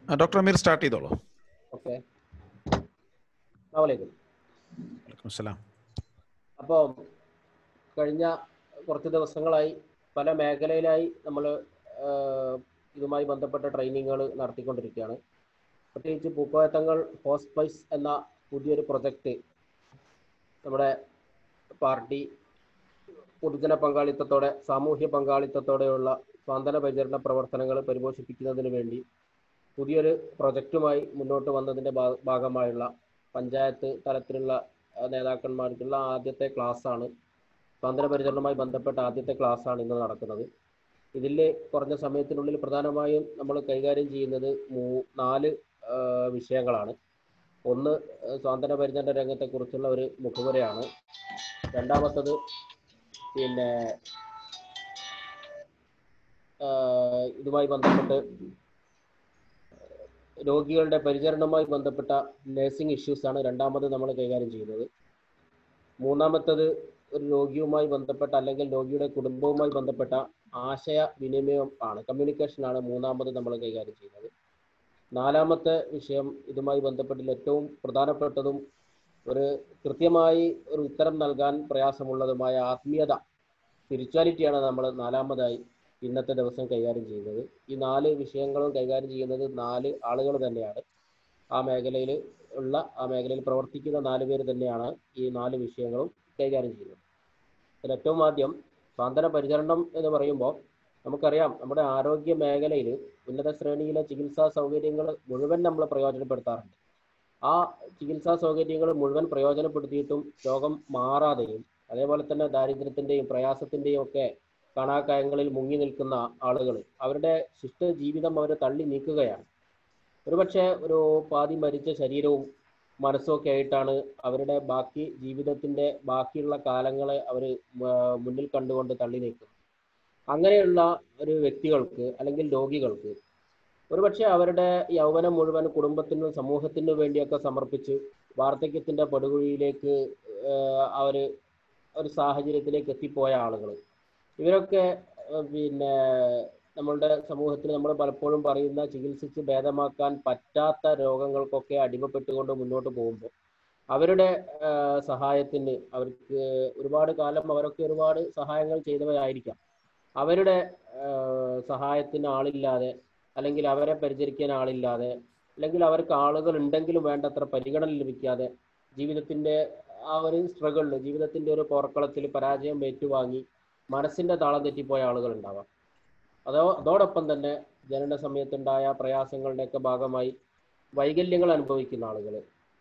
Doctor Ameer start ചെയ്തോളൂ okay അസ്സലാമലൈക്കും വലൈക്കും അസ്സലാം അപ്പോൾ കഴിഞ്ഞ കുറച്ച് ദിവസങ്ങളായി പല മേഖലയിലായി നമ്മൾ ഇതുമായി ബന്ധപ്പെട്ട ട്രെയിനിങ്ങുകൾ നടത്തിക്കൊണ്ടിരിക്കുകയാണ് പ്രത്യേകിച്ച് പൂക്കോയത്തങ്ങൾ ഹോസ്പൈസ് എന്ന പുതിയൊരു പ്രൊജക്റ്റ് നമ്മുടെ പാർട്ടി പൊതുജന പങ്കാളിത്തത്തോടെ സാമൂഹ്യ പങ്കാളിത്തത്തോടെയുള്ള സ്വാതന്ത്ര്യ പരിചരണ പ്രവർത്തനങ്ങൾ പരിപോഷിപ്പിക്കുന്നതിന് വേണ്ടി പുതിയൊരു പ്രൊജക്റ്റുമായി മുന്നോട്ട് വന്നതിൻ്റെ ഭാ- ഭാഗമായുള്ള പഞ്ചായത്ത് തലത്തിലുള്ള ആ, നേതാക്കന്മാർക്കുള്ള ആദ്യത്തെ ക്ലാസ്സാണ് സ്വാതന്ത്ര്യ പരിചരണവുമായി ബന്ധപ്പെട്ട ആദ്യത്തെ ക്ലാസ്സാണ് ഇന്ന് നടക്കുന്നത് ഇതിൽ കുറഞ്ഞ സമയത്തിനുള്ളിൽ പ്രധാനമായും നമ്മൾ കൈകാര്യം ചെയ്യുന്നത് മൂ നാല് ആ, വിഷയങ്ങളാണ് ഒന്ന് ആ, സ്വാതന്ത്ര്യ പരിചരണ രംഗത്തെക്കുറിച്ചുള്ള ഒരു മുഖവുരയാണ് രണ്ടാമത്തത് പിന്നെ ആ, ഇതുമായി ബന്ധപ്പെട്ട് രോഗികളുടെ പരിചരണവുമായി ബന്ധപ്പെട്ട നഴ്സിംഗ് ഇഷ്യൂസ് ആണ് രണ്ടാമത് നമ്മൾ കൈകാര്യം ചെയ്യുന്നത് മൂന്നാമത്തത് ഒരു രോഗിയുമായി ബന്ധപ്പെട്ട അല്ലെങ്കിൽ രോഗിയുടെ കുടുംബവുമായി ബന്ധപ്പെട്ട ആശയ വിനിമയം ആണ് കമ്മ്യൂണിക്കേഷൻ ആണ് മൂന്നാമത് നമ്മൾ കൈകാര്യം ചെയ്യുന്നത് നാലാമത്തെ വിഷയം ഇതുമായി ബന്ധപ്പെട്ടുള്ള ഏറ്റവും പ്രധാനപ്പെട്ടതും ഒരു കൃത്യമായി ഒരു ഉത്തരം നൽകാൻ പ്രയാസമുള്ളതുമായ ആത്മീയത സ്പിരിച്വാലിറ്റിയാണ് നമ്മൾ നാലാമതായി ഇന്നത്തെ ദിവസം കൈകാര്യം ചെയ്യുന്നത് ഈ നാല് വിഷയങ്ങളും കൈകാര്യം ചെയ്യുന്നത് നാല് ആളുകൾ തന്നെയാണ് ആ മേഖലയിൽ ഉള്ള ആ മേഖലയിൽ പ്രവർത്തിക്കുന്ന നാല് പേര് തന്നെയാണ് ഈ നാല് വിഷയങ്ങളും കൈകാര്യം ചെയ്യുന്നത് അതിൽ ഏറ്റവും ആദ്യം സ്വാതന്ത്ര്യ പരിചരണം എന്ന് പറയുമ്പോൾ നമുക്കറിയാം നമ്മുടെ ആരോഗ്യ മേഖലയിൽ ഉന്നത ശ്രേണിയിലെ ചികിത്സാ സൗകര്യങ്ങൾ മുഴുവൻ നമ്മൾ പ്രയോജനപ്പെടുത്താറുണ്ട് ആ ചികിത്സാ സൗകര്യങ്ങൾ മുഴുവൻ പ്രയോജനപ്പെടുത്തിയിട്ടും രോഗം മാറാതെയും അതേപോലെ തന്നെ ദാരിദ്ര്യത്തിന്റെയും പ്രയാസത്തിന്റെയും ഒക്കെ കണാകായങ്ങളിൽ മുങ്ങി നിൽക്കുന്ന ആളുകൾ അവരുടെ ശിഷ്ട ജീവിതം അവർ തള്ളി നീക്കുകയാണ് ഒരുപക്ഷെ ഒരു പാതി മരിച്ച ശരീരവും മനസ്സും ഒക്കെ ആയിട്ടാണ് അവരുടെ ബാക്കി ജീവിതത്തിന്റെ ബാക്കിയുള്ള കാലങ്ങളെ അവർ മുന്നിൽ കണ്ടുകൊണ്ട് തള്ളി നീക്കുന്നത് അങ്ങനെയുള്ള ഒരു വ്യക്തികൾക്ക് അല്ലെങ്കിൽ രോഗികൾക്ക് ഒരുപക്ഷെ അവരുടെ യൗവനം മുഴുവൻ കുടുംബത്തിനും സമൂഹത്തിനു വേണ്ടിയൊക്കെ സമർപ്പിച്ച് വാർദ്ധക്യത്തിന്റെ പടുകുഴിയിലേക്ക് അവർ ഒരു സാഹചര്യത്തിലേക്ക് എത്തിപ്പോയ ആളുകൾ ഇവരൊക്കെ ഏഹ് പിന്നെ നമ്മളുടെ സമൂഹത്തിൽ നമ്മൾ പലപ്പോഴും പറയുന്ന ചികിത്സിച്ച് ഭേദമാക്കാൻ പറ്റാത്ത രോഗങ്ങൾക്കൊക്കെ അടിമപ്പെട്ടുകൊണ്ട് മുന്നോട്ട് പോകുമ്പോൾ അവരുടെ ഏഹ് സഹായത്തിന് അവർക്ക് ഒരുപാട് കാലം അവരൊക്കെ ഒരുപാട് സഹായങ്ങൾ ചെയ്തവരായിരിക്കാം അവരുടെ ഏഹ് സഹായത്തിന് ആളില്ലാതെ അല്ലെങ്കിൽ അവരെ പരിചരിക്കാൻ ആളില്ലാതെ അല്ലെങ്കിൽ അവർക്ക് ആളുകൾ ഉണ്ടെങ്കിലും വേണ്ടത്ര പരിഗണന ലഭിക്കാതെ ജീവിതത്തിന്റെ ആ ഒരു സ്ട്രഗിളിൽ ജീവിതത്തിന്റെ ഒരു പോർക്കളത്തിൽ പരാജയം ഏറ്റുവാങ്ങി മനസ്സിന്റെ താളം തെറ്റിപ്പോയ ആളുകൾ ഉണ്ടാവാം അതോ അതോടൊപ്പം തന്നെ ജനന സമയത്തുണ്ടായ പ്രയാസങ്ങളുടെയൊക്കെ ഭാഗമായി വൈകല്യങ്ങൾ അനുഭവിക്കുന്ന ആളുകൾ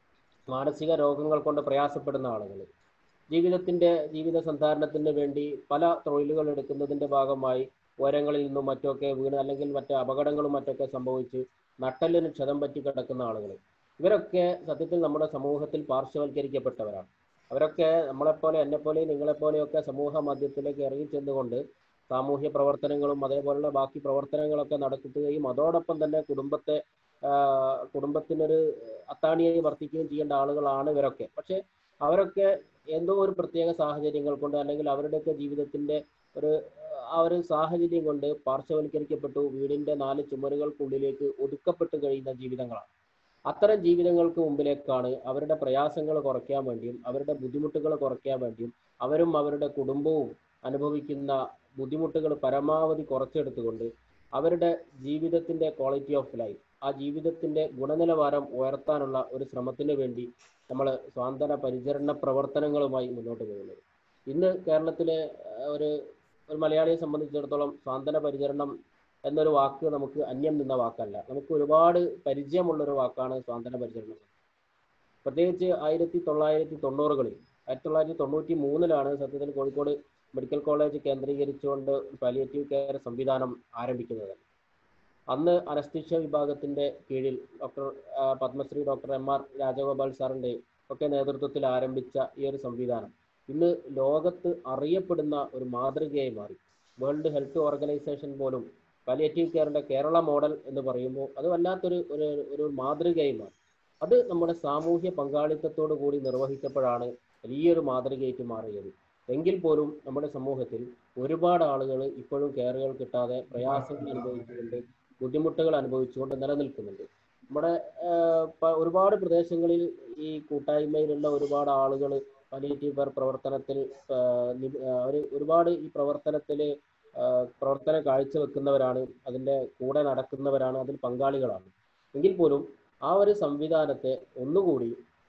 മാനസിക രോഗങ്ങൾ കൊണ്ട് പ്രയാസപ്പെടുന്ന ആളുകൾ ജീവിതത്തിന്റെ ജീവിത സന്ധാരണത്തിന് വേണ്ടി പല തൊഴിലുകൾ എടുക്കുന്നതിന്റെ ഭാഗമായി ഉയരങ്ങളിൽ നിന്നും മറ്റൊക്കെ വീണ് അല്ലെങ്കിൽ മറ്റ് അപകടങ്ങളും മറ്റൊക്കെ സംഭവിച്ച് നട്ടലിന് ക്ഷതം പറ്റി കിടക്കുന്ന ആളുകൾ ഇവരൊക്കെ സത്യത്തിൽ നമ്മുടെ സമൂഹത്തിൽ പാർശ്വവൽക്കരിക്കപ്പെട്ടവരാണ് അവരൊക്കെ നമ്മളെപ്പോലെ എന്നെപ്പോലെയും നിങ്ങളെപ്പോലെയൊക്കെ സമൂഹ മധ്യത്തിലേക്ക് ഇറങ്ങി ചെന്നുകൊണ്ട് സാമൂഹ്യ പ്രവർത്തനങ്ങളും അതേപോലുള്ള ബാക്കി പ്രവർത്തനങ്ങളൊക്കെ നടത്തുകയും അതോടൊപ്പം തന്നെ കുടുംബത്തെ ആഹ് കുടുംബത്തിനൊരു അത്താണിയായി വർത്തിക്കുകയും ചെയ്യേണ്ട ആളുകളാണ് ഇവരൊക്കെ പക്ഷെ അവരൊക്കെ എന്തോ ഒരു പ്രത്യേക സാഹചര്യങ്ങൾ കൊണ്ട് അല്ലെങ്കിൽ അവരുടെയൊക്കെ ജീവിതത്തിന്റെ ഒരു ആ ഒരു സാഹചര്യം കൊണ്ട് പാർശ്വവൽക്കരിക്കപ്പെട്ടു വീടിന്റെ നാല് ചുമരുകൾക്കുള്ളിലേക്ക് ഒതുക്കപ്പെട്ട് കഴിയുന്ന ജീവിതങ്ങളാണ് അത്തരം ജീവിതങ്ങൾക്ക് മുമ്പിലേക്കാണ് അവരുടെ പ്രയാസങ്ങൾ കുറയ്ക്കാൻ വേണ്ടിയും അവരുടെ ബുദ്ധിമുട്ടുകൾ കുറയ്ക്കാൻ വേണ്ടിയും അവരും അവരുടെ കുടുംബവും അനുഭവിക്കുന്ന ബുദ്ധിമുട്ടുകൾ പരമാവധി കുറച്ചെടുത്തുകൊണ്ട് അവരുടെ ജീവിതത്തിന്റെ ക്വാളിറ്റി ഓഫ് ലൈഫ് ആ ജീവിതത്തിന്റെ ഗുണനിലവാരം ഉയർത്താനുള്ള ഒരു ശ്രമത്തിന് വേണ്ടി നമ്മൾ സ്വാതന്ത്ര്യ പരിചരണ പ്രവർത്തനങ്ങളുമായി മുന്നോട്ട് പോകുന്നത് ഇന്ന് കേരളത്തിലെ ആ, ഒരു ഒരു മലയാളിയെ സംബന്ധിച്ചിടത്തോളം സ്വാതന്ത്ര്യ പരിചരണം എന്നൊരു വാക്ക് നമുക്ക് അന്യം നിന്ന വാക്കല്ല നമുക്ക് ഒരുപാട് പരിചയമുള്ള ഒരു വാക്കാണ് സ്വാതന്ത്ര്യ പരിചരണം പ്രത്യേകിച്ച് ആയിരത്തി തൊള്ളായിരത്തി തൊണ്ണൂറുകളിൽ ആയിരത്തി തൊള്ളായിരത്തി തൊണ്ണൂറ്റി മൂന്നിലാണ് സത്യത്തിൽ കോഴിക്കോട് മെഡിക്കൽ കോളേജ് കേന്ദ്രീകരിച്ചുകൊണ്ട് പാലിയേറ്റീവ് കെയർ സംവിധാനം ആരംഭിക്കുന്നത് അന്ന് അനസ്തീഷ്യ വിഭാഗത്തിന്റെ കീഴിൽ ഡോക്ടർ ആ, Padmashri doctor M R Rajagopal സാറിന്റെ ഒക്കെ നേതൃത്വത്തിൽ ആരംഭിച്ച ഈ ഒരു സംവിധാനം ഇന്ന് ലോകത്ത് അറിയപ്പെടുന്ന ഒരു മാതൃകയായി മാറി വേൾഡ് ഹെൽത്ത് ഓർഗനൈസേഷൻ പോലും പാലിയേറ്റീവ് കെയറിന്റെ കേരള മോഡൽ എന്ന് പറയുമ്പോൾ അത് വല്ലാത്തൊരു ഒരു ഒരു മാതൃകയായി മാറി അത് നമ്മുടെ സാമൂഹ്യ പങ്കാളിത്തത്തോടു കൂടി നിർവഹിച്ചപ്പോഴാണ് വലിയൊരു മാതൃകയായിട്ട് മാറിയത് എങ്കിൽ പോലും നമ്മുടെ സമൂഹത്തിൽ ഒരുപാട് ആളുകൾ ഇപ്പോഴും കെയറുകൾ കിട്ടാതെ പ്രയാസങ്ങൾ അനുഭവിച്ചുകൊണ്ട് ബുദ്ധിമുട്ടുകൾ അനുഭവിച്ചുകൊണ്ട് നിലനിൽക്കുന്നുണ്ട് നമ്മുടെ ആഹ്, പ- ഒരുപാട് പ്രദേശങ്ങളിൽ ഈ കൂട്ടായ്മയിലുള്ള ഒരുപാട് ആളുകൾ പലിയേറ്റീവ് കെയർ പ്രവർത്തനത്തിൽ ആഹ്, നി- ആഹ്, ഒരു ഒരുപാട് ഈ പ്രവർത്തനത്തിൽ പ്രവർത്തനം കാഴ്ചവെക്കുന്നവരാണ് അതിൻ്റെ കൂടെ നടക്കുന്നവരാണ് അതിൽ പങ്കാളികളാണ് എങ്കിൽ പോലും ആ ഒരു സംവിധാനത്തെ ഒന്നുകൂടി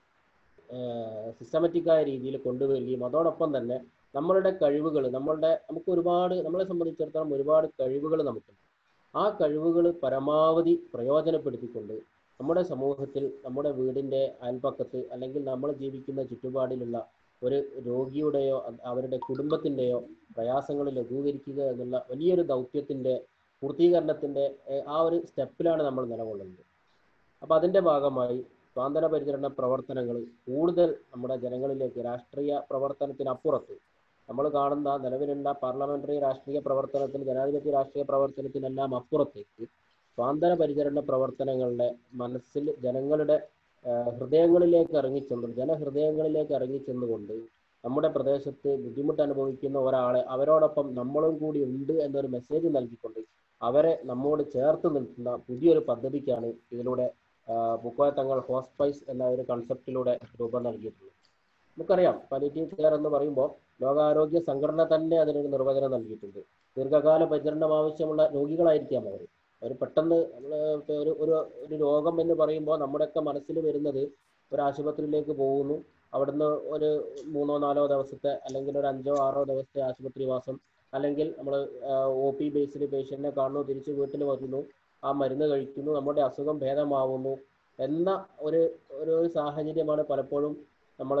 സിസ്റ്റമാറ്റിക്കായ രീതിയിൽ കൊണ്ടുവരികയും അതോടൊപ്പം തന്നെ നമ്മളുടെ കഴിവുകൾ നമ്മളുടെ നമുക്ക് ഒരുപാട് നമ്മളെ സംബന്ധിച്ചിടത്തോളം ഒരുപാട് കഴിവുകൾ നമുക്കുണ്ട് ആ കഴിവുകൾ പരമാവധി പ്രയോജനപ്പെടുത്തിക്കൊണ്ട് നമ്മുടെ സമൂഹത്തിൽ നമ്മുടെ വീടിൻ്റെ അയൽപ്പക്കത്ത് അല്ലെങ്കിൽ നമ്മൾ ജീവിക്കുന്ന ചുറ്റുപാടിലുള്ള ഒരു രോഗിയുടെയോ അ- അവരുടെ കുടുംബത്തിൻ്റെയോ പ്രയാസങ്ങൾ ലഘൂകരിക്കുക എന്നുള്ള വലിയൊരു ദൗത്യത്തിൻ്റെ പൂർത്തീകരണത്തിൻ്റെ ഏഹ്, ആ ഒരു സ്റ്റെപ്പിലാണ് നമ്മൾ നിലകൊള്ളുന്നത് അപ്പോൾ അതിൻ്റെ ഭാഗമായി സ്വാതന്ത്ര്യ പരിചരണ പ്രവർത്തനങ്ങൾ കൂടുതൽ നമ്മുടെ ജനങ്ങളിലേക്ക് രാഷ്ട്രീയ പ്രവർത്തനത്തിനപ്പുറത്ത് നമ്മൾ കാണുന്ന നിലവിലുള്ള പാർലമെന്ററി രാഷ്ട്രീയ പ്രവർത്തനത്തിന് ജനാധിപത്യ രാഷ്ട്രീയ പ്രവർത്തനത്തിനെല്ലാം അപ്പുറത്തേക്ക് സ്വാതന്ത്ര്യ പരിചരണ പ്രവർത്തനങ്ങളുടെ മനസ്സിൽ ജനങ്ങളുടെ ആഹ്, ഹൃദയങ്ങളിലേക്ക് ഇറങ്ങിച്ചെന്നു ജനഹൃദയങ്ങളിലേക്ക് ഇറങ്ങിച്ചെന്നുകൊണ്ട് നമ്മുടെ പ്രദേശത്ത് ബുദ്ധിമുട്ട് അനുഭവിക്കുന്ന ഒരാളെ അവരോടൊപ്പം നമ്മളും കൂടി ഉണ്ട് എന്നൊരു മെസ്സേജ് നൽകിക്കൊണ്ട് അവരെ നമ്മോട് ചേർത്ത് നിൽക്കുന്ന പുതിയൊരു പദ്ധതിക്കാണ് ഇതിലൂടെ ബുക്കോയ തങ്ങൾ ഹോസ്പൈസ് എന്ന ഒരു കൺസെപ്റ്റിലൂടെ രൂപം നൽകിയിട്ടുള്ളത് നമുക്കറിയാം പലിറ്റീവ് കെയർ എന്ന് പറയുമ്പോൾ ലോകാരോഗ്യ സംഘടന തന്നെ അതിനൊരു നിർവചനം നൽകിയിട്ടുണ്ട് ദീർഘകാല പരിചരണം ആവശ്യമുള്ള രോഗികളായിരിക്കാം അവർ അവർ പെട്ടെന്ന് നമ്മള് ഇപ്പൊ ഒരു ഒരു ഒരു രോഗം എന്ന് പറയുമ്പോൾ നമ്മുടെയൊക്കെ മനസ്സിൽ വരുന്നത് ഒരു ആശുപത്രിയിലേക്ക് പോകുന്നു അവിടുന്ന് ഒരു മൂന്നോ നാലോ ദിവസത്തെ അല്ലെങ്കിൽ ഒരു അഞ്ചോ ആറോ ദിവസത്തെ ആശുപത്രി വാസം അല്ലെങ്കിൽ നമ്മൾ ഒ പി ബേസിൽ പേഷ്യന്റിനെ കാണുന്നു തിരിച്ച് വീട്ടിൽ വരുന്നു ആ മരുന്ന് കഴിക്കുന്നു നമ്മുടെ അസുഖം ഭേദമാവുന്നു എന്ന ഒരു ഒരു ഒരു സാഹചര്യമാണ് പലപ്പോഴും നമ്മൾ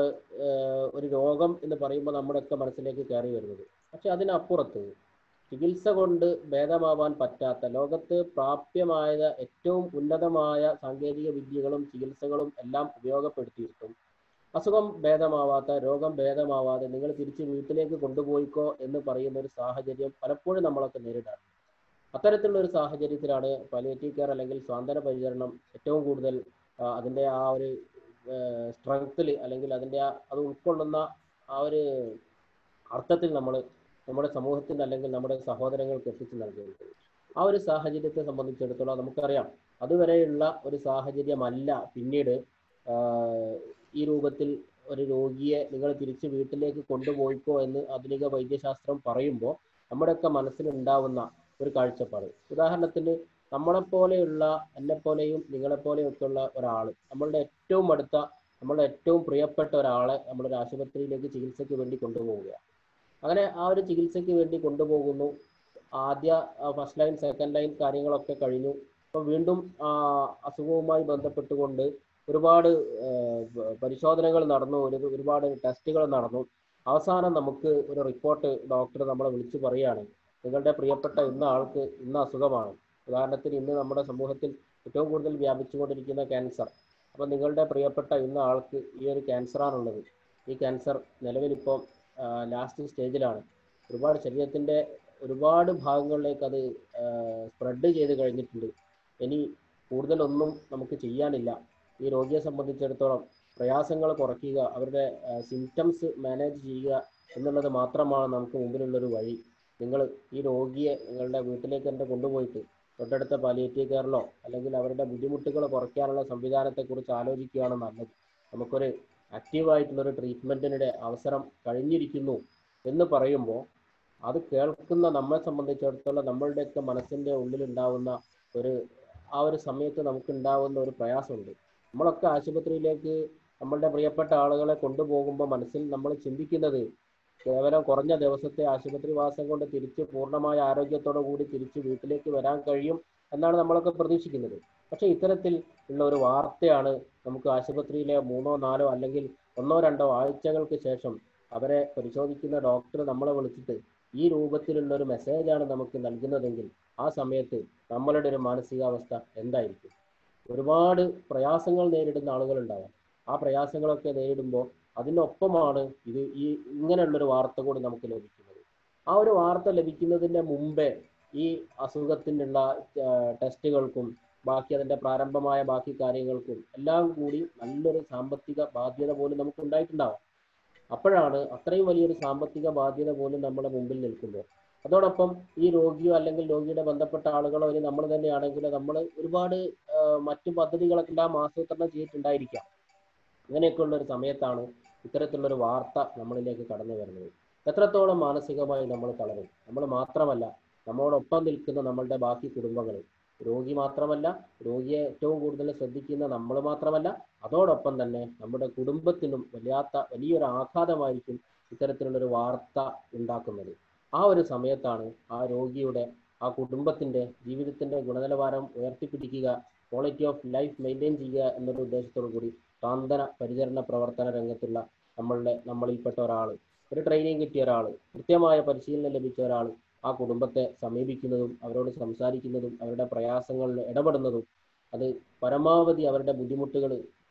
ഒരു രോഗം എന്ന് പറയുമ്പോൾ നമ്മുടെയൊക്കെ മനസ്സിലേക്ക് കയറി വരുന്നത് പക്ഷെ അതിനപ്പുറത്ത് ചികിത്സ കൊണ്ട് ഭേദമാവാൻ പറ്റാത്ത ലോകത്ത് പ്രാപ്യമായ ഏറ്റവും ഉന്നതമായ സാങ്കേതിക വിദ്യകളും ചികിത്സകളും എല്ലാം ഉപയോഗപ്പെടുത്തിയിട്ടും അസുഖം ഭേദമാവാത്ത രോഗം ഭേദമാവാതെ നിങ്ങൾ തിരിച്ച് വീട്ടിലേക്ക് കൊണ്ടുപോയിക്കോ എന്ന് പറയുന്ന ഒരു സാഹചര്യം പലപ്പോഴും നമ്മളൊക്കെ നേരിടാറുണ്ട് അത്തരത്തിലുള്ള ഒരു സാഹചര്യത്തിലാണ് പാലിയേറ്റീവ് കെയർ അല്ലെങ്കിൽ സ്വാതന്ത്ര്യ പരിചരണം ഏറ്റവും കൂടുതൽ ആ, അതിൻ്റെ ആ ഒരു സ്ട്രെങ്ത്തിൽ അല്ലെങ്കിൽ അതിൻ്റെ ആ അത് ഉൾക്കൊള്ളുന്ന ആ ഒരു അർത്ഥത്തിൽ നമ്മൾ നമ്മുടെ സമൂഹത്തിന് അല്ലെങ്കിൽ നമ്മുടെ സഹോദരങ്ങൾക്ക് എത്തിച്ചു നൽകുന്നത് ആ ഒരു സാഹചര്യത്തെ സംബന്ധിച്ചിടത്തോളം നമുക്കറിയാം അതുവരെയുള്ള ഒരു സാഹചര്യമല്ല പിന്നീട് ആഹ്, ഈ രൂപത്തിൽ ഒരു രോഗിയെ നിങ്ങൾ തിരിച്ച് വീട്ടിലേക്ക് കൊണ്ടുപോയിക്കോ എന്ന് ആധുനിക വൈദ്യശാസ്ത്രം പറയുമ്പോൾ നമ്മുടെയൊക്കെ മനസ്സിലുണ്ടാവുന്ന ഒരു കാഴ്ചപ്പാട് ഉദാഹരണത്തിന് നമ്മളെപ്പോലെയുള്ള എന്നെപ്പോലെയും നിങ്ങളെപ്പോലെയും ഒക്കെയുള്ള ഒരാൾ നമ്മളുടെ ഏറ്റവും അടുത്ത നമ്മളുടെ ഏറ്റവും പ്രിയപ്പെട്ട ഒരാളെ നമ്മളൊരു ആശുപത്രിയിലേക്ക് ചികിത്സയ്ക്ക് വേണ്ടി കൊണ്ടുപോവുകയാണ് അങ്ങനെ ആ ഒരു ചികിത്സയ്ക്ക് വേണ്ടി കൊണ്ടുപോകുന്നു ആദ്യ ഫസ്റ്റ് ലൈൻ സെക്കൻഡ് ലൈൻ കാര്യങ്ങളൊക്കെ കഴിഞ്ഞു അപ്പോൾ വീണ്ടും ആ, അസുഖവുമായി ബന്ധപ്പെട്ടുകൊണ്ട് ഒരുപാട് ആ, പ- പരിശോധനകൾ നടന്നു ഒരു ഒരുപാട് ടെസ്റ്റുകൾ നടന്നു അവസാനം നമുക്ക് ഒരു റിപ്പോർട്ട് ഡോക്ടർ നമ്മളെ വിളിച്ചു പറയുകയാണ് നിങ്ങളുടെ പ്രിയപ്പെട്ട ഇന്ന ആൾക്ക് ഇന്ന അസുഖമാണ് ഉദാഹരണത്തിന് ഇന്ന് നമ്മുടെ സമൂഹത്തിൽ ഏറ്റവും കൂടുതൽ വ്യാപിച്ചുകൊണ്ടിരിക്കുന്ന ക്യാൻസർ അപ്പം നിങ്ങളുടെ പ്രിയപ്പെട്ട ഇന്ന ആൾക്ക് ഈ ഒരു ക്യാൻസറാണുള്ളത് ഈ ക്യാൻസർ നിലവിലിപ്പം ലാസ്റ്റ് സ്റ്റേജിലാണ് ഒരുപാട് ശരീരത്തിൻ്റെ ഒരുപാട് ഭാഗങ്ങളിലേക്ക് അത് സ്പ്രെഡ് ചെയ്ത് കഴിഞ്ഞിട്ടുണ്ട് ഇനി കൂടുതലൊന്നും നമുക്ക് ചെയ്യാനില്ല ഈ രോഗിയെ സംബന്ധിച്ചിടത്തോളം പ്രയാസങ്ങൾ കുറയ്ക്കുക അവരുടെ സിംറ്റംസ് മാനേജ് ചെയ്യുക എന്നുള്ളത് മാത്രമാണ് നമുക്ക് മുമ്പിലുള്ളൊരു വഴി നിങ്ങൾ ഈ രോഗിയെ നിങ്ങളുടെ വീട്ടിലേക്ക് തന്നെ കൊണ്ടുപോയിട്ട് തൊട്ടടുത്ത പാലിയേറ്റീവ് കെയറിലോ അല്ലെങ്കിൽ അവരുടെ ബുദ്ധിമുട്ടുകൾ കുറയ്ക്കാനുള്ള സംവിധാനത്തെക്കുറിച്ച് ആലോചിക്കുകയാണ് നല്ലത് നമുക്കൊരു ആക്റ്റീവായിട്ടുള്ളൊരു ട്രീറ്റ്മെൻറ്റിനിടെ അവസരം കഴിഞ്ഞിരിക്കുന്നു എന്ന് പറയുമ്പോൾ അത് കേൾക്കുന്ന നമ്മളെ സംബന്ധിച്ചിടത്തോളം നമ്മളുടെയൊക്കെ മനസ്സിൻ്റെ ഉള്ളിലുണ്ടാവുന്ന ഒരു ആ ഒരു സമയത്ത് നമുക്ക് ഉണ്ടാവുന്ന ഒരു പ്രയാസമുണ്ട് നമ്മളൊക്കെ ആശുപത്രിയിലേക്ക് നമ്മളുടെ പ്രിയപ്പെട്ട ആളുകളെ കൊണ്ടുപോകുമ്പോൾ മനസ്സിൽ നമ്മൾ ചിന്തിക്കുന്നത് കേവലം കുറഞ്ഞ ദിവസത്തെ ആശുപത്രി വാസം കൊണ്ട് തിരിച്ച് പൂർണ്ണമായ ആരോഗ്യത്തോടു കൂടി തിരിച്ച് വീട്ടിലേക്ക് വരാൻ കഴിയും എന്നാണ് നമ്മളൊക്കെ പ്രതീക്ഷിക്കുന്നത് പക്ഷേ ഇത്തരത്തിൽ ഉള്ള ഒരു വാർത്തയാണ് നമുക്ക് ആശുപത്രിയിലെ മൂന്നോ നാലോ അല്ലെങ്കിൽ ഒന്നോ രണ്ടോ ആഴ്ചകൾക്ക് ശേഷം അവരെ പരിശോധിക്കുന്ന ഡോക്ടർ നമ്മളെ വിളിച്ചിട്ട് ഈ രൂപത്തിലുള്ള ഒരു മെസ്സേജാണ് നമുക്ക് നൽകുന്നതെങ്കിൽ ആ സമയത്ത് നമ്മളുടെ ഒരു മാനസികാവസ്ഥ എന്തായിരിക്കും ഒരുപാട് പ്രയാസങ്ങൾ നേരിടുന്ന ആളുകളുണ്ടാവാം ആ പ്രയാസങ്ങളൊക്കെ നേരിടുമ്പോൾ അതിനൊപ്പമാണ് ഇത് ഈ ഇങ്ങനെയുള്ളൊരു വാർത്ത കൂടി നമുക്ക് ലഭിക്കുന്നത് ആ ഒരു വാർത്ത ലഭിക്കുന്നതിൻ്റെ മുമ്പേ ഈ അസുഖത്തിനുള്ള ടെസ്റ്റുകൾക്കും ബാക്കി അതിൻ്റെ പ്രാരംഭമായ ബാക്കി കാര്യങ്ങൾക്കും എല്ലാം കൂടി നല്ലൊരു സാമ്പത്തിക ബാധ്യത പോലും നമുക്ക് ഉണ്ടായിട്ടുണ്ടാവാം അപ്പോഴാണ് അത്രയും വലിയൊരു സാമ്പത്തിക ബാധ്യത പോലും നമ്മുടെ മുമ്പിൽ നിൽക്കുമ്പോൾ അതോടൊപ്പം ഈ രോഗിയോ അല്ലെങ്കിൽ രോഗിയുടെ ബന്ധപ്പെട്ട ആളുകളോ ഇനി നമ്മൾ തന്നെയാണെങ്കിൽ നമ്മൾ ഒരുപാട് ആ, മറ്റു പദ്ധതികളൊക്കെ എല്ലാം ആസൂത്രണം ചെയ്തിട്ടുണ്ടായിരിക്കാം അങ്ങനെയൊക്കെയുള്ള ഒരു സമയത്താണ് ഇത്തരത്തിലുള്ള ഒരു വാർത്ത നമ്മളിലേക്ക് കടന്നു വരുന്നത് എത്രത്തോളം മാനസികമായി നമ്മൾ തളരും നമ്മൾ മാത്രമല്ല നമ്മോടൊപ്പം നിൽക്കുന്ന നമ്മളുടെ ബാക്കി കുടുംബങ്ങൾ രോഗി മാത്രമല്ല രോഗിയെ ഏറ്റവും കൂടുതൽ ശ്രദ്ധിക്കുന്ന നമ്മൾ മാത്രമല്ല അതോടൊപ്പം തന്നെ നമ്മുടെ കുടുംബത്തിനും വല്ലാത്ത വലിയൊരു ആഘാതമായിരിക്കും ഇത്തരത്തിലുള്ളൊരു വാർത്ത ഉണ്ടാക്കുന്നത് ആ ഒരു സമയത്താണ് ആ രോഗിയുടെ ആ കുടുംബത്തിന്റെ ജീവിതത്തിന്റെ ഗുണനിലവാരം ഉയർത്തിപ്പിടിക്കുക ക്വാളിറ്റി ഓഫ് ലൈഫ് മെയിൻറ്റെയിൻ ചെയ്യുക എന്നൊരു ഉദ്ദേശത്തോടു കൂടി സാന്ത്വന പരിചരണ പ്രവർത്തന രംഗത്തുള്ള നമ്മളുടെ നമ്മളിൽപ്പെട്ട ഒരാൾ ഒരു ട്രെയിനിങ് കിട്ടിയ ഒരാൾ കൃത്യമായ പരിശീലനം ലഭിച്ച ഒരാൾ ആ കുടുംബത്തെ സമീപിക്കുന്നതും അവരോട് സംസാരിക്കുന്നതും അവരുടെ പ്രയാസങ്ങളിൽ ഇടപെടുന്നതും അത് പരമാവധി അവരുടെ ബുദ്ധിമുട്ടുകൾ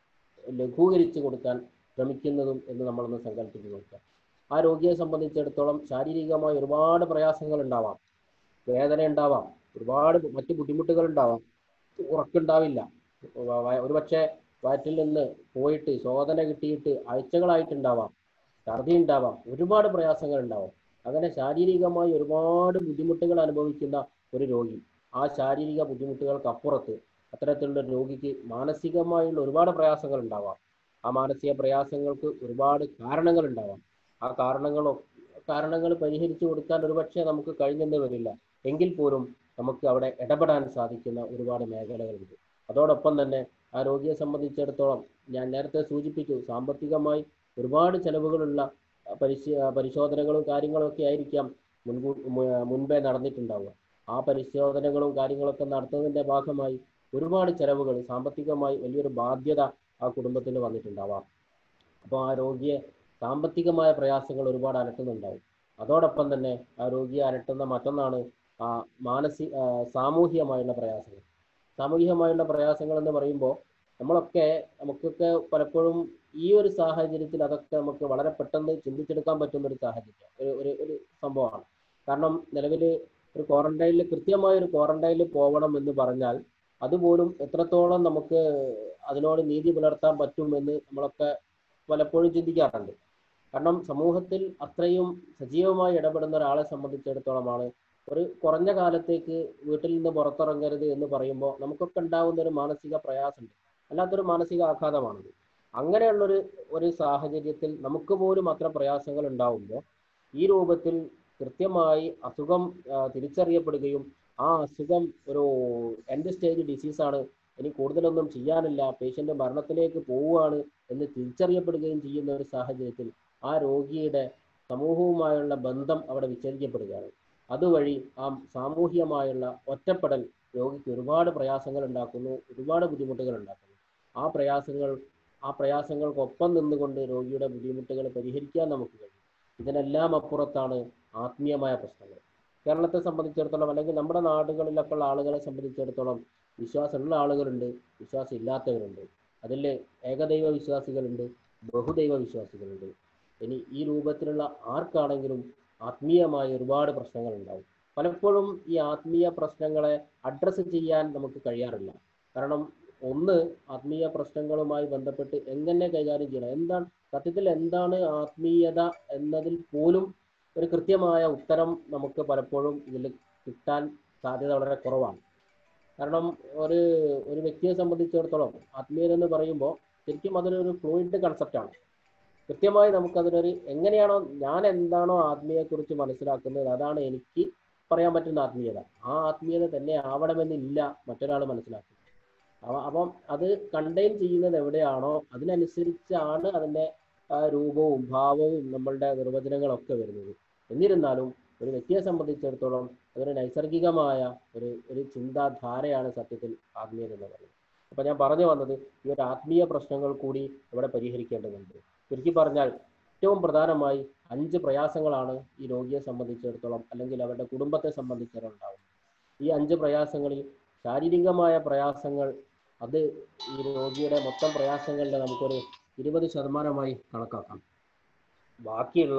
ലഘൂകരിച്ച് കൊടുക്കാൻ ശ്രമിക്കുന്നതും എന്ന് നമ്മളൊന്ന് സങ്കല്പിച്ച് നോക്കുക ആ രോഗിയെ സംബന്ധിച്ചിടത്തോളം ശാരീരികമായ ഒരുപാട് പ്രയാസങ്ങൾ ഉണ്ടാവാം വേദന ഉണ്ടാവാം ഒരുപാട് മറ്റു ബുദ്ധിമുട്ടുകൾ ഉണ്ടാവാം ഉറക്കുണ്ടാവില്ല വ- വ- ഒരുപക്ഷെ വയറ്റിൽ നിന്ന് പോയിട്ട് ശോധന കിട്ടിയിട്ട് ആഴ്ചകളായിട്ടുണ്ടാവാം ഛർദി ഉണ്ടാവാം ഒരുപാട് പ്രയാസങ്ങൾ ഉണ്ടാവാം അങ്ങനെ ശാരീരികമായി ഒരുപാട് ബുദ്ധിമുട്ടുകൾ അനുഭവിക്കുന്ന ഒരു രോഗി ആ ശാരീരിക ബുദ്ധിമുട്ടുകൾക്ക് അപ്പുറത്ത് അത്തരത്തിലുള്ള ഒരു രോഗിക്ക് മാനസികമായുള്ള ഒരുപാട് പ്രയാസങ്ങൾ ഉണ്ടാവാം ആ മാനസിക പ്രയാസങ്ങൾക്ക് ഒരുപാട് കാരണങ്ങൾ ഉണ്ടാവാം ആ കാരണങ്ങളോ കാരണങ്ങൾ പരിഹരിച്ചു കൊടുക്കാൻ ഒരുപക്ഷെ നമുക്ക് കഴിഞ്ഞെന്ന് വരില്ല എങ്കിൽ പോലും നമുക്ക് അവിടെ ഇടപെടാൻ സാധിക്കുന്ന ഒരുപാട് മേഖലകളുണ്ട് അതോടൊപ്പം തന്നെ ആ രോഗിയെ സംബന്ധിച്ചിടത്തോളം ഞാൻ നേരത്തെ സൂചിപ്പിച്ചു സാമ്പത്തികമായി ഒരുപാട് ചെലവുകളുള്ള അഹ് പരിശീ അഹ് പരിശോധനകളും കാര്യങ്ങളും ഒക്കെ ആയിരിക്കാം മുൻകൂ മു- മുൻപേ നടന്നിട്ടുണ്ടാവുക ആ പരിശോധനകളും കാര്യങ്ങളൊക്കെ നടത്തുന്നതിന്റെ ഭാഗമായി ഒരുപാട് ചെലവുകൾ സാമ്പത്തികമായി വലിയൊരു ബാധ്യത ആ കുടുംബത്തിന് വന്നിട്ടുണ്ടാവാം അപ്പോൾ ആ രോഗിയെ സാമ്പത്തികമായ പ്രയാസങ്ങൾ ഒരുപാട് അലട്ടുന്നുണ്ടാവും അതോടൊപ്പം തന്നെ ആ രോഗിയെ അലട്ടുന്ന മറ്റൊന്നാണ് ആ മാനസിക ആ, സാമൂഹികമായുള്ള പ്രയാസങ്ങൾ സാമൂഹികമായുള്ള പ്രയാസങ്ങൾ എന്ന് പറയുമ്പോൾ നമ്മളൊക്കെ നമുക്കൊക്കെ പലപ്പോഴും ഈ ഒരു സാഹചര്യത്തിൽ അതൊക്കെ നമുക്ക് വളരെ പെട്ടെന്ന് ചിന്തിച്ചെടുക്കാൻ പറ്റുന്ന ഒരു സാഹചര്യം ഒരു ഒരു ഒരു സംഭവമാണ് കാരണം നിലവിൽ ഒരു ക്വാറന്റൈനിൽ കൃത്യമായ ഒരു ക്വാറന്റൈനിൽ പോകണം എന്ന് പറഞ്ഞാൽ അതുപോലും എത്രത്തോളം നമുക്ക് അതിനോട് നീതി പുലർത്താൻ പറ്റുമെന്ന് നമ്മളൊക്കെ പലപ്പോഴും ചിന്തിക്കാറുണ്ട് കാരണം സമൂഹത്തിൽ അത്രയും സജീവമായി ഇടപെടുന്ന ഒരാളെ സംബന്ധിച്ചിടത്തോളമാണ് ഒരു കുറഞ്ഞ കാലത്തേക്ക് വീട്ടിൽ നിന്ന് പുറത്തിറങ്ങരുത് എന്ന് പറയുമ്പോൾ നമുക്കൊക്കെ ഉണ്ടാകുന്ന ഒരു മാനസിക പ്രയാസമുണ്ട് അല്ലാത്തൊരു മാനസിക ആഘാതമാണത് അങ്ങനെയുള്ളൊരു ഒരു സാഹചര്യത്തിൽ നമുക്ക് പോലും അത്ര പ്രയാസങ്ങൾ ഉണ്ടാവുമ്പോൾ ഈ രൂപത്തിൽ കൃത്യമായി അസുഖം ആ, തിരിച്ചറിയപ്പെടുകയും ആ അസുഖം ഒരു എൻഡ് സ്റ്റേജ് ഡിസീസാണ് ഇനി കൂടുതലൊന്നും ചെയ്യാനില്ല പേഷ്യന്റ് മരണത്തിലേക്ക് പോവുകയാണ് എന്ന് തിരിച്ചറിയപ്പെടുകയും ചെയ്യുന്ന ഒരു സാഹചര്യത്തിൽ ആ രോഗിയുടെ സമൂഹവുമായുള്ള ബന്ധം അവിടെ വിച്ഛേദിക്കപ്പെടുകയാണ് അതുവഴി ആ സാമൂഹികമായുള്ള ഒറ്റപ്പെടൽ രോഗിക്ക് ഒരുപാട് പ്രയാസങ്ങൾ ഉണ്ടാക്കുന്നു ഒരുപാട് ബുദ്ധിമുട്ടുകൾ ഉണ്ടാക്കുന്നു ആ പ്രയാസങ്ങൾ ആ പ്രയാസങ്ങൾക്കൊപ്പം നിന്നുകൊണ്ട് രോഗിയുടെ ബുദ്ധിമുട്ടുകൾ പരിഹരിക്കാൻ നമുക്ക് കഴിയും ഇതിനെല്ലാം അപ്പുറത്താണ് ആത്മീയമായ പ്രശ്നങ്ങൾ കേരളത്തെ സംബന്ധിച്ചിടത്തോളം അല്ലെങ്കിൽ നമ്മുടെ നാടുകളിലൊക്കെ ഉള്ള ആളുകളെ സംബന്ധിച്ചിടത്തോളം വിശ്വാസമുള്ള ആളുകളുണ്ട് വിശ്വാസം ഇല്ലാത്തവരുണ്ട് അതിൽ ഏകദൈവ വിശ്വാസികളുണ്ട് ബഹുദൈവ വിശ്വാസികളുണ്ട് ഇനി ഈ രൂപത്തിലുള്ള ആർക്കാണെങ്കിലും ആത്മീയമായ ഒരുപാട് പ്രശ്നങ്ങൾ ഉണ്ടാവും പലപ്പോഴും ഈ ആത്മീയ പ്രശ്നങ്ങളെ അഡ്രസ്സ് ചെയ്യാൻ നമുക്ക് കഴിയാറില്ല കാരണം ഒന്ന് ആത്മീയ പ്രശ്നങ്ങളുമായി ബന്ധപ്പെട്ട് എങ്ങനെ കൈകാര്യം ചെയ്യണം എന്താണ് സത്യത്തിൽ എന്താണ് ആത്മീയത എന്നതിൽ പോലും ഒരു കൃത്യമായ ഉത്തരം നമുക്ക് പലപ്പോഴും ഇതിൽ കിട്ടാൻ സാധ്യത വളരെ കുറവാണ് കാരണം ഒരു ഒരു വ്യക്തിയെ സംബന്ധിച്ചിടത്തോളം ആത്മീയത എന്ന് പറയുമ്പോൾ ശരിക്കും അതൊരു ഫ്ലൂയിഡ് കൺസെപ്റ്റാണ് കൃത്യമായി നമുക്കതിനൊരു എങ്ങനെയാണോ ഞാൻ എന്താണോ ആത്മീയതയെക്കുറിച്ച് മനസ്സിലാക്കുന്നത് അതാണ് എനിക്ക് പറയാൻ പറ്റുന്ന ആത്മീയത ആ ആത്മീയത തന്നെ ആവണമെന്നില്ല മറ്റൊരാൾ മനസ്സിലാക്കുന്നത് അവ അപ്പം അത് കണ്ടെയ്ൻ ചെയ്യുന്നത് എവിടെയാണോ അതിനനുസരിച്ചാണ് അതിൻ്റെ ആ, രൂപവും ഭാവവും നമ്മളുടെ നിർവചനങ്ങളൊക്കെ വരുന്നത് എന്നിരുന്നാലും ഒരു വ്യക്തിയെ സംബന്ധിച്ചിടത്തോളം അതൊരു നൈസർഗികമായ ഒരു ഒരു ചിന്താധാരയാണ് സത്യത്തിൽ ആത്മീയത എന്ന് പറയുന്നത് അപ്പൊ ഞാൻ പറഞ്ഞു വന്നത് ഈ ഒരു ആത്മീയ പ്രശ്നങ്ങൾ കൂടി ഇവിടെ പരിഹരിക്കേണ്ടതുണ്ട് ചുരുക്കി പറഞ്ഞാൽ ഏറ്റവും പ്രധാനമായി അഞ്ച് പ്രയാസങ്ങളാണ് ഈ രോഗിയെ സംബന്ധിച്ചിടത്തോളം അല്ലെങ്കിൽ അവരുടെ കുടുംബത്തെ സംബന്ധിച്ചിടത്തോളം ഉണ്ടാവുന്നത് ഈ അഞ്ച് പ്രയാസങ്ങളിൽ ശാരീരികമായ പ്രയാസങ്ങൾ അത് ഈ രോഗിയുടെ മൊത്തം പ്രയാസങ്ങളുടെ നമുക്കൊരു ഇരുപത് ശതമാനമായി കണക്കാക്കാം ബാക്കിയുള്ള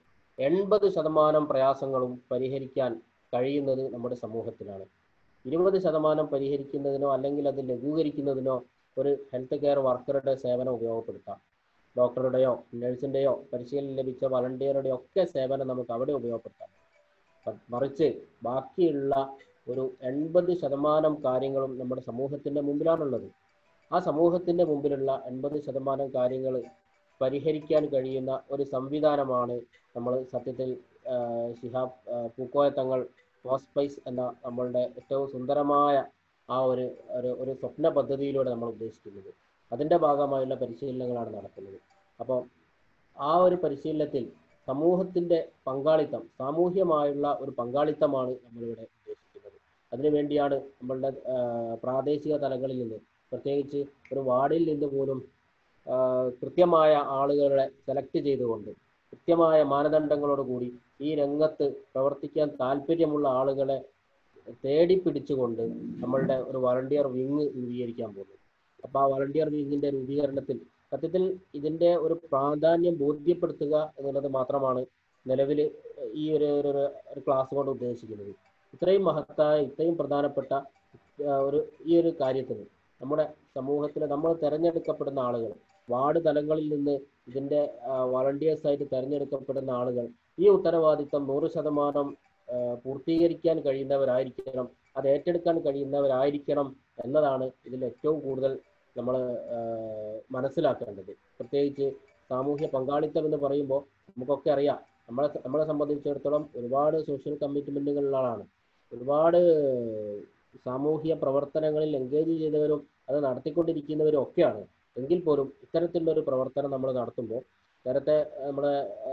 എൺപത് ശതമാനം പ്രയാസങ്ങളും പരിഹരിക്കാൻ കഴിയുന്നത് നമ്മുടെ സമൂഹത്തിലാണ് ഇരുപത് ശതമാനം പരിഹരിക്കുന്നതിനോ അല്ലെങ്കിൽ അത് ലഘൂകരിക്കുന്നതിനോ ഒരു ഹെൽത്ത് കെയർ വർക്കറുടെ സേവനം ഉപയോഗപ്പെടുത്താം ഡോക്ടറുടെയോ നഴ്സിന്റെയോ പരിശീലനം ലഭിച്ച വളണ്ടിയറുടെയോ ഒക്കെ സേവനം നമുക്ക് അവിടെ ഉപയോഗപ്പെടുത്താം പ- മറിച്ച് ബാക്കിയുള്ള ഒരു എൺപത് ശതമാനം കാര്യങ്ങളും നമ്മുടെ സമൂഹത്തിന്റെ മുമ്പിലാണുള്ളത് ആ സമൂഹത്തിന്റെ മുമ്പിലുള്ള എൺപത് ശതമാനം കാര്യങ്ങൾ പരിഹരിക്കാൻ കഴിയുന്ന ഒരു സംവിധാനമാണ് നമ്മൾ സത്യത്തിൽ ആ, ശിഹാബ് ആ, പൂക്കോയ തങ്ങൾ സ്പൈസ് എന്ന നമ്മളുടെ ഏറ്റവും സുന്ദരമായ ആ ഒരു ഒരു ഒരു സ്വപ്ന പദ്ധതിയിലൂടെ നമ്മൾ ഉദ്ദേശിക്കുന്നത് അതിന്റെ ഭാഗമായുള്ള പരിശീലനങ്ങളാണ് നടക്കുന്നത് അപ്പോൾ ആ ഒരു പരിശീലനത്തിൽ സമൂഹത്തിന്റെ പങ്കാളിത്തം സാമൂഹ്യമായുള്ള ഒരു പങ്കാളിത്തമാണ് നമ്മളിവിടെ ഉദ്ദേശിക്കുന്നത് അതിനുവേണ്ടിയാണ് നമ്മളുടെ ആ, പ്രാദേശിക തലങ്ങളിൽ നിന്ന് പ്രത്യേകിച്ച് ഒരു വാർഡിൽ നിന്ന് പോലും ആ, കൃത്യമായ ആളുകളെ സെലക്ട് ചെയ്തുകൊണ്ട് കൃത്യമായ മാനദണ്ഡങ്ങളോട് കൂടി ഈ രംഗത്ത് പ്രവർത്തിക്കാൻ താല്പര്യമുള്ള ആളുകളെ തേടി പിടിച്ചുകൊണ്ട് നമ്മളുടെ ഒരു വളണ്ടിയർ വിങ് രൂപീകരിക്കാൻ പോകുന്നു അപ്പൊ ആ വളണ്ടിയർ വിങ്ങിന്റെ രൂപീകരണത്തിൽ സത്യത്തിൽ ഇതിന്റെ ഒരു പ്രാധാന്യം ബോധ്യപ്പെടുത്തുക എന്നുള്ളത് മാത്രമാണ് നിലവിൽ ഈ ഒരു ഒരു- ഒരു- ഒരു ക്ലാസ് കൊണ്ട് ഉദ്ദേശിക്കുന്നത് ഇത്രയും മഹത്തായ ഇത്രയും പ്രധാനപ്പെട്ട ആ, ഒരു ഈ ഒരു കാര്യത്തിന് നമ്മുടെ സമൂഹത്തിൽ നമ്മൾ തെരഞ്ഞെടുക്കപ്പെടുന്ന ആളുകൾ വാർഡ് തലങ്ങളിൽ നിന്ന് ഇതിന്റെ വളണ്ടിയേഴ്സ് ആയിട്ട് തെരഞ്ഞെടുക്കപ്പെടുന്ന ആളുകൾ ഈ ഉത്തരവാദിത്തം നൂറ് ശതമാനം ആ, പൂർത്തീകരിക്കാൻ കഴിയുന്നവരായിരിക്കണം അത് ഏറ്റെടുക്കാൻ കഴിയുന്നവരായിരിക്കണം എന്നതാണ് ഇതിൽ ഏറ്റവും കൂടുതൽ നമ്മൾ മനസ്സിലാക്കേണ്ടത് പ്രത്യേകിച്ച് സാമൂഹ്യ പങ്കാളിത്തം എന്ന് പറയുമ്പോൾ നമുക്കൊക്കെ അറിയാം നമ്മളെ നമ്മളെ സംബന്ധിച്ചിടത്തോളം ഒരുപാട് സോഷ്യൽ കമ്മിറ്റ്മെന്റുകളിലാണ് ഒരുപാട് സാമൂഹ്യ പ്രവർത്തനങ്ങളിൽ എൻഗേജ് ചെയ്തവരും അത് നടത്തിക്കൊണ്ടിരിക്കുന്നവരും ഒക്കെയാണ് എങ്കിൽ പോലും ഇത്തരത്തിലുള്ള ഒരു പ്രവർത്തനം നമ്മൾ നടത്തുമ്പോൾ നേരത്തെ നമ്മുടെ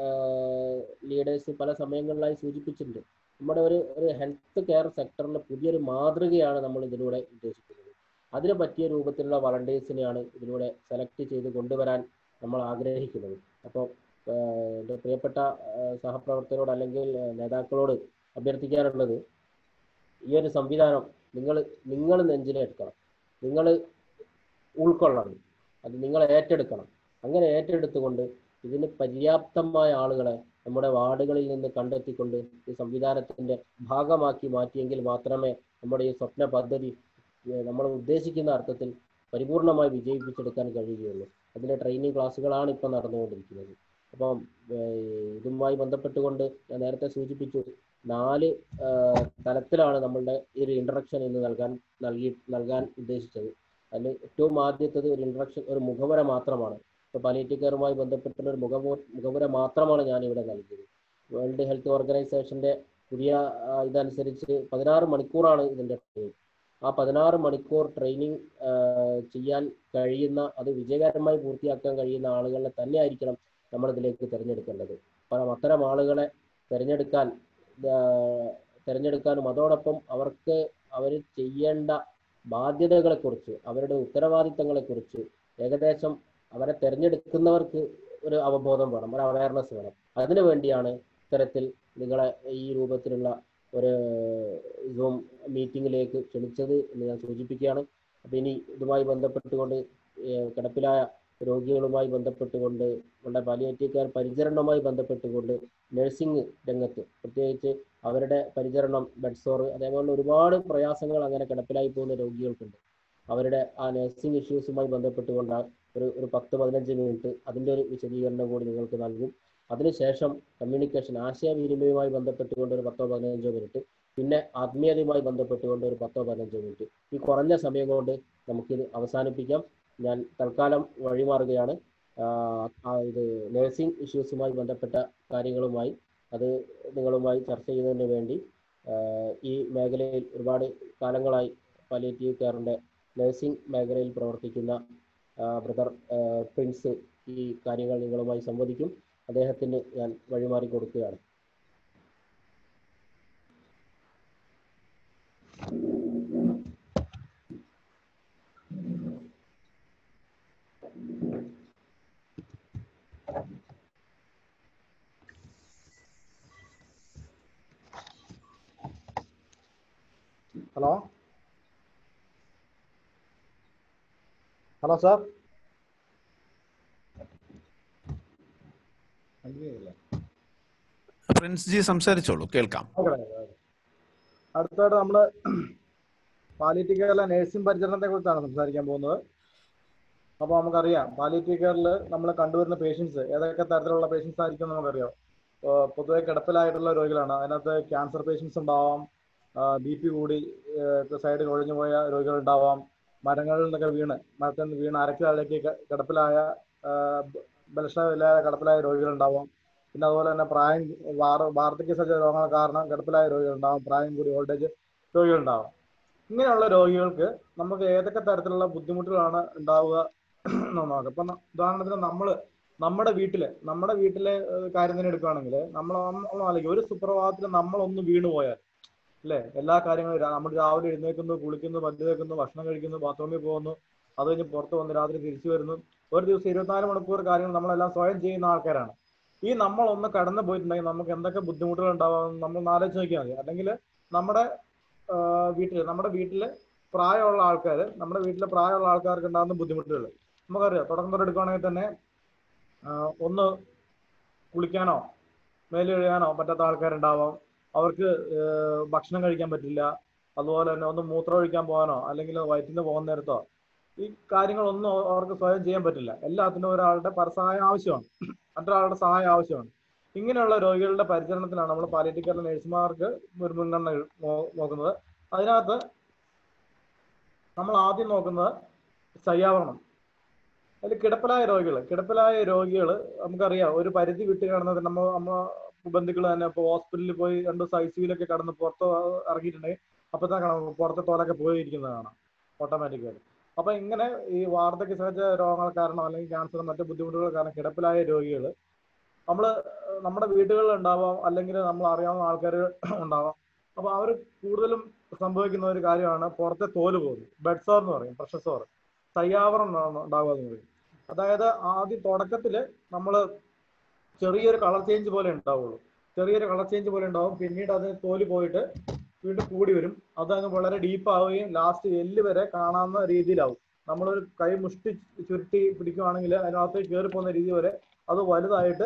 ലീഡേഴ്സ് പല സമയങ്ങളിലായി സൂചിപ്പിച്ചിട്ടുണ്ട് നമ്മുടെ ഒരു ഒരു ഹെൽത്ത് കെയർ സെക്ടറിലെ പുതിയൊരു മാതൃകയാണ് നമ്മൾ ഇതിലൂടെ ഉദ്ദേശിക്കുന്നത് അതിന് പറ്റിയ രൂപത്തിലുള്ള വളണ്ടിയേഴ്സിനെയാണ് ഇതിലൂടെ സെലക്ട് ചെയ്ത് കൊണ്ടുവരാൻ നമ്മൾ ആഗ്രഹിക്കുന്നത് അപ്പോൾ എൻ്റെ പ്രിയപ്പെട്ട ആ, സഹപ്രവർത്തകരോട് അല്ലെങ്കിൽ ആ, നേതാക്കളോട് അഭ്യർത്ഥിക്കാനുള്ളത് ഈ ഒരു സംവിധാനം നിങ്ങൾ നിങ്ങൾ നെഞ്ചിലെടുക്കണം നിങ്ങൾ ഉൾക്കൊള്ളണം അത് നിങ്ങൾ ഏറ്റെടുക്കണം അങ്ങനെ ഏറ്റെടുത്തുകൊണ്ട് ഇതിന് പര്യാപ്തമായ ആളുകളെ നമ്മുടെ വാർഡുകളിൽ നിന്ന് കണ്ടെത്തിക്കൊണ്ട് ഈ സംവിധാനത്തിന്റെ ഭാഗമാക്കി മാറ്റിയെങ്കിൽ മാത്രമേ നമ്മുടെ ഈ സ്വപ്ന പദ്ധതി ഏഹ് നമ്മൾ ഉദ്ദേശിക്കുന്ന അർത്ഥത്തിൽ പരിപൂർണമായി വിജയിപ്പിച്ചെടുക്കാൻ കഴിയുകയുള്ളൂ അതിന്റെ ട്രെയിനിങ് ക്ലാസ്സുകളാണ് ഇപ്പം നടന്നുകൊണ്ടിരിക്കുന്നത് അപ്പം ഏഹ് ഇതുമായി ബന്ധപ്പെട്ടുകൊണ്ട് ഞാൻ നേരത്തെ സൂചിപ്പിച്ചു നാല് ആഹ് തലത്തിലാണ് നമ്മളുടെ ഈ ഒരു ഇൻട്രഡക്ഷൻ ഇന്ന് നൽകാൻ നൽകി നൽകാൻ ഉദ്ദേശിച്ചത് അതിൽ ഏറ്റവും ആദ്യത്തത് ഒരു ഇൻട്രഡക്ഷൻ ഒരു മുഖവര മാത്രമാണ് ഇപ്പൊ പാലിയേറ്റീവ് കെയറുമായി ബന്ധപ്പെട്ടുള്ള ഒരു മുഖവ മുഖവര മാത്രമാണ് ഞാൻ ഇവിടെ നൽകിയത് വേൾഡ് ഹെൽത്ത് ഓർഗനൈസേഷന്റെ പുതിയ ആ, ഇതനുസരിച്ച് പതിനാറ് മണിക്കൂറാണ് ഇതിന്റെ ട്രെയിനിങ് ആ പതിനാറ് മണിക്കൂർ ട്രെയിനിങ് ചെയ്യാൻ കഴിയുന്ന അത് വിജയകരമായി പൂർത്തിയാക്കാൻ കഴിയുന്ന ആളുകളെ തന്നെ ആയിരിക്കണം നമ്മൾ ഇതിലേക്ക് തിരഞ്ഞെടുക്കേണ്ടത് അപ്പം അത്തരം ആളുകളെ തിരഞ്ഞെടുക്കാൻ ആ, തിരഞ്ഞെടുക്കാനും അതോടൊപ്പം അവർക്ക് അവർ ചെയ്യേണ്ട ബാധ്യതകളെക്കുറിച്ച് അവരുടെ ഉത്തരവാദിത്തങ്ങളെക്കുറിച്ച് ഏകദേശം അവരെ തിരഞ്ഞെടുക്കുന്നവർക്ക് ഒരു അവബോധം വേണം ഒരു അവയർനെസ് വേണം അതിനു വേണ്ടിയാണ് ഇത്തരത്തിൽ നിങ്ങളെ ഈ രൂപത്തിലുള്ള ഒരു സൂം മീറ്റിംഗിലേക്ക് ക്ഷണിച്ചത് എന്ന് ഞാൻ സൂചിപ്പിക്കുകയാണ് അപ്പൊ ഇനി ഇതുമായി ബന്ധപ്പെട്ടുകൊണ്ട് ഏഹ് കിടപ്പിലായ രോഗികളുമായി ബന്ധപ്പെട്ടുകൊണ്ട് നമ്മുടെ പാലിയേറ്റീവ് കെയർ പരിചരണവുമായി ബന്ധപ്പെട്ടുകൊണ്ട് നഴ്സിംഗ് രംഗത്ത് പ്രത്യേകിച്ച് അവരുടെ പരിചരണം ബെഡ് സോർ അതേപോലെ ഒരുപാട് പ്രയാസങ്ങൾ അങ്ങനെ കിടപ്പിലായി പോകുന്ന രോഗികൾക്കുണ്ട് അവരുടെ ആ നഴ്സിംഗ് ഇഷ്യൂസുമായി ബന്ധപ്പെട്ടുകൊണ്ട് ഒരു ഒരു പത്ത് പതിനഞ്ച് മിനിറ്റ് അതിൻ്റെ ഒരു വിശദീകരണം കൂടി നിങ്ങൾക്ക് നൽകും അതിനുശേഷം കമ്മ്യൂണിക്കേഷൻ ആശയവിനിമയവുമായി ബന്ധപ്പെട്ടുകൊണ്ട് ഒരു പത്തോ പതിനഞ്ചോ മിനിറ്റ് പിന്നെ ആത്മീയതയുമായി ബന്ധപ്പെട്ടുകൊണ്ട് ഒരു പത്തോ പതിനഞ്ചോ മിനിറ്റ് ഈ കുറഞ്ഞ സമയം കൊണ്ട് നമുക്കിത് അവസാനിപ്പിക്കാം ഞാൻ തൽക്കാലം വഴിമാറുകയാണ് ആഹ് ആ ഇത് നഴ്സിംഗ് ഇഷ്യൂസുമായി ബന്ധപ്പെട്ട കാര്യങ്ങളുമായി അത് നിങ്ങളുമായി ചർച്ച ചെയ്യുന്നതിന് വേണ്ടി ആഹ് ഈ മേഖലയിൽ ഒരുപാട് കാലങ്ങളായി പാലിയേറ്റീവ് കെയറിന്റെ നഴ്സിംഗ് മേഖലയിൽ പ്രവർത്തിക്കുന്ന ബ്രദർ പ്രിൻസ് ഈ കാര്യങ്ങൾ നിങ്ങളുമായി സംവദിക്കും അദ്ദേഹത്തിന് ഞാൻ വഴിമാറി കൊടുക്കുകയാണ് hello hello sir Prince ji സംസാരിച്ചോളൂ കേൾക്കാം അടുത്തായിട്ട് നമ്മൾ പാലിയേറ്റീവ് കെയറിലെ നഴ്സിംഗ് പരിചരണത്തെ കുറിച്ചാണ് സംസാരിക്കാൻ പോകുന്നത് അപ്പോൾ നമുക്കറിയാം പാലിയേറ്റീവ് കെയറിൽ നമ്മൾ കണ്ടുവരുന്ന പേഷ്യൻസ് ഏതൊക്കെ തരത്തിലുള്ള പേഷ്യൻസ് ആയിരിക്കും എന്ന് നമുക്കറിയാം ഏഹ് പൊതുവെ കിടപ്പിലായിട്ടുള്ള രോഗികളാണ് അതിനകത്ത് ക്യാൻസർ പേഷ്യൻസ് ഉണ്ടാവാം ബി പി കൂടി സൈഡ് കൊഴിഞ്ഞു പോയ രോഗികൾ ഉണ്ടാവാം മരങ്ങളിൽ നിന്നൊക്കെ വീണ് മരത്തിൽ നിന്ന് വീണ് അരക്കിലേക്ക് കിടപ്പിലായ ബലക്ഷണമില്ലാതെ കിടപ്പിലായ രോഗികൾ ഉണ്ടാവാം പിന്നെ അതുപോലെ തന്നെ പ്രായം വാർ വാർദ്ധക്യ സജ്ജ രോഗങ്ങൾ കാരണം കിടപ്പിലായ രോഗികൾ ഉണ്ടാവും പ്രായം കൂടി ഓൾഡേജ് രോഗികൾ ഉണ്ടാവും ഇങ്ങനെയുള്ള രോഗികൾക്ക് നമുക്ക് ഏതൊക്കെ തരത്തിലുള്ള ബുദ്ധിമുട്ടുകളാണ് ഉണ്ടാവുക എന്ന് നോക്കാം ഇപ്പൊ ന- ഉദാഹരണത്തിന് നമ്മൾ നമ്മുടെ വീട്ടില് നമ്മുടെ വീട്ടിലെ ഏഹ്, കാര്യം തന്നെ എടുക്കുകയാണെങ്കിൽ നമ്മൾ നമ്മൾ ആലോചിക്കും ഒരു സുപ്രഭാതത്തിൽ നമ്മളൊന്ന് വീണു പോയാൽ അല്ലേ എല്ലാ കാര്യങ്ങളും രാ- നമ്മൾ രാവിലെ എഴുന്നേൽക്കുന്നു കുളിക്കുന്നു മദ്യ വെക്കുന്നു ഭക്ഷണം കഴിക്കുന്നു ബാത്റൂമിൽ പോകുന്നു അത് കഴിഞ്ഞ് പുറത്ത് വന്ന് രാത്രി തിരിച്ചു വരുന്നു ഒരു ദിവസം ഇരുപത്തിനാല് മണിക്കൂർ കാര്യങ്ങൾ നമ്മളെല്ലാം സ്വയം ചെയ്യുന്ന ആൾക്കാരാണ് ഈ നമ്മൾ ഒന്ന് കടന്നു പോയിട്ടുണ്ടെങ്കിൽ നമുക്ക് എന്തൊക്കെ ബുദ്ധിമുട്ടുകൾ ഉണ്ടാവാം നമ്മൾ ഒന്ന് ആലോചിച്ച് നോക്കിയാൽ മതി അല്ലെങ്കിൽ നമ്മുടെ വീട്ടിൽ നമ്മുടെ വീട്ടിൽ പ്രായമുള്ള ആൾക്കാർ നമ്മുടെ വീട്ടിലെ പ്രായമുള്ള ആൾക്കാർക്ക് ഉണ്ടാകുന്ന ബുദ്ധിമുട്ടുകൾ നമുക്കറിയാം തുടക്കം തൊട്ട് എടുക്കുകയാണെങ്കിൽ തന്നെ ആ, ഒന്ന് കുളിക്കാനോ മേല് കഴുകാനോ പറ്റാത്ത ആൾക്കാരുണ്ടാവാം അവർക്ക് ഏഹ്, ഭക്ഷണം കഴിക്കാൻ പറ്റില്ല അതുപോലെ തന്നെ ഒന്ന് മൂത്രം ഒഴിക്കാൻ പോകാനോ അല്ലെങ്കിൽ വയറ്റിന് പോകുന്ന നേരത്തോ ഈ കാര്യങ്ങളൊന്നും അവർക്ക് സ്വയം ചെയ്യാൻ പറ്റില്ല എല്ലാത്തിനും ഒരാളുടെ പരസഹായം ആവശ്യമാണ് മറ്റൊരാളുടെ സഹായം ആവശ്യമാണ് ഇങ്ങനെയുള്ള രോഗികളുടെ പരിചരണത്തിലാണ് നമ്മൾ പാലിയേറ്റീവ് കെയർ നഴ്സുമാർക്ക് ഒരു മുൻഗണന നോ- നോക്കുന്നത് അതിനകത്ത് നമ്മൾ ആദ്യം നോക്കുന്നത് ശയ്യാവരണം അതിൽ കിടപ്പിലായ രോഗികൾ കിടപ്പിലായ രോഗികൾ നമുക്കറിയാം ഒരു പരിധി വിട്ട് കിടന്നത് നമ്മ നമ്മ ബന്ധുക്കൾ തന്നെ ഇപ്പോൾ ഹോസ്പിറ്റലിൽ പോയി രണ്ട് ദിവസം ഐ സിയിലൊക്കെ കടന്ന് പുറത്ത് ഇറങ്ങിയിട്ടുണ്ടെങ്കിൽ അപ്പോഴത്തെ കാണാം പുറത്തെ തോലൊക്കെ പോയിരിക്കുന്നത് കാണാം ഓട്ടോമാറ്റിക്കായിട്ട് അപ്പൊ ഇങ്ങനെ ഈ വാർദ്ധക്യ സഹജ രോഗങ്ങൾ കാരണം അല്ലെങ്കിൽ ക്യാൻസർ മറ്റു ബുദ്ധിമുട്ടുകൾ കാരണം കിടപ്പിലായ രോഗികൾ നമ്മൾ നമ്മുടെ വീടുകളിൽ ഉണ്ടാവാം അല്ലെങ്കിൽ നമ്മൾ അറിയാവുന്ന ആൾക്കാർ ഉണ്ടാവാം അപ്പൊ അവർ കൂടുതലും സംഭവിക്കുന്ന ഒരു കാര്യമാണ് പുറത്തെ തോല് പോകുന്നത് ബെഡ് സോർ എന്ന് പറയും പ്രഷർ സോർ തയ്യാവറം ഉണ്ടാവുക എന്ന് പറയും അതായത് ആദ്യം തുടക്കത്തിൽ നമ്മൾ ചെറിയൊരു കളർ ചേഞ്ച് പോലെ ഉണ്ടാവുള്ളൂ ചെറിയൊരു കളർ ചേഞ്ച് പോലെ ഉണ്ടാവും പിന്നീട് അത് തോല് പോയിട്ട് വീണ്ടും കൂടി വരും അതങ്ങ് വളരെ ഡീപ്പ് ആവുകയും ലാസ്റ്റ് എല്ല് വരെ കാണാവുന്ന രീതിയിലാവും നമ്മളൊരു കൈ മുഷ്ടി ചുരുട്ടി പിടിക്കുകയാണെങ്കിൽ അതിനകത്ത് കയറി പോകുന്ന രീതി വരെ അത് വലുതായിട്ട്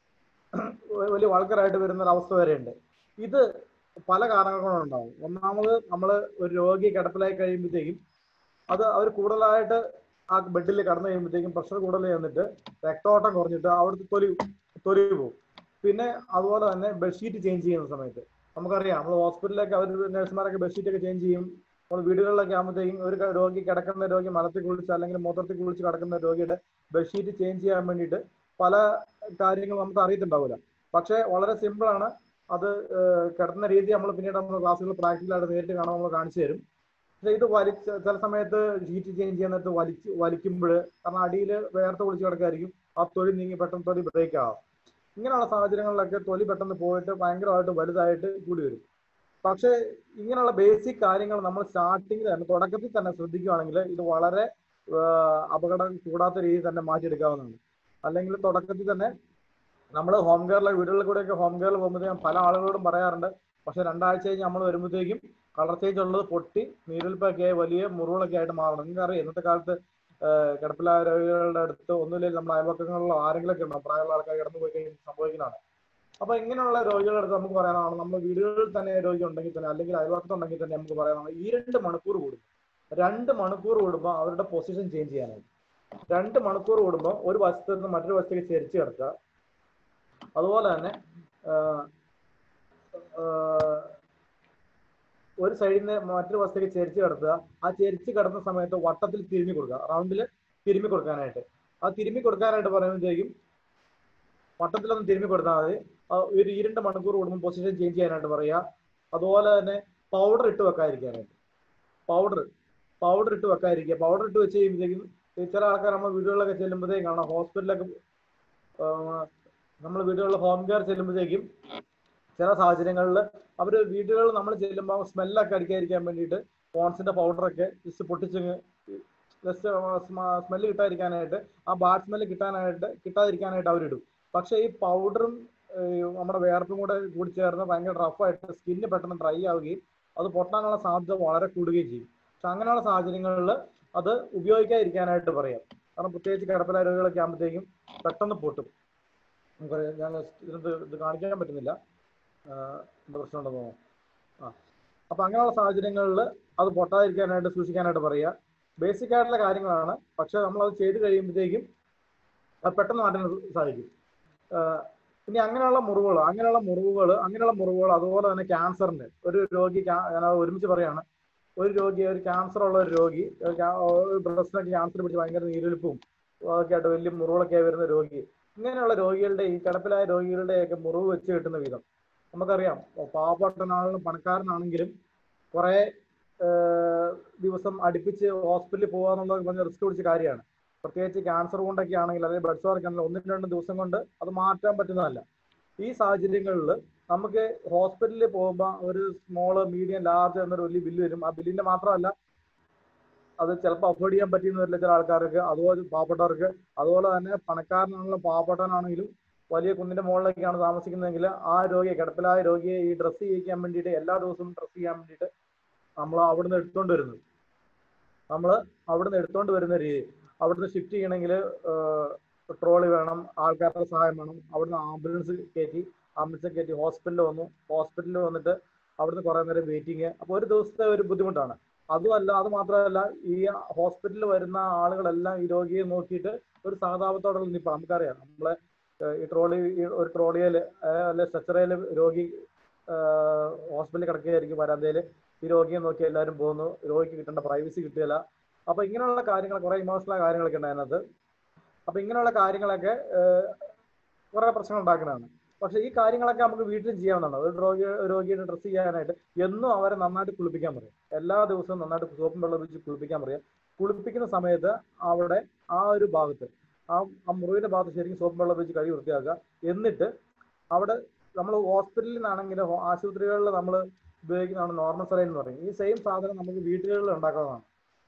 വലിയ വൾക്കറായിട്ട് വരുന്ന ഒരു അവസ്ഥ വരെ ഉണ്ട് ഇത് പല കാരണങ്ങൾ കൊണ്ടുണ്ടാവും ഒന്നാമത് നമ്മൾ ഒരു രോഗി കിടപ്പിലായി കഴിയുമ്പോഴത്തേക്കും അത് അവർ കൂടുതലായിട്ട് ആ ബെഡിൽ കടന്നു കഴിയുമ്പോഴത്തേക്കും പ്രഷർ കൂടുതൽ ചെന്നിട്ട് രക്തോട്ടം കുറഞ്ഞിട്ട് അവിടുത്തെ തൊലി തൊലി പോകും പിന്നെ അതുപോലെ തന്നെ ബെഡ്ഷീറ്റ് ചേഞ്ച് ചെയ്യുന്ന സമയത്ത് നമുക്കറിയാം നമ്മൾ ഹോസ്പിറ്റലിലൊക്കെ അവർ നഴ്സുമാരൊക്കെ ബെഡ്ഷീറ്റ് ഒക്കെ ചേഞ്ച് ചെയ്യും നമ്മൾ വീടുകളിലൊക്കെ ആകുമ്പോഴത്തേക്കും ഒരു ക- രോഗി കിടക്കുന്ന രോഗി മലത്തിൽ കുളിച്ച് അല്ലെങ്കിൽ മൂത്രത്തിൽ കുളിച്ച് കിടക്കുന്ന രോഗിയുടെ ബെഡ്ഷീറ്റ് ചേഞ്ച് ചെയ്യാൻ വേണ്ടിയിട്ട് പല കാര്യങ്ങളും നമുക്ക് അറിയത്തുണ്ടാവില്ല പക്ഷേ വളരെ സിമ്പിൾ ആണ് അത് ഏഹ്, കിടന്ന രീതി നമ്മൾ പിന്നീട് നമ്മൾ ക്ലാസ്സുകൾ പ്രാക്ടിക്കലായിട്ട് നേരിട്ട് കാണാൻ നമ്മൾ കാണിച്ചു തരും പക്ഷേ ഇത് വലിച്ച് ചില സമയത്ത് ഷീറ്റ് ചേഞ്ച് ചെയ്യാൻ നേരത്ത് വലിച്ച് വലിക്കുമ്പോൾ കാരണം അടിയിൽ വേർത്ത് കുളിച്ച് കിടക്കായിരിക്കും ആ തൊലി നീങ്ങി പെട്ടെന്ന് തൊലി ബ്രേക്ക് ആവും ഇങ്ങനെയുള്ള സാഹചര്യങ്ങളിലൊക്കെ തൊലി പെട്ടെന്ന് പോയിട്ട് ഭയങ്കരമായിട്ട് വലുതായിട്ട് കൂടി വരും പക്ഷേ ഇങ്ങനെയുള്ള ബേസിക് കാര്യങ്ങൾ നമ്മൾ സ്റ്റാർട്ടിങ്ങിൽ തന്നെ തുടക്കത്തിൽ തന്നെ ശ്രദ്ധിക്കുകയാണെങ്കിൽ ഇത് വളരെ ആഹ്, അപകടം കൂടാത്ത രീതിയിൽ തന്നെ മാറ്റിയെടുക്കാവുന്നതാണ് അല്ലെങ്കിൽ തുടക്കത്തിൽ തന്നെ നമ്മൾ ഹോം കെയറിലെ വീടുകളിൽ കൂടെയൊക്കെ ഹോം കെയറിൽ പോകുമ്പോഴത്തേക്കും പല ആളുകളോടും പറയാറുണ്ട് പക്ഷെ രണ്ടാഴ്ച കഴിഞ്ഞ് നമ്മൾ വരുമ്പോഴത്തേക്കും കളർ ചേഞ്ച് ഉള്ളത് പൊട്ടി നീരിൽപ്പൊക്കെ ആയി വലിയ മുറിവുകളൊക്കെ ആയിട്ട് മാറണം നിങ്ങൾക്കറിയാം ഇന്നത്തെ കാലത്ത് ആഹ്, കിടപ്പിലായ രോഗികളുടെ അടുത്ത് ഒന്നുമില്ലെങ്കിൽ നമ്മുടെ അയൽപക്കങ്ങളിലോ ആരെങ്കിലുമൊക്കെ ഉണ്ടാവും പ്രായമുള്ള ആൾക്കാർ കിടന്നു പോയി കഴിഞ്ഞ് സംഭവിക്കുന്നതാണ് അപ്പൊ ഇങ്ങനെയുള്ള രോഗികളുടെ അടുത്ത് നമുക്ക് പറയാനാണ് നമ്മൾ വീടുകളിൽ തന്നെ രോഗി ഉണ്ടെങ്കിൽ തന്നെ അല്ലെങ്കിൽ അയൽപക്കത്തുണ്ടെങ്കിൽ തന്നെ നമുക്ക് പറയാനാണ് ഈ രണ്ട് മണിക്കൂർ കൂടും രണ്ട് മണിക്കൂർ കൂടുമ്പോൾ അവരുടെ പൊസിഷൻ ചേഞ്ച് ചെയ്യാനായിട്ട് രണ്ട് മണിക്കൂർ കൂടുമ്പോൾ ഒരു വശത്ത് നിന്ന് മറ്റൊരു വശത്തേക്ക് ചെരിച്ച് കിടക്കുക അതുപോലെ തന്നെ ആഹ്, ആഹ്, ഒരു സൈഡിൽ നിന്ന് മറ്റൊരു വശത്തേക്ക് ചെരിച്ച് കിടത്തുക ആ ചെരിച്ച് കിടന്ന സമയത്ത് വട്ടത്തിൽ തിരുമ്മി കൊടുക്കുക റൗണ്ടിൽ തിരുമ്മി കൊടുക്കാനായിട്ട് ആ തിരുമ്മി കൊടുക്കാനായിട്ട് പറയുമ്പോഴത്തേക്കും വട്ടത്തിലൊന്ന് തിരുമ്മി കൊടുത്താൽ മതി ആ ഒരു ഈ രണ്ട് മണിക്കൂർ കൂടുമ്പോൾ പൊസിഷൻ ചേഞ്ച് ചെയ്യാനായിട്ട് പറയുക അതുപോലെ തന്നെ പൗഡർ ഇട്ട് വെക്കാതിരിക്കാനായിട്ട് പൗഡർ പൗഡർ ഇട്ട് വെക്കാതിരിക്കുക പൗഡർ ഇട്ട് വെച്ച് കഴിയുമ്പോഴത്തേക്കും ഈ ചില ആൾക്കാർ നമ്മൾ വീടുകളിലൊക്കെ ചെല്ലുമ്പോഴത്തേക്കും കാണാം ഹോസ്പിറ്റലിലൊക്കെ നമ്മൾ വീടുകളിൽ ഹോം കെയർ ചെല്ലുമ്പോഴത്തേക്കും ചില സാഹചര്യങ്ങളിൽ അവർ വീടുകളിൽ നമ്മൾ ചെല്ലുമ്പോൾ സ്മെല്ലൊക്കെ അടിക്കാതിരിക്കാൻ വേണ്ടിയിട്ട് പോൺസിന്റെ പൗഡറൊക്കെ ജസ്റ്റ് പൊട്ടിച്ചങ്ങ് ജസ്റ്റ് സ്മെല്ല് കിട്ടാതിരിക്കാനായിട്ട് ആ ബാഡ് സ്മെല്ല് കിട്ടാനായിട്ട് കിട്ടാതിരിക്കാനായിട്ട് അവരിടും പക്ഷേ ഈ പൗഡറും നമ്മുടെ വേർപ്പും കൂടെ കൂടി ചേർന്ന് ഭയങ്കര റഫായിട്ട് സ്കിന്ന് പെട്ടെന്ന് ഡ്രൈ ആവുകയും അത് പൊട്ടാനുള്ള സാധ്യത വളരെ കൂടുകയും ചെയ്യും പക്ഷെ അങ്ങനെയുള്ള സാഹചര്യങ്ങളിൽ അത് ഉപയോഗിക്കാതിരിക്കാനായിട്ട് പറയാം കാരണം പ്രത്യേകിച്ച് കിടപ്പില രോഗികളൊക്കെ ആകുമ്പോഴത്തേക്കും പെട്ടെന്ന് പൊട്ടും നമുക്കറിയാം ഞാൻ ഇതിനകത്ത് ഇത് കാണിക്കാൻ പറ്റുന്നില്ല ആഹ് എന്താ പ്രശ്നമുണ്ടെന്ന് തോന്നുന്നു ആ അപ്പൊ അങ്ങനെയുള്ള സാഹചര്യങ്ങളിൽ അത് പൊട്ടാതിരിക്കാനായിട്ട് സൂക്ഷിക്കാനായിട്ട് പറയുക ബേസിക് ആയിട്ടുള്ള കാര്യങ്ങളാണ് പക്ഷെ നമ്മൾ അത് ചെയ്ത് കഴിയുമ്പോഴത്തേക്കും അത് പെട്ടെന്ന് മാറ്റാൻ സാധിക്കും ആഹ് ഇനി അങ്ങനെയുള്ള മുറിവുകൾ അങ്ങനെയുള്ള മുറിവുകൾ അങ്ങനെയുള്ള മുറിവുകൾ അതുപോലെ തന്നെ ക്യാൻസറിന്റെ ഒരു രോഗി ക്യാ- ഞാൻ ഒരുമിച്ച് പറയാണ് ഒരു രോഗി ഒരു ക്യാൻസർ ഉള്ള ഒരു രോഗി ബ്രസ്റ്റിനൊക്കെ ക്യാൻസർ പിടിച്ച് ഭയങ്കര നീരൊലിപ്പും ഒക്കെ ആയിട്ട് വലിയ മുറിവുകളൊക്കെ ആയി വരുന്ന രോഗി ഇങ്ങനെയുള്ള രോഗികളുടെ ഈ കിടപ്പിലായ രോഗികളുടെയൊക്കെ മുറിവ് വെച്ച് കിട്ടുന്ന വിധം നമുക്കറിയാം പാവപ്പെട്ടനാണെങ്കിലും പണക്കാരനാണെങ്കിലും കുറെ ദിവസം അടുപ്പിച്ച് ഹോസ്പിറ്റലിൽ പോകാന്നുള്ളത് கொஞ்சം റിസ്ക് പിടിച്ച കാര്യമാണ് പ്രത്യേകിച്ച് ക്യാൻസർ കൊണ്ടൊക്കെ ആണെങ്കിൽ അല്ലെങ്കിൽ ബ്ലഡ് ഷുഗർ ആണെങ്കിൽ ഒന്നും രണ്ടും ദിവസം കൊണ്ട് അത് മാറ്റാൻ പറ്റുന്നതല്ല ഈ സാഹചര്യങ്ങളിൽ നമുക്ക് ഹോസ്പിറ്റലിൽ പോകുമ്പോൾ ഒരു സ്മോള് മീഡിയം ലാർജ് എന്നൊരു വലിയ ബില്ല് വരും ആ ബില്ലിന്റെ മാത്രമല്ല അത് ചിലപ്പോൾ അഫോർഡ് ചെയ്യാൻ പറ്റിയെന്ന് വരില്ല ചില ആൾക്കാർക്ക് അതുപോലെ പാവപ്പെട്ടവർക്ക് അതുപോലെ തന്നെ പണക്കാരനാണെങ്കിലും പാവപ്പെട്ടവനാണെങ്കിലും വലിയ കുന്നിന്റെ മുകളിലേക്കാണ് താമസിക്കുന്നതെങ്കിൽ ആ രോഗിയെ കിടപ്പിലായ രോഗിയെ ഈ ഡ്രസ്സ് ചെയ്യിക്കാൻ വേണ്ടിയിട്ട് എല്ലാ ദിവസവും ഡ്രസ്സ് ചെയ്യാൻ വേണ്ടിയിട്ട് നമ്മൾ അവിടുന്ന് എടുത്തോണ്ട് വരുന്നത് നമ്മൾ അവിടുന്ന് എടുത്തോണ്ട് വരുന്ന രീതി അവിടുന്ന് ഷിഫ്റ്റ് ചെയ്യണമെങ്കിൽ ട്രോളി വേണം ആൾക്കാരുടെ സഹായം വേണം അവിടുന്ന് ആംബുലൻസ് കയറ്റി ആംബുലൻസ് കയറ്റി ഹോസ്പിറ്റലിൽ വന്നു ഹോസ്പിറ്റലിൽ വന്നിട്ട് അവിടുന്ന് കുറെ നേരം വെയിറ്റിംഗ് അപ്പോൾ ഒരു ദിവസത്തെ ഒരു ബുദ്ധിമുട്ടാണ് അതുമല്ല അത് മാത്രമല്ല ഈ ഹോസ്പിറ്റലിൽ വരുന്ന ആളുകളെല്ലാം ഈ രോഗിയെ നോക്കിയിട്ട് ഒരു സഹതാപത്തോടെ നിൽപ്പ് നമുക്കറിയാം നമ്മളെ ഏഹ് ഈ ട്രോളി ഈ ഒരു ട്രോളിയിൽ അല്ലെ സ്ട്രെച്ചറയിൽ രോഗി ഹോസ്പിറ്റലിൽ കിടക്കുകയായിരിക്കും വരാന്തയിൽ ഈ രോഗിയെ നോക്കി എല്ലാവരും പോകുന്നു രോഗിക്ക് കിട്ടേണ്ട പ്രൈവസി കിട്ടുകയില്ല അപ്പൊ ഇങ്ങനെയുള്ള കാര്യങ്ങൾ കുറെ ഇമോഷണൽ കാര്യങ്ങളൊക്കെ ഉണ്ട് അതിനകത്ത് അപ്പൊ ഇങ്ങനെയുള്ള കാര്യങ്ങളൊക്കെ ഏഹ് കുറെ പ്രശ്നങ്ങൾ ഉണ്ടാക്കുന്നതാണ് പക്ഷെ ഈ കാര്യങ്ങളൊക്കെ നമുക്ക് വീട്ടിൽ ചെയ്യാവുന്നതാണ് ഒരു രോഗി രോഗിയുടെ ഡ്രസ്സ് ചെയ്യാനായിട്ട് എന്നും അവരെ നന്നായിട്ട് കുളിപ്പിക്കാൻ പറയും എല്ലാ ദിവസവും നന്നായിട്ട് സോപ്പും വെള്ളം വെച്ച് കുളിപ്പിക്കാൻ പറയാം കുളിപ്പിക്കുന്ന സമയത്ത് അവിടെ ആ ഒരു ഭാഗത്ത് ആ ആ മുറിവിന്റെ ഭാഗത്ത് ശരിക്കും സോപ്പും വെള്ളം വെച്ച് കഴുകി വൃത്തിയാക്കുക എന്നിട്ട് അവിടെ നമ്മൾ ഹോസ്പിറ്റലിൽ നിന്നാണെങ്കിലും ഹോ- ആശുപത്രികളിൽ നമ്മൾ ഉപയോഗിക്കുന്നതാണ് നോർമൽ സലൈൻ എന്ന് പറയും ഈ സെയിം സാധനം നമുക്ക് വീടുകളിൽ ഉണ്ടാക്കാവുന്നതാണ്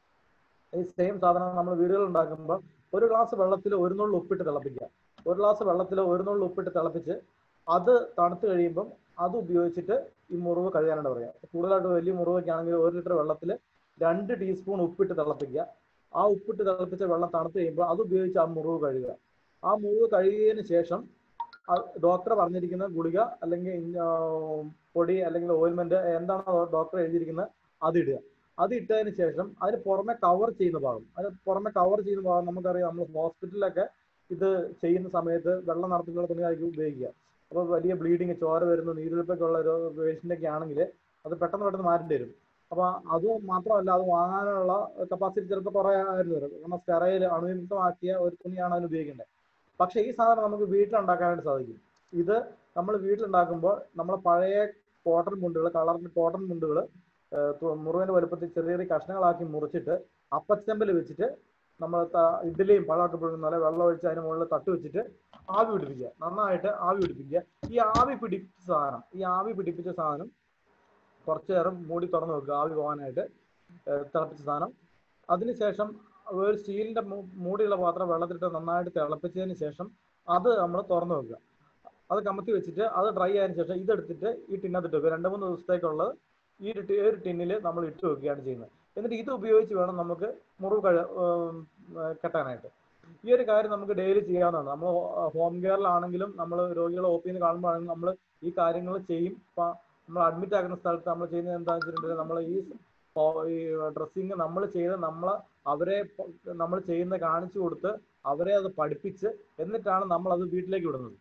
ഈ സെയിം സാധനം നമ്മൾ വീടുകളിൽ ഉണ്ടാക്കുമ്പോൾ ഒരു ഗ്ലാസ് വെള്ളത്തിൽ ഒരു നുള്ളു ഉപ്പിട്ട് തിളപ്പിക്കുക ഒരു ഗ്ലാസ് വെള്ളത്തിൽ ഒരു നുള്ളു ഉപ്പിട്ട് തിളപ്പിച്ച് അത് തണുത്ത് കഴിയുമ്പം അത് ഉപയോഗിച്ചിട്ട് ഈ മുറിവ് കഴുകാനാണ് പറയുക കൂടുതലായിട്ട് വലിയ മുറിവൊക്കെ ആണെങ്കിൽ ഒരു ലിറ്റർ വെള്ളത്തിൽ രണ്ട് ടീസ്പൂൺ ഉപ്പിട്ട് തിളപ്പിക്കുക ആ ഉപ്പിട്ട് തിളപ്പിച്ച വെള്ളം തണുത്ത് കഴിയുമ്പോൾ അത് ഉപയോഗിച്ച് ആ മുറിവ് കഴുകുക ആ മുറിവ് കഴുകിയതിന് ശേഷം ഡോക്ടർ പറഞ്ഞിരിക്കുന്ന ഗുളിക അല്ലെങ്കിൽ ഇൻ- ആ, പൊടി അല്ലെങ്കിൽ ഓയിൽമെന്റ് എന്താണോ ഡോക്ടർ എഴുതിയിരിക്കുന്നത് അത് ഇടുക അത് ഇട്ടതിന് ശേഷം അതിന് പുറമെ കവർ ചെയ്യുന്ന ഭാഗം അതിന് പുറമെ കവർ ചെയ്യുന്ന ഭാഗം നമുക്കറിയാം നമ്മൾ ഹോസ്പിറ്റലിലൊക്കെ ഇത് ചെയ്യുന്ന സമയത്ത് വെള്ളം നടത്തിയുള്ള തുണിയായിരിക്കും ഉപയോഗിക്കുക അപ്പോൾ വലിയ ബ്ലീഡിങ് ചോര വരുന്ന നീരൊലിപ്പൊക്കെ ഉള്ള ഒരു പേഷ്യൻ്റൊക്കെ ആണെങ്കിൽ അത് പെട്ടെന്ന് പെട്ടെന്ന് മാറ്റേണ്ടി വരും അപ്പോൾ അത് മാത്രമല്ല അത് വാങ്ങാനുള്ള കപ്പാസിറ്റി ചിലപ്പോൾ കുറേ ആയിരുന്നു വരും കാരണം സ്റ്റെറയിൽ അണുവിമുക്തമാക്കിയ ഒരു തുണിയാണ് അതിന് ഉപയോഗിക്കേണ്ടത് പക്ഷേ ഈ സാധനം നമുക്ക് വീട്ടിലുണ്ടാക്കാനായിട്ട് സാധിക്കും ഇത് നമ്മൾ വീട്ടിലുണ്ടാക്കുമ്പോൾ നമ്മൾ പഴയ കോട്ടൺ മുണ്ടുകൾ കളറിന്റെ കോട്ടൺ മുണ്ടുകൾ മുറിവിന്റെ വലുപ്പത്തിൽ ചെറിയ ചെറിയ കഷ്ണങ്ങളാക്കി മുറിച്ചിട്ട് അപ്പച്ചമ്പൽ വെച്ചിട്ട് നമ്മൾ ഇഡ്ഡലിയും പഴമൊക്കെ പുഴുങ്ങുന്ന പോലെ വെള്ളം ഒഴിച്ച് അതിന് മുകളിൽ തട്ട് വെച്ചിട്ട് ആവി പിടിപ്പിക്കുക നന്നായിട്ട് ആവി പിടിപ്പിക്കുക ഈ ആവി പിടിപ്പിച്ച സാധനം ഈ ആവി പിടിപ്പിച്ച സാധനം കുറച്ചു നേരം മൂടി തുറന്ന് വെക്കുക ആവി പോകാനായിട്ട് ഏഹ് തിളപ്പിച്ച സാധനം അതിനുശേഷം ഒരു സ്റ്റീലിന്റെ മൂ- മൂടിയുള്ള പാത്രം വെള്ളത്തിലിട്ട് നന്നായിട്ട് തിളപ്പിച്ചതിന് ശേഷം അത് നമ്മൾ തുറന്ന് വെക്കുക അത് കമത്തി വെച്ചിട്ട് അത് ഡ്രൈ ആയതിനു ശേഷം ഇതെടുത്തിട്ട് ഈ ടിന്നകത്തിട്ട് വെക്കുക രണ്ട് മൂന്ന് ദിവസത്തേക്കുള്ളത് ഈ ഒരു ടി- ഒരു ടിന്നിൽ നമ്മൾ ഇട്ട് വെക്കുകയാണ് ചെയ്യുന്നത് എന്നിട്ട് ഇത് ഉപയോഗിച്ച് വേണം നമുക്ക് മുറിവ് കഴ ഉം, ഏർ കെട്ടാനായിട്ട് ഈ ഒരു കാര്യം നമുക്ക് ഡെയിലി ചെയ്യാവുന്നതാണ് നമ്മൾ ഹോം കെയറിലാണെങ്കിലും നമ്മൾ രോഗികളെ ഒ പിന്ന് കാണുമ്പോഴാണെങ്കിലും നമ്മൾ ഈ കാര്യങ്ങൾ ചെയ്യും ഇപ്പം നമ്മൾ അഡ്മിറ്റ് ആക്കുന്ന സ്ഥലത്ത് നമ്മൾ ചെയ്യുന്നത് എന്താണെന്ന് വെച്ചിട്ടുണ്ടെങ്കിൽ നമ്മൾ ഈ ഹോ- ഈ ഡ്രസ്സിങ് നമ്മൾ ചെയ്ത് നമ്മൾ അവരെ നമ്മൾ ചെയ്യുന്ന കാണിച്ചു കൊടുത്ത് അവരെ അത് പഠിപ്പിച്ച് എന്നിട്ടാണ് നമ്മൾ അത് വീട്ടിലേക്ക് വിടുന്നത്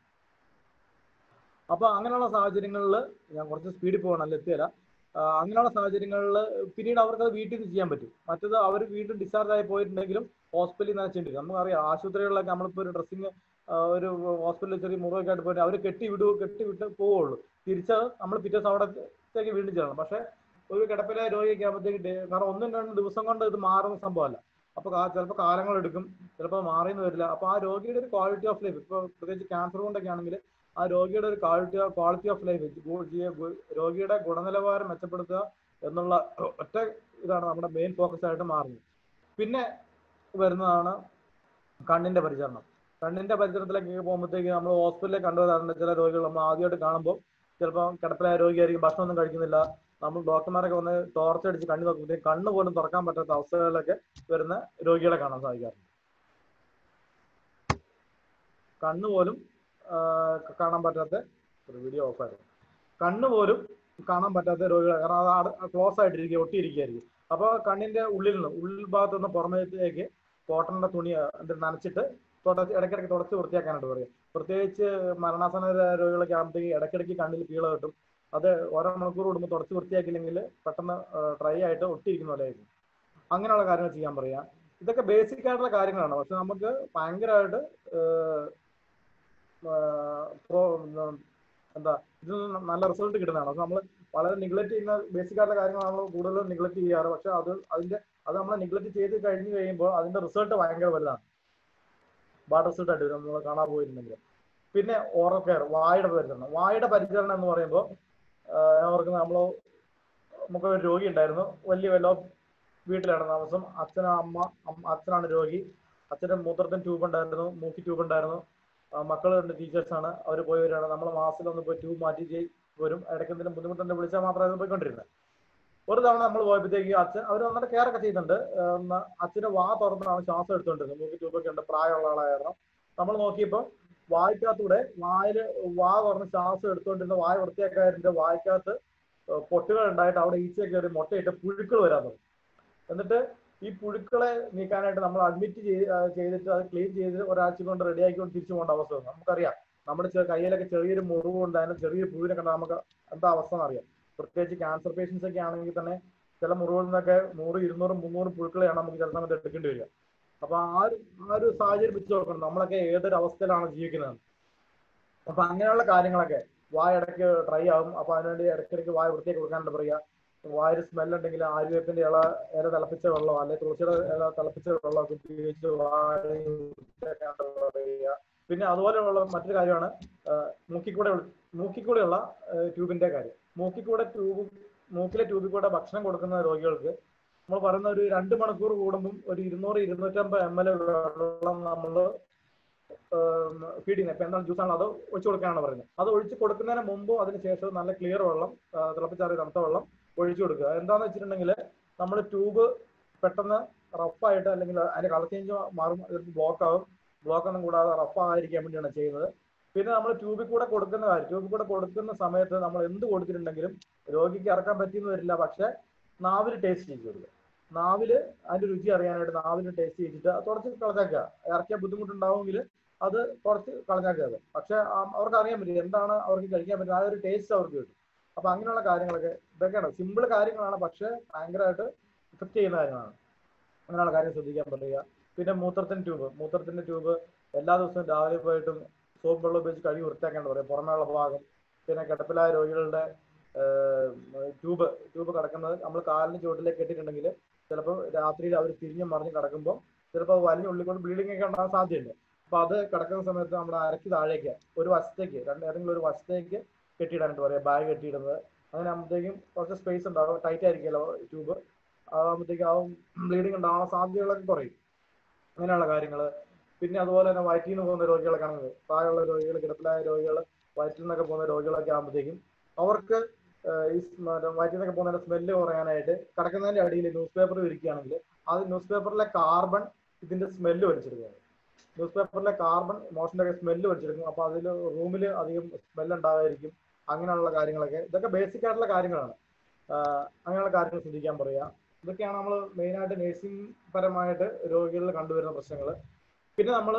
അപ്പൊ അങ്ങനെയുള്ള സാഹചര്യങ്ങളിൽ ഞാൻ കുറച്ച് സ്പീഡിൽ പോകണം അല്ല എത്തിയല്ല അങ്ങനെയുള്ള സാഹചര്യങ്ങളിൽ പിന്നീട് അവർക്ക് അത് വീട്ടിൽ നിന്ന് ചെയ്യാൻ പറ്റും മറ്റത് അവർ വീണ്ടും ഡിസ്ചാർജ് ആയി പോയിട്ടുണ്ടെങ്കിലും ഹോസ്പിറ്റലിൽ നിന്ന് ചെയ്യേണ്ടി വരും നമുക്കറിയാം ആശുപത്രികളിലൊക്കെ നമ്മളിപ്പോൾ ഒരു ഡ്രസ്സിങ് ഒരു ഹോസ്പിറ്റലിൽ ചെറിയ മുറിവൊക്കെ ആയിട്ട് പോയിട്ട് അവർ കെട്ടി വിടു കെട്ടി വിട്ട് പോവുള്ളൂ തിരിച്ച് നമ്മൾ പിറ്റേ ദിവസം അവിടത്തേക്ക് വീണ്ടും ചെയ്യണം പക്ഷെ ഒരു കിടപ്പിലെ രോഗിയൊക്കെ ആകുമ്പോഴത്തേക്ക് ഡേ- കാരണം ഒന്നും രണ്ടും ദിവസം കൊണ്ട് ഇത് മാറുന്ന സംഭവമല്ല അപ്പൊ ചിലപ്പോൾ കാലങ്ങൾ എടുക്കും ചിലപ്പോൾ മാറിയെന്ന് വരില്ല അപ്പൊ ആ രോഗിയുടെ ഒരു ക്വാളിറ്റി ഓഫ് ലൈഫ് ഇപ്പൊ പ്രത്യേകിച്ച് ക്യാൻസർ കൊണ്ടൊക്കെ ആണെങ്കിൽ ആ രോഗിയുടെ ഒരു ക്വാളിറ്റി ക്വാളിറ്റി ഓഫ് ലൈഫ് രോഗിയുടെ ഗുണനിലവാരം മെച്ചപ്പെടുത്തുക എന്നുള്ള ഒറ്റ ഇതാണ് നമ്മുടെ മെയിൻ ഫോക്കസ് ആയിട്ട് മാറുന്നത് പിന്നെ വരുന്നതാണ് കണ്ണിന്റെ പരിചരണം കണ്ണിന്റെ പരിചരണത്തിലേക്ക് പോകുമ്പോഴത്തേക്ക് നമ്മൾ ഹോസ്പിറ്റലിൽ കണ്ടുവരാറുണ്ട് ചില രോഗികൾ നമ്മൾ ആദ്യമായിട്ട് കാണുമ്പോൾ ചിലപ്പോൾ കിടപ്പിലായ രോഗിയായിരിക്കും ഭക്ഷണമൊന്നും കഴിക്കുന്നില്ല നമ്മൾ ഡോക്ടർമാരൊക്കെ വന്ന് ടോർച്ച് അടിച്ച് കണ്ണ് നോക്കുമ്പോഴത്തേക്ക് കണ്ണ് പോലും തുറക്കാൻ പറ്റാത്ത അവസ്ഥകളിലൊക്കെ വരുന്ന രോഗികളെ കാണാൻ സാധിക്കാറുണ്ട് കണ്ണ് പോലും ആ, കാണാൻ പറ്റാത്ത ഒരു വീഡിയോ ഓഫ് ആയിരുന്നു കണ്ണ് പോലും കാണാൻ പറ്റാത്ത രോഗികൾ കാരണം അത് ക്ലോസ് ആയിട്ടിരിക്കുക ഒട്ടിയിരിക്കുകയായിരിക്കും അപ്പോൾ കണ്ണിന്റെ ഉള്ളിൽ നിന്ന് ഉള്ളിൽ ഭാഗത്ത് നിന്ന് പുറമേക്ക് കോട്ടണിന്റെ തുണി ആ, ഇത് നനച്ചിട്ട് തുടച്ച് ഇടയ്ക്കിടയ്ക്ക് തുടച്ച് വൃത്തിയാക്കാനായിട്ട് പറയും പ്രത്യേകിച്ച് മരണാസന രോഗികളൊക്കെ ആകുമ്പോഴത്തേക്ക് ഇടയ്ക്കിടയ്ക്ക് കണ്ണിൽ പീള കിട്ടും അത് ഓരോ മണിക്കൂർ കൂടുമ്പോൾ തുടച്ച് വൃത്തിയാക്കിയില്ലെങ്കിൽ പെട്ടെന്ന് ഡ്രൈ ആയിട്ട് ഒട്ടിയിരിക്കുന്ന പോലെ ആയിരിക്കും അങ്ങനെയുള്ള കാര്യങ്ങൾ ചെയ്യാൻ പറയാ ഇതൊക്കെ ബേസിക് ആയിട്ടുള്ള കാര്യങ്ങളാണ് പക്ഷെ നമുക്ക് ഭയങ്കരമായിട്ട് പ്രോ എന്താ ഇതിൽ നിന്ന് നല്ല റിസൾട്ട് കിട്ടുന്നതാണ് അത് നമ്മൾ വളരെ നിഗ്ലക്ട് ചെയ്യുന്ന ബേസിക് ആയിട്ടുള്ള കാര്യങ്ങൾ നമ്മൾ കൂടുതലും നിഗ്ലക്ട് ചെയ്യാറ് പക്ഷെ അത് അതിന്റെ അത് നമ്മൾ നിഗ്ലക്ട് ചെയ്ത് കഴിഞ്ഞ് കഴിയുമ്പോൾ അതിന്റെ റിസൾട്ട് ഭയങ്കര വലുതാണ് ബാഡ് റിസൾട്ട് ആയിട്ട് വരും നമ്മൾ കാണാൻ പോയിരുന്നെങ്കിൽ പിന്നെ ഓറൽ കെയർ വായുടെ പരിചരണം വായുടെ പരിചരണം എന്ന് പറയുമ്പോൾ അവർക്ക് നമ്മൾ നമുക്ക് ഒരു രോഗി ഉണ്ടായിരുന്നു വലിയ വല്ല വീട്ടിലാണ് താമസം അച്ഛനും അമ്മ അമ്മ- അച്ഛനാണ് രോഗി അച്ഛന്റെ മൂത്രത്തിന് ട്യൂബ് ഉണ്ടായിരുന്നു മൂക്കി ട്യൂബ് ഉണ്ടായിരുന്നു ആ, മക്കള് രണ്ട് ടീച്ചേഴ്സാണ് അവർ പോയി വരികയാണ് നമ്മൾ മാസത്തിൽ ഒന്ന് പോയി ട്യൂബ് മാറ്റി ചെയ് വരും ഇടയ്ക്ക് എന്തെങ്കിലും ബുദ്ധിമുട്ടുണ്ടെങ്കിൽ വിളിച്ചാൽ മാത്രമേ പോയിക്കൊണ്ടിരുന്നത് ഒരു തവണ നമ്മൾ പോയപ്പോഴത്തേക്ക് അച്ഛൻ അവർ നന്നായിട്ട് കെയർ ഒക്കെ ചെയ്യുന്നുണ്ട് ആ, ഒന്ന് അച്ഛന്റെ വാ തുറന്നാണ് ശ്വാസം എടുത്തുകൊണ്ടിരുന്നത് മൂക്കി ട്യൂബൊക്കെ ഉണ്ട് പ്രായമുള്ള ആളായിരുന്നു നമ്മൾ നോക്കിയപ്പോൾ വായ്ക്കകത്തൂടെ വായിൽ വാ തുറന്ന് ശ്വാസം എടുത്തുകൊണ്ടിരുന്ന വായ വൃത്തിയാക്കാതിന്റെ വായ്ക്കകത്ത് പൊട്ടുകൾ ഉണ്ടായിട്ട് അവിടെ ഈച്ച കയറി മുട്ടയിട്ട് പുഴുക്കൾ വരാൻ തുടങ്ങി എന്നിട്ട് ഈ പുഴുക്കളെ നീക്കാനായിട്ട് നമ്മൾ അഡ്മിറ്റ് ചെയ്തിട്ട് അത് ക്ലീൻ ചെയ്ത് ഒരാഴ്ച കൊണ്ട് റെഡി ആക്കിക്കൊണ്ട് തിരിച്ചു പോകേണ്ട അവസ്ഥ വന്നു നമുക്കറിയാം നമ്മുടെ ചെ- കയ്യിലൊക്കെ ചെറിയൊരു മുറിവ് ഉണ്ടായാലും ചെറിയൊരു പുഴുവിനെ കണ്ടാൽ നമുക്ക് എന്താ അവസ്ഥ എന്നറിയാം പ്രത്യേകിച്ച് ക്യാൻസർ പേഷ്യൻസ് ഒക്കെ ആണെങ്കിൽ തന്നെ ചില മുറിവുകളിൽ നിന്നൊക്കെ നൂറ് ഇരുന്നൂറ് മുന്നൂറ് പുഴുക്കളെയാണ് നമുക്ക് ചില സമയത്ത് എടുക്കേണ്ടി വരിക അപ്പൊ ആ ഒരു ആ ഒരു സാഹചര്യം വെച്ച് നോക്കണം നമ്മളൊക്കെ ഏതൊരു അവസ്ഥയിലാണ് ജീവിക്കുന്നത് അപ്പൊ അങ്ങനെയുള്ള കാര്യങ്ങളൊക്കെ വായ ഇടയ്ക്ക് ഡ്രൈ ആവും അപ്പൊ അതിനുവേണ്ടി ഇടയ്ക്കിടയ്ക്ക് വായ വൃത്തിയാക്കി കൊടുക്കാനുണ്ട് പറയുക വായൊരു സ്മെൽ ഉണ്ടെങ്കിൽ ആര്യവേപ്പിന്റെ ഇല ഇല തിളപ്പിച്ച വെള്ളം അല്ലെങ്കിൽ തുളസിയുടെ ഇല തിളപ്പിച്ച വെള്ളമൊക്കെ ഉപയോഗിച്ച് വായ വൃത്തിയാക്കാനുണ്ട് പറയുക പിന്നെ അതുപോലെയുള്ള മറ്റൊരു കാര്യമാണ് മൂക്കിക്കൂടെ മൂക്കിക്കൂടെയുള്ള ട്യൂബിന്റെ കാര്യം മൂക്കിക്കൂടെ ട്യൂബ് മൂക്കിലെ ട്യൂബിൽ കൂടെ ഭക്ഷണം കൊടുക്കുന്ന രോഗികൾക്ക് നമ്മൾ പറയുന്ന ഒരു രണ്ട് മണിക്കൂർ കൂടുമ്പം ഒരു ഇരുന്നൂറ് ഇരുന്നൂറ്റമ്പത് എം എൽ വെള്ളം നമ്മൾ ഫീഡ് ചെയ്യുന്നത് ഇപ്പൊ എന്താണ് ജ്യൂസാണ് അത് ഒഴിച്ചു കൊടുക്കാനാണ് പറയുന്നത് അത് ഒഴിച്ച് കൊടുക്കുന്നതിന് മുമ്പും അതിന് ശേഷം നല്ല ക്ലിയർ വെള്ളം ആ, തിളപ്പിച്ചാറിയ തണുത്ത വെള്ളം ഒഴിച്ചു കൊടുക്കുക എന്താന്ന് വെച്ചിട്ടുണ്ടെങ്കിൽ നമ്മൾ ട്യൂബ് പെട്ടെന്ന് റഫായിട്ട് അല്ലെങ്കിൽ അതിന്റെ കളർ ചേഞ്ച് മാറും ബ്ലോക്ക് ആവും ബ്ലോക്ക് ഒന്നും കൂടാതെ റഫ് ആയിരിക്കാൻ വേണ്ടിയാണ് ചെയ്യുന്നത് പിന്നെ നമ്മൾ ട്യൂബിൽ കൂടെ കൊടുക്കുന്ന കാര്യം ട്യൂബിൽ കൂടെ കൊടുക്കുന്ന സമയത്ത് നമ്മൾ എന്ത് കൊടുത്തിട്ടുണ്ടെങ്കിലും രോഗിക്ക് ഇറക്കാൻ പറ്റിയെന്ന് വരില്ല പക്ഷെ നാവിൽ ടേസ്റ്റ് ചെയ്ത് കൊടുക്കുക നാവില് അതിന്റെ രുചി അറിയാനായിട്ട് നാവിൽ ടേസ്റ്റ് ചെയ്തിട്ട് അത് തുടച്ച് കളഞ്ഞാക്കുക ഇറക്കിയ ബുദ്ധിമുട്ടുണ്ടാവുമെങ്കിൽ അത് കുറച്ച് കളഞ്ഞാക്കുക അത് പക്ഷെ ആ- അവർക്ക് അറിയാൻ പറ്റും എന്താണ് അവർക്ക് കഴിക്കാൻ പറ്റുന്നത് ആ ഒരു ടേസ്റ്റ് അവർക്ക് കിട്ടും അപ്പൊ അങ്ങനെയുള്ള കാര്യങ്ങളൊക്കെ ഇതൊക്കെയാണ് സിമ്പിൾ കാര്യങ്ങളാണ് പക്ഷെ ഭയങ്കരമായിട്ട് ഇഫക്ട് ചെയ്യുന്ന കാര്യങ്ങളാണ് അങ്ങനെയുള്ള കാര്യം ശ്രദ്ധിക്കാൻ പറ്റുക പിന്നെ മൂത്രത്തിന്റെ ട്യൂബ് മൂത്രത്തിന്റെ ട്യൂബ് എല്ലാ ദിവസവും രാവിലെ പോയിട്ടും സോപ്പ് വെള്ളം ഉപയോഗിച്ച് കഴുകി വൃത്തിയാക്കേണ്ട പറയും പുറമേയുള്ള ഭാഗം പിന്നെ കിടപ്പിലായ രോഗികളുടെ ട്യൂബ് ട്യൂബ് കിടക്കുന്നത് നമ്മൾ കാലിന് ചുവട്ടിലേക്ക് കെട്ടിയിട്ടുണ്ടെങ്കിൽ ചിലപ്പോൾ രാത്രിയിൽ അവർ തിരിഞ്ഞു മറിഞ്ഞ് കിടക്കുമ്പോൾ ചിലപ്പോൾ വലിഞ്ഞ ഉള്ളിക്കൊണ്ട് ബ്ലീഡിംഗ് ഒക്കെ ഉണ്ടാകാൻ സാധ്യതയുണ്ട് അപ്പൊ അത് കിടക്കുന്ന സമയത്ത് നമ്മുടെ അരക്ക് താഴേക്ക് ഒരു വശത്തേക്ക് രണ്ട് ഏതെങ്കിലും ഒരു വശത്തേക്ക് കെട്ടിയിടാനായിട്ട് പറയാം ബാഗ് കെട്ടിയിടുന്നത് അങ്ങനെ ആകുമ്പോഴത്തേക്കും കുറച്ച് സ്പേസ് ഉണ്ടാവും ടൈറ്റ് ആയിരിക്കുമല്ലോ ട്യൂബ് ആകുമ്പോഴത്തേക്കും ആ ബ്ലീഡിംഗ് ഉണ്ടാവാൻ സാധ്യതകളൊക്കെ കുറയും അങ്ങനെയുള്ള കാര്യങ്ങൾ പിന്നെ അതുപോലെ തന്നെ വയറ്റിൽ നിന്ന് പോകുന്ന രോഗികളൊക്കെ ആണെങ്കിൽ പ്രായമുള്ള രോഗികൾ കിടപ്പിലായ രോഗികൾ വയറ്റിൽ നിന്നൊക്കെ പോകുന്ന രോഗികളൊക്കെ ആകുമ്പോഴത്തേക്കും അവർക്ക് ഏഹ് ഈ സ് മറ്റേ വയറ്റിൽ നിന്നൊക്കെ പോകുന്ന സ്മെല്ല് കുറയാനായിട്ട് കിടക്കുന്നതിന്റെ അടിയിൽ ന്യൂസ് പേപ്പർ വിരിക്കുകയാണെങ്കിൽ അത് ന്യൂസ് പേപ്പറിലെ കാർബൺ ഇതിന്റെ സ്മെല്ല് വലിച്ചെടുക്കുകയാണ് ന്യൂസ് പേപ്പറിലെ കാർബൺ മോഷന്റെ ഒക്കെ സ്മെല്ല് വലിച്ചെടുക്കും അപ്പൊ അതിൽ റൂമിൽ അധികം സ്മെല്ല് ഉണ്ടാകാതിരിക്കും അങ്ങനെയുള്ള കാര്യങ്ങളൊക്കെ ഇതൊക്കെ ബേസിക് ആയിട്ടുള്ള കാര്യങ്ങളാണ് ആഹ് അങ്ങനെയുള്ള കാര്യങ്ങൾ ശ്രദ്ധിക്കാൻ പറയുക ഇതൊക്കെയാണ് നമ്മൾ മെയിനായിട്ട് നേഴ്സിംഗ് പരമായിട്ട് രോഗികളിൽ കണ്ടുവരുന്ന പ്രശ്നങ്ങൾ പിന്നെ നമ്മൾ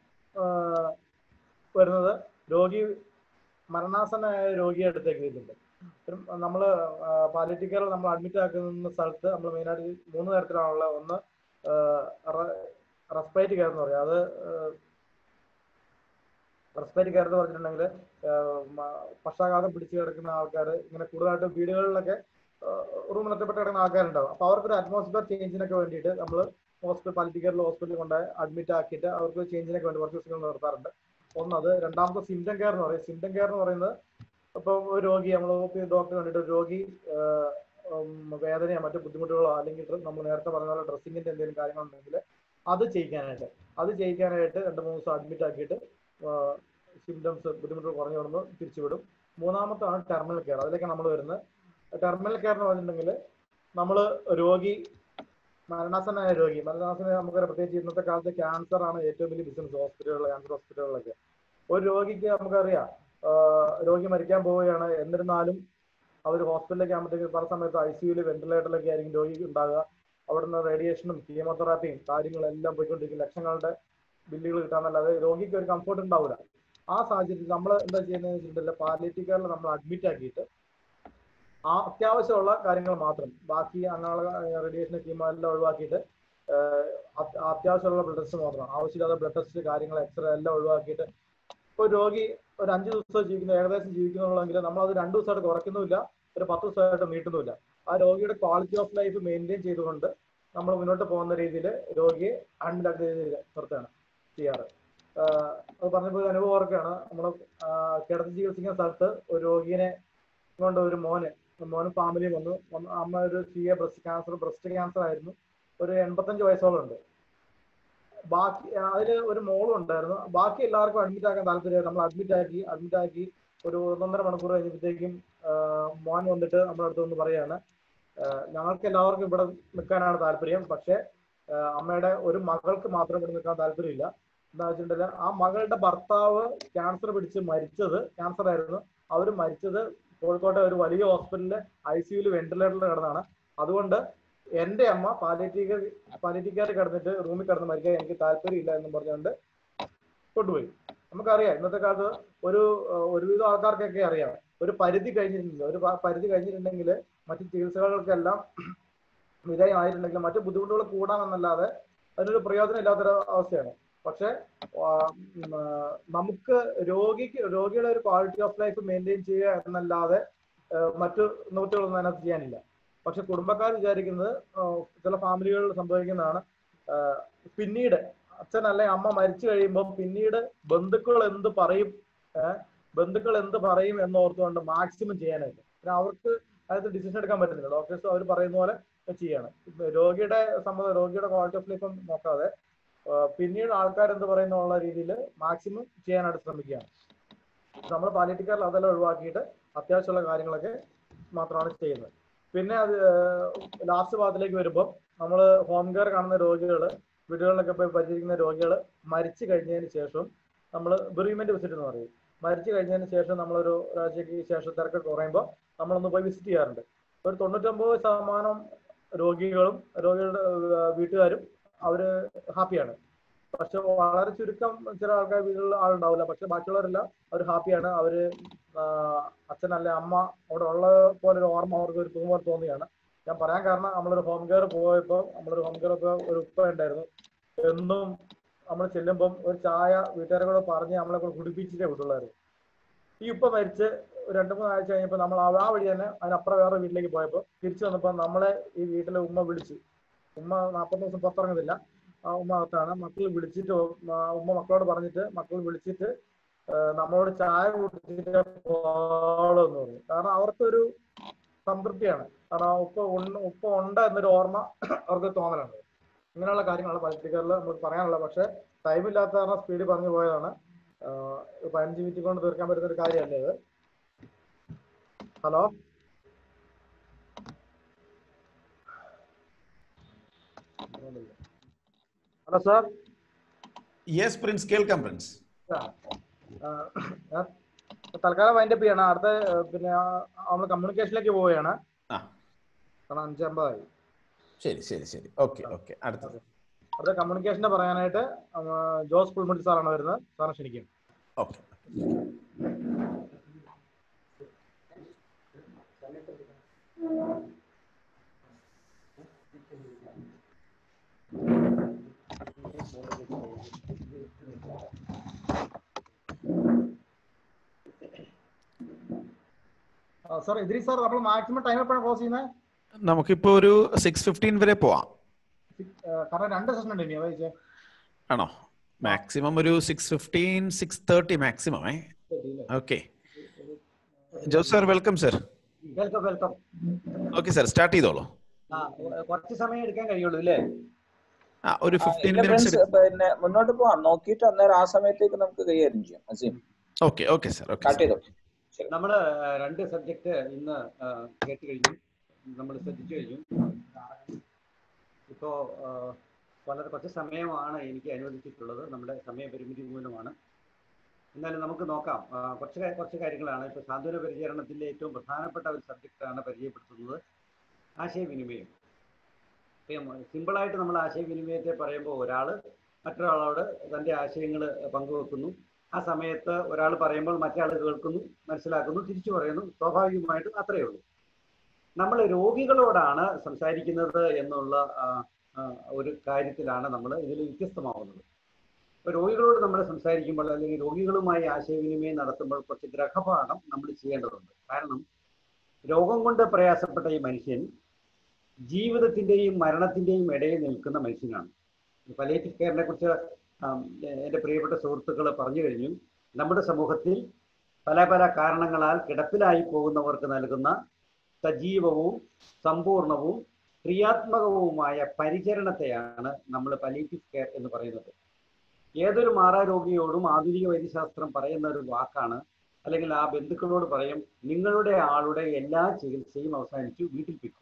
വരുന്നത് രോഗി മരണാസന്നമായ രോഗിയെ അടുത്തേക്ക് എത്തിയിട്ടുണ്ട് നമ്മൾ പാലിയേറ്റീവ് കെയർ നമ്മൾ അഡ്മിറ്റ് ആക്കുന്ന സ്ഥലത്ത് നമ്മൾ മെയിനായിട്ട് മൂന്ന് തരത്തിലാണുള്ള ഒന്ന് റെസ്പൈറ്റ് കെയർ എന്ന് പറയും അത് റെസ്പൈറ്റ് കെയർ എന്ന് പറഞ്ഞിട്ടുണ്ടെങ്കിൽ പക്ഷാഘാതം പിടിച്ചു കിടക്കുന്ന ആൾക്കാർ ഇങ്ങനെ കൂടുതലായിട്ട് വീടുകളിലൊക്കെ റൂമിലെത്തപ്പെട്ട് കിടക്കുന്ന ആൾക്കാരുണ്ടാവും അപ്പൊ അവർക്കൊരു അറ്റ്മോസ്ഫിയർ ചേഞ്ചിനൊക്കെ വേണ്ടിയിട്ട് നമ്മൾ ഹോസ്പിറ്റൽ പാലിറ്റി കെയറിൽ ഹോസ്പിറ്റലിൽ കൊണ്ട് അഡ്മിറ്റ് ആക്കിയിട്ട് അവർക്ക് ചേഞ്ചിനൊക്കെ വേണ്ടി കുറച്ച് ദിവസങ്ങൾ നിർത്താറുണ്ട് ഒന്നത് രണ്ടാമത്തെ സിംറ്റം കെയർ എന്ന് പറയും സിംറ്റം കെയർ എന്ന് പറയുന്നത് ഇപ്പൊ ഒരു രോഗി നമ്മൾ ഡോക്ടർ കണ്ടിട്ട് ഒരു രോഗി ആഹ് ഉം വേദനയോ മറ്റു ബുദ്ധിമുട്ടുകളോ അല്ലെങ്കിൽ ഡ്ര- നമ്മൾ നേരത്തെ പറഞ്ഞ പോലെ ഡ്രസ്സിങ്ങിന്റെ എന്തെങ്കിലും കാര്യങ്ങളുണ്ടെങ്കിൽ അത് ചെയ്യിക്കാനായിട്ട് അത് ചെയ്യിക്കാനായിട്ട് രണ്ട് മൂന്ന് ദിവസം അഡ്മിറ്റ് ആക്കിയിട്ട് സിംറ്റംസ് ബുദ്ധിമുട്ടുകൾ കുറഞ്ഞു വന്ന് തിരിച്ചുവിടും മൂന്നാമത്താണ് ടെർമിനൽ കെയർ അതിലേക്കാണ് നമ്മൾ വരുന്നത് ടെർമിനൽ കെയർ എന്ന് പറഞ്ഞിട്ടുണ്ടെങ്കിൽ നമ്മൾ രോഗി മരണാസനായ രോഗി മരണാസന നമുക്കറിയാം പ്രത്യേകിച്ച് ഇന്നത്തെ കാലത്ത് ക്യാൻസർ ആണ് ഏറ്റവും വലിയ ബിസിനസ് ഹോസ്പിറ്റലുകൾ ക്യാൻസർ ഹോസ്പിറ്റലുകളിലൊക്കെ ഒരു രോഗിക്ക് നമുക്കറിയാം ആഹ് രോഗി മരിക്കാൻ പോവുകയാണ് എന്നിരുന്നാലും അവർ ഹോസ്പിറ്റലിലേക്ക് ആകുമ്പോഴത്തേക്ക് പല സമയത്ത് ഐ സിയുയിൽ വെന്റിലേറ്ററിലൊക്കെ ആയിരിക്കും രോഗി ഉണ്ടാകുക അവിടുന്ന് റേഡിയേഷനും കീമോതെറാപ്പിയും കാര്യങ്ങളെല്ലാം പോയിക്കൊണ്ടിരിക്കും ലക്ഷങ്ങളുടെ ബില്ലുകൾ കിട്ടാന്നല്ലാതെ രോഗിക്ക് ഒരു കംഫർട്ട് ഉണ്ടാവില്ല ആ സാഹചര്യത്തിൽ നമ്മൾ എന്താ ചെയ്യുന്നത് വെച്ചിട്ടുണ്ടെങ്കിൽ പാലിയേറ്റീവ് കെയറിൽ നമ്മൾ അഡ്മിറ്റ് ആക്കിയിട്ട് ആ അത്യാവശ്യമുള്ള കാര്യങ്ങൾ മാത്രം ബാക്കി അങ്ങനെയുള്ള റേഡിയേഷൻ കീമോ എല്ലാം ഒഴിവാക്കിയിട്ട് ഏഹ് അത്- അത്യാവശ്യമുള്ള ബ്ലഡ് ടെസ്റ്റ് മാത്രം ആവശ്യമില്ലാത്ത ബ്ലഡ് ടെസ്റ്റ് കാര്യങ്ങൾ എക്സ്റേ എല്ലാം ഒഴിവാക്കിയിട്ട് ഒരു രോഗി ഒരു അഞ്ച് ദിവസം ജീവിക്കുന്നു ഏകദേശം ജീവിക്കുന്നുള്ളെങ്കിൽ നമ്മൾ അത് രണ്ട് ദിവസമായിട്ട് കുറയ്ക്കുന്നുമില്ല ഒരു പത്ത് ദിവസമായിട്ട് നീട്ടുന്നുമില്ല ആ രോഗിയുടെ ക്വാളിറ്റി ഓഫ് ലൈഫ് മെയിൻറ്റെയിൻ ചെയ്തുകൊണ്ട് നമ്മൾ മുന്നോട്ട് പോകുന്ന രീതിയിൽ രോഗിയെ അൺലാക്ക് രീതിയിൽ നിർത്തുകയാണ് ചെയ്യാറ് ആഹ് അത് പറഞ്ഞപ്പോൾ ഒരു അനുഭവം ഓർക്കുകയാണ് നമ്മൾ കിടത്തി ചികിത്സിക്കുന്ന സ്ഥലത്ത് ഒരു രോഗിയെ കൊണ്ട് ഒരു മോന് മോനും ഫാമിലിയും വന്നു വന്ന് അമ്മ ഒരു C A breast cancer breast cancer ആയിരുന്നു ഒരു എൺപത്തഞ്ച് വയസ്സോളം ഉണ്ട് ബാക്കി അതിൽ ഒരു മോളും ഉണ്ടായിരുന്നു ബാക്കി എല്ലാവർക്കും അഡ്മിറ്റ് ആക്കാൻ താല്പര്യം നമ്മൾ അഡ്മിറ്റ് ആക്കി അഡ്മിറ്റ് ആക്കി ഒരു ഒന്നൊന്നര മണിക്കൂർ കഴിഞ്ഞപ്പോഴത്തേക്കും ആഹ് മോൻ വന്നിട്ട് നമ്മുടെ അടുത്ത് വന്ന് പറയാണ് ആഹ് ഞങ്ങൾക്ക് എല്ലാവർക്കും ഇവിടെ നിൽക്കാനാണ് താല്പര്യം പക്ഷേ ആഹ് അമ്മയുടെ ഒരു മകൾക്ക് മാത്രം ഇവിടെ നിൽക്കാൻ താല്പര്യമില്ല എന്താ വെച്ചിട്ടുണ്ടെങ്കിൽ ആ മകളുടെ ഭർത്താവ് ക്യാൻസർ പിടിച്ച് മരിച്ചത് ക്യാൻസർ ആയിരുന്നു അവർ മരിച്ചത് കോഴിക്കോട്ടെ ഒരു വലിയ ഹോസ്പിറ്റലിലെ ഐ സിയുയിൽ വെന്റിലേറ്ററിൽ കിടന്നാണ് അതുകൊണ്ട് എന്റെ അമ്മ പാലിയേറ്റീവ് പാലിയേറ്റീവ് കെയർ കിടന്നിട്ട് റൂമിൽ കിടന്ന് മരിക്കാൻ എനിക്ക് താല്പര്യമില്ല എന്നും പറഞ്ഞുകൊണ്ട് കൊണ്ടുപോയി നമുക്കറിയാം ഇന്നത്തെ കാലത്ത് ഒരു ഏഹ്, ഒരുവിധം ആൾക്കാർക്കൊക്കെ അറിയാം ഒരു പരിധി കഴിഞ്ഞിട്ടുണ്ട് ഒരു പ- പരിധി കഴിഞ്ഞിട്ടുണ്ടെങ്കിൽ മറ്റു ചികിത്സകൾക്കെല്ലാം വിധേയമായിട്ടുണ്ടെങ്കിൽ മറ്റു ബുദ്ധിമുട്ടുകൾ കൂടാമെന്നല്ലാതെ അതിനൊരു പ്രയോജനം ഇല്ലാത്തൊരു അവസ്ഥയാണ് പക്ഷെ ആ, ഉം, ആ, നമുക്ക് രോഗിക്ക് രോഗിയുടെ ഒരു ക്വാളിറ്റി ഓഫ് ലൈഫ് മെയിൻറ്റെയിൻ ചെയ്യുക എന്നല്ലാതെ ആ, മറ്റു നിവൃത്തികളൊന്നും അതിനകത്ത് ചെയ്യാനില്ല പക്ഷെ കുടുംബക്കാർ വിചാരിക്കുന്നത് ആ, ചില ഫാമിലികളിൽ സംഭവിക്കുന്നതാണ് ആ, പിന്നീട് അച്ഛൻ അല്ലെ അമ്മ മരിച്ചു കഴിയുമ്പോൾ പിന്നീട് ബന്ധുക്കൾ എന്ത് പറയും ഏഹ് ബന്ധുക്കൾ എന്ത് പറയും എന്നോർത്തുകൊണ്ട് മാക്സിമം ചെയ്യാനായിട്ട് പിന്നെ അവർക്ക് അതിനകത്ത് ഡിസിഷൻ എടുക്കാൻ പറ്റുന്നില്ല ഡോക്ടേഴ്സ് അവർ പറയുന്ന പോലെ ചെയ്യാണ് ഇപ്പൊ രോഗിയുടെ സമ്മതം രോഗിയുടെ ക്വാളിറ്റി ഓഫ് ലൈഫ് നോക്കാതെ ആ, പിന്നീട് ആൾക്കാർ എന്ത് പറയുന്നുള്ള രീതിയിൽ മാക്സിമം ചെയ്യാനായിട്ട് ശ്രമിക്കുകയാണ് നമ്മൾ പാലിറ്റിക്കാരിൽ അതെല്ലാം ഒഴിവാക്കിയിട്ട് അത്യാവശ്യമുള്ള കാര്യങ്ങളൊക്കെ മാത്രമാണ് ചെയ്യുന്നത് പിന്നെ അത് ലാസ്റ്റ് ഭാഗത്തിലേക്ക് വരുമ്പോൾ നമ്മൾ ഹോം കെയർ കാണുന്ന രോഗികൾ വീടുകളിലൊക്കെ പോയി പരിചരിക്കുന്ന രോഗികൾ മരിച്ചു കഴിഞ്ഞതിന് ശേഷം നമ്മൾ ബെറീമെന്റ് വിസിറ്റ് എന്ന് പറയും മരിച്ചു കഴിഞ്ഞതിന് ശേഷം നമ്മളൊരു ഒരാഴ്ചയ്ക്ക് ശേഷം തിരക്ക് കുറയുമ്പോൾ നമ്മളൊന്ന് പോയി വിസിറ്റ് ചെയ്യാറുണ്ട് ഒരു തൊണ്ണൂറ്റൊമ്പത് ശതമാനം രോഗികളും രോഗികളുടെ ഏഹ്, വീട്ടുകാരും അവര് ഹാപ്പിയാണ് പക്ഷെ വളരെ ചുരുക്കം ചില ആൾക്കാർ വീട്ടിലുള്ള ആളുണ്ടാവില്ല പക്ഷെ ബാക്കിയുള്ളവരെല്ലാം അവർ ഹാപ്പിയാണ് അവര് ആഹ് അച്ഛനല്ലെ അമ്മ അവിടെ ഉള്ള പോലെ ഒരു ഓർമ്മ അവർക്ക് ഒരു പുതുമ തോന്നിയാണ് ഞാൻ പറയാൻ കാരണം നമ്മളൊരു ഹോം കെയർ പോയപ്പോൾ നമ്മളൊരു ഹോം കെയർ ഒക്കെ ഒരു ഉപ്പ ഉണ്ടായിരുന്നു എന്നും നമ്മൾ ചെല്ലുമ്പം ഒരു ചായ വീട്ടുകാരെ കൂടെ പറഞ്ഞ് നമ്മളെ കൂടെ കുടിപ്പിച്ചിട്ടേ വിട്ടുള്ളായിരുന്നു ഈ ഉപ്പ മരിച്ച് ഒരു രണ്ട് മൂന്ന് ആഴ്ച കഴിഞ്ഞപ്പോൾ നമ്മൾ ആ ആ വഴി തന്നെ അതിനപ്പുറം വേറെ വീട്ടിലേക്ക് പോയപ്പോൾ തിരിച്ചു വന്നപ്പോൾ നമ്മളെ ഈ വീട്ടിലെ ഉമ്മ വിളിച്ചു ഉമ്മ നാൽപ്പത് ദിവസം പുറത്തിറങ്ങുന്നില്ല ആ ഉമ്മ അകത്താണ് മക്കൾ വിളിച്ചിട്ട് ഉമ്മ ഉമ്മ മക്കളോട് പറഞ്ഞിട്ട് മക്കൾ വിളിച്ചിട്ട് ആ, നമ്മളോട് ചായ കുടിച്ചിട്ട് പോളെന്ന് പറഞ്ഞു കാരണം അവർക്കൊരു സംതൃപ്തിയാണ് കാരണം ഉപ്പ ഉണ്ട് ഉപ്പ ഉണ്ട് എന്നൊരു ഓർമ്മ അവർക്ക് തോന്നലുണ്ട് ഇങ്ങനെയുള്ള കാര്യങ്ങളാണ് പലിറ്റിക്കറിൽ നമുക്ക് പറയാനുള്ളത് പക്ഷെ ടൈം ഇല്ലാത്ത കാരണം സ്പീഡിൽ പറഞ്ഞു പോയതാണ് ആ, പതിനഞ്ച് മിനിറ്റ് കൊണ്ട് തീർക്കാൻ പറ്റുന്ന ഒരു കാര്യമല്ലേ ഇത് hello hello sir yes Prince കേൾക്കാം പ്രിൻസ് ഞാൻ തൽക്കാലം വൈൻഡപ്പ് ചെയ്യണം അടുത്ത ആ, പിന്നെ നമ്മൾ കമ്മ്യൂണിക്കേഷനിലേക്ക് പോവുകയാണ് ആ കാരണം അഞ്ചമ്പതായി ശരി ശരി ശരി ഓക്കെ ഓക്കെ അടുത്തത് അടുത്ത കമ്മ്യൂണിക്കേഷന്റെ പറയാനായിട്ട് ആ, ജോസ് പുൾമുട്ടി സാറാണ് വരുന്നത് സാറിനെ ക്ഷണിക്കും ഓക്കെ സാർ ഇദ്രി സാർ നമ്മൾ മാക്സിമം ടൈം എപ്പോഴാണ് ക്ലോസ് ചെയ്യുന്നത് നമുക്കിപ്പോ ഒരു സിക്സ് ഫിഫ്റ്റീൻ വരെ പോവാം കാരണം രണ്ട് സെഷൻ ഉണ്ട് ഇനി അതാ ചോദിച്ചേ ആണോ മാക്സിമം ഒരു six fifteen six thirty maximum ഏ okay Jose sir welcome sir welcome welcome okay sir start ചെയ്തോളൂ ആ കുറച്ച് സമയം എടുക്കാൻ കഴിയുള്ളൂ അല്ലേ ആ ഒരു ഫിഫ്റ്റീൻ ഇല്ല മിനിറ്റ്സ് ഫ്രണ്ട്സ് പിന്നെ മുന്നോട്ട് പോവാം നോക്കിയിട്ട് അന്നേരം ആ സമയത്തേക്ക് നമുക്ക് കൈകാര്യം ചെയ്യാം Aseem okay okay sir okay start ചെയ്തോ നമ്മൾ രണ്ട് സബ്ജക്റ്റ് ഇന്ന് ആ, കേട്ട് കഴിഞ്ഞു നമ്മൾ ശ്രദ്ധിച്ചു കഴിഞ്ഞു ഇപ്പോ ആ, വളരെ കുറച്ച് സമയമാണ് എനിക്ക് അനുവദിച്ചിട്ടുള്ളത് നമ്മുടെ സമയപരിമിതി മൂലമാണ് എന്നാലും നമുക്ക് നോക്കാം ആ, കുറച്ച് കാ- കുറച്ച് കാര്യങ്ങളാണ് ഇപ്പൊ സാന്ത്വന പരിചരണത്തിന്റെ ഏറ്റവും പ്രധാനപ്പെട്ട ഒരു സബ്ജക്റ്റാണ് പരിചയപ്പെടുത്തുന്നത് ആശയവിനിമയം സിമ്പിളായിട്ട് നമ്മൾ ആശയവിനിമയത്തെ പറയുമ്പോൾ ഒരാൾ മറ്റൊരാളോട് തൻ്റെ ആശയങ്ങൾ പങ്കുവെക്കുന്നു ആ സമയത്ത് ഒരാൾ പറയുമ്പോൾ മറ്റേ കേൾക്കുന്നു മനസ്സിലാക്കുന്നു തിരിച്ചു പറയുന്നു സ്വാഭാവികമായിട്ടും അത്രയേ ഉള്ളൂ നമ്മൾ രോഗികളോടാണ് സംസാരിക്കുന്നത് എന്നുള്ള ആ, ആ, ഒരു കാര്യത്തിലാണ് നമ്മൾ ഇതിൽ വ്യത്യസ്തമാവുന്നത് ഇപ്പൊ രോഗികളോട് നമ്മൾ സംസാരിക്കുമ്പോൾ അല്ലെങ്കിൽ രോഗികളുമായി ആശയവിനിമയം നടത്തുമ്പോൾ കുറച്ച് ഗ്രഹപാഠം നമ്മൾ ചെയ്യേണ്ടതുണ്ട് കാരണം രോഗം കൊണ്ട് പ്രയാസപ്പെട്ട ഈ മനുഷ്യൻ ജീവിതത്തിന്റെയും മരണത്തിന്റെയും ഇടയിൽ നിൽക്കുന്ന മനുഷ്യനാണ് പലേറ്റീവ് കെയറിനെ കുറിച്ച് ആം, എൻ്റെ പ്രിയപ്പെട്ട സുഹൃത്തുക്കൾ പറഞ്ഞു കഴിഞ്ഞു നമ്മുടെ സമൂഹത്തിൽ പല പല കാരണങ്ങളാൽ കിടപ്പിലായി പോകുന്നവർക്ക് നൽകുന്ന സജീവവും സമ്പൂർണവും ക്രിയാത്മകവുമായ പരിചരണത്തെയാണ് നമ്മൾ പലേറ്റീവ് കെയർ എന്ന് പറയുന്നത് ഏതൊരു മാറാരോഗിയോടും ആധുനിക വൈദ്യശാസ്ത്രം പറയുന്ന ഒരു വാക്കാണ് അല്ലെങ്കിൽ ആ ബന്ധുക്കളോട് പറയും നിങ്ങളുടെ ആളുടെ എല്ലാ ചികിത്സയും അവസാനിച്ചു വീട്ടിൽ പിക്കും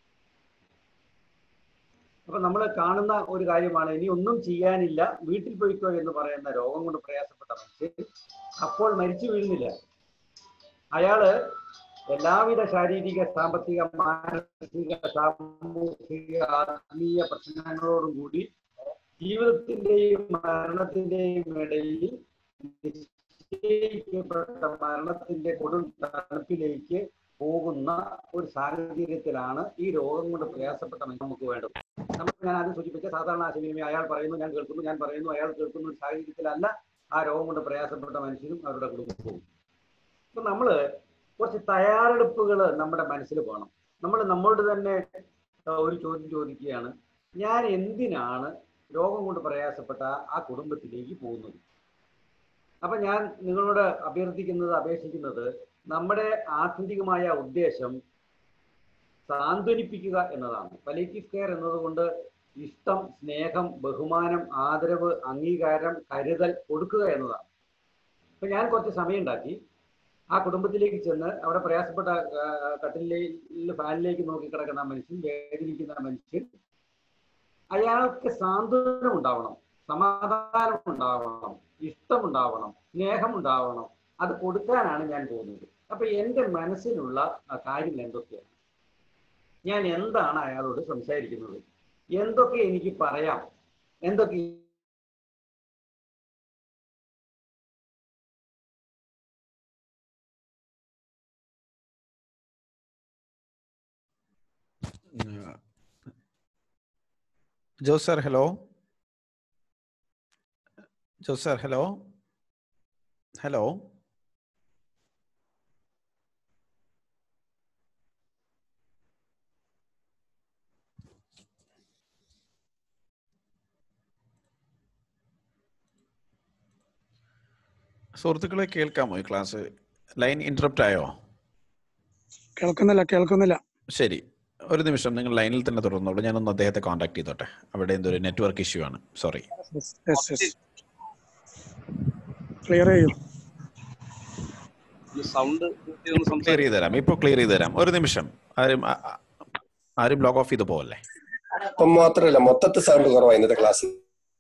അപ്പൊ നമ്മൾ കാണുന്ന ഒരു കാര്യമാണ് ഇനി ഒന്നും ചെയ്യാനില്ല വീട്ടിൽ പോയിക്കോ എന്ന് പറയുന്ന രോഗം കൊണ്ട് പ്രയാസപ്പെട്ട മനുഷ്യൻ അപ്പോൾ മരിച്ചു വീഴുന്നില്ല അയാള് എല്ലാവിധ ശാരീരിക സാമ്പത്തിക മാനസിക സാമൂഹിക ആത്മീയ പ്രശ്നങ്ങളോടും കൂടി ജീവിതത്തിന്റെയും മരണത്തിന്റെയും ഇടയിൽ നിശ്ചയിക്കപ്പെട്ട മരണത്തിന്റെ കൊടും തണുപ്പിലേക്ക് പോകുന്ന ഒരു സാഹചര്യത്തിലാണ് ഈ രോഗം കൊണ്ട് പ്രയാസപ്പെട്ട മനുഷ്യൻ നമുക്ക് വേണ്ടത് നമുക്ക് ഞാൻ ആദ്യം സൂചിപ്പിച്ച സാധാരണ ആശയവിനിമയം അയാൾ പറയുന്നു ഞാൻ കേൾക്കുന്നു ഞാൻ പറയുന്നു അയാൾ കേൾക്കുന്ന ഒരു സാഹചര്യത്തിലല്ല ആ രോഗം കൊണ്ട് പ്രയാസപ്പെട്ട മനുഷ്യനും അവരുടെ കുടുംബവും അപ്പൊ നമ്മള് കുറച്ച് തയ്യാറെടുപ്പുകൾ നമ്മുടെ മനസ്സിൽ വേണം നമ്മൾ നമ്മോട് തന്നെ ആ, ഒരു ചോദ്യം ചോദിക്കുകയാണ് ഞാൻ എന്തിനാണ് രോഗം കൊണ്ട് പ്രയാസപ്പെട്ട ആ കുടുംബത്തിലേക്ക് പോകുന്നത് അപ്പൊ ഞാൻ നിങ്ങളോട് അഭ്യർത്ഥിക്കുന്നത് അപേക്ഷിക്കുന്നത് നമ്മുടെ ആത്യന്തികമായ ഉദ്ദേശം സാന്ത്വനിപ്പിക്കുക എന്നതാണ് പലേറ്റീവ് കെയർ എന്നതുകൊണ്ട് ഇഷ്ടം സ്നേഹം ബഹുമാനം ആദരവ് അംഗീകാരം കരുതൽ കൊടുക്കുക എന്നതാണ് അപ്പൊ ഞാൻ കുറച്ച് സമയം ഉണ്ടാക്കി ആ കുടുംബത്തിലേക്ക് ചെന്ന് അവിടെ പ്രയാസപ്പെട്ട ആ, കട്ടിലിൽ ഫാനിലേക്ക് നോക്കി കിടക്കുന്ന ആ മനുഷ്യൻ വേദനിക്കുന്ന ആ മനുഷ്യൻ അയാൾക്ക് സാന്ത്വനം ഉണ്ടാവണം സമാധാനം ഉണ്ടാവണം ഇഷ്ടമുണ്ടാവണം സ്നേഹം ഉണ്ടാവണം അത് കൊടുക്കാനാണ് ഞാൻ പോകുന്നത് അപ്പൊ എന്റെ മനസ്സിലുള്ള ആ കാര്യങ്ങൾ എന്തൊക്കെയാണ് ഞാൻ എന്താണ് അയാളോട് സംസാരിക്കുന്നത് എന്തൊക്കെ എനിക്ക് പറയാം എന്തൊക്കെ Jose sir hello Jose sir hello hello സുഹൃത്തുക്കളെ കേൾക്കാമോ ഈ ക്ലാസ് ലൈൻ ഇന്ററപ്റ്റ് ആയോ കേൾക്കുന്നില്ല കേൾക്കുന്നില്ല ശരി ഒരു നിമിഷം നിങ്ങൾ ലൈനിൽ തന്നെ തുടർന്നോളൂ ഞാനൊന്ന് അദ്ദേഹത്തെ കോൺടാക്ട് ചെയ്തോട്ടെ അവിടെ എന്തൊരു നെറ്റ്വർക്ക് ഇഷ്യൂ ആണ് സോറി ക്ലിയർ ചെയ്യൂ സൗണ്ട് ക്ലിയർ ചെയ്ത് തരാം ഇപ്പോൾ ക്ലിയർ ചെയ്ത് തരാം ഒരു നിമിഷം ആരും ആ- ആ- ആരും ലോഗ് ഓഫ് ചെയ്ത് പോവല്ലേ ഇപ്പം മാത്രമല്ല മൊത്തത്തിൽ സൗണ്ട് കുറവാണ് ഇന്നത്തെ ക്ലാസ്സിൽ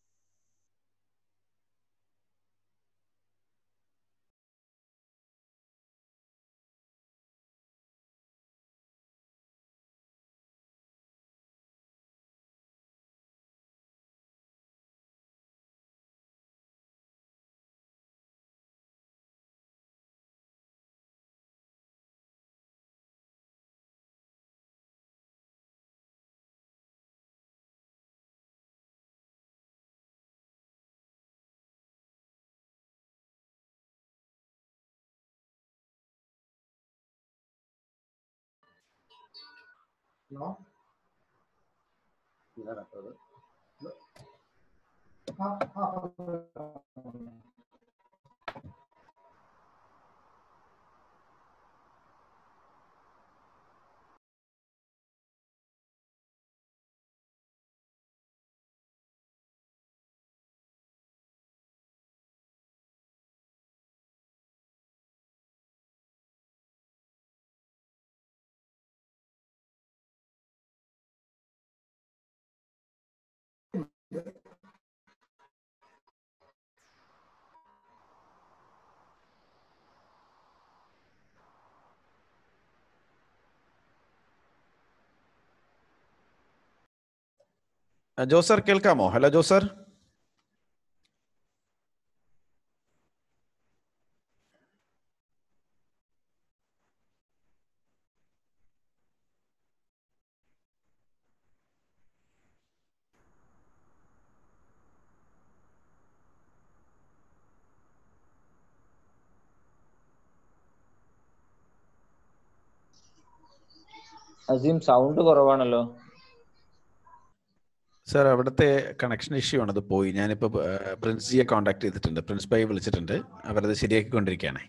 ഹലോ ഇതാണ് കേട്ടത്. ആ ആ ജോസ് സാർ കേൾക്കാമോ hello Jose sir Aseem sound കുറവാണല്ലോ സാർ അവിടുത്തെ കണക്ഷൻ ഇഷ്യൂ ആണ് അത് പോയി ഞാനിപ്പോൾ പ്രിൻസിയെ കോൺടാക്ട് ചെയ്തിട്ടുണ്ട് പ്രിൻസ് ബൈ വിളിച്ചിട്ടുണ്ട് അവരത് ശരിയാക്കിക്കൊണ്ടിരിക്കുകയാണ്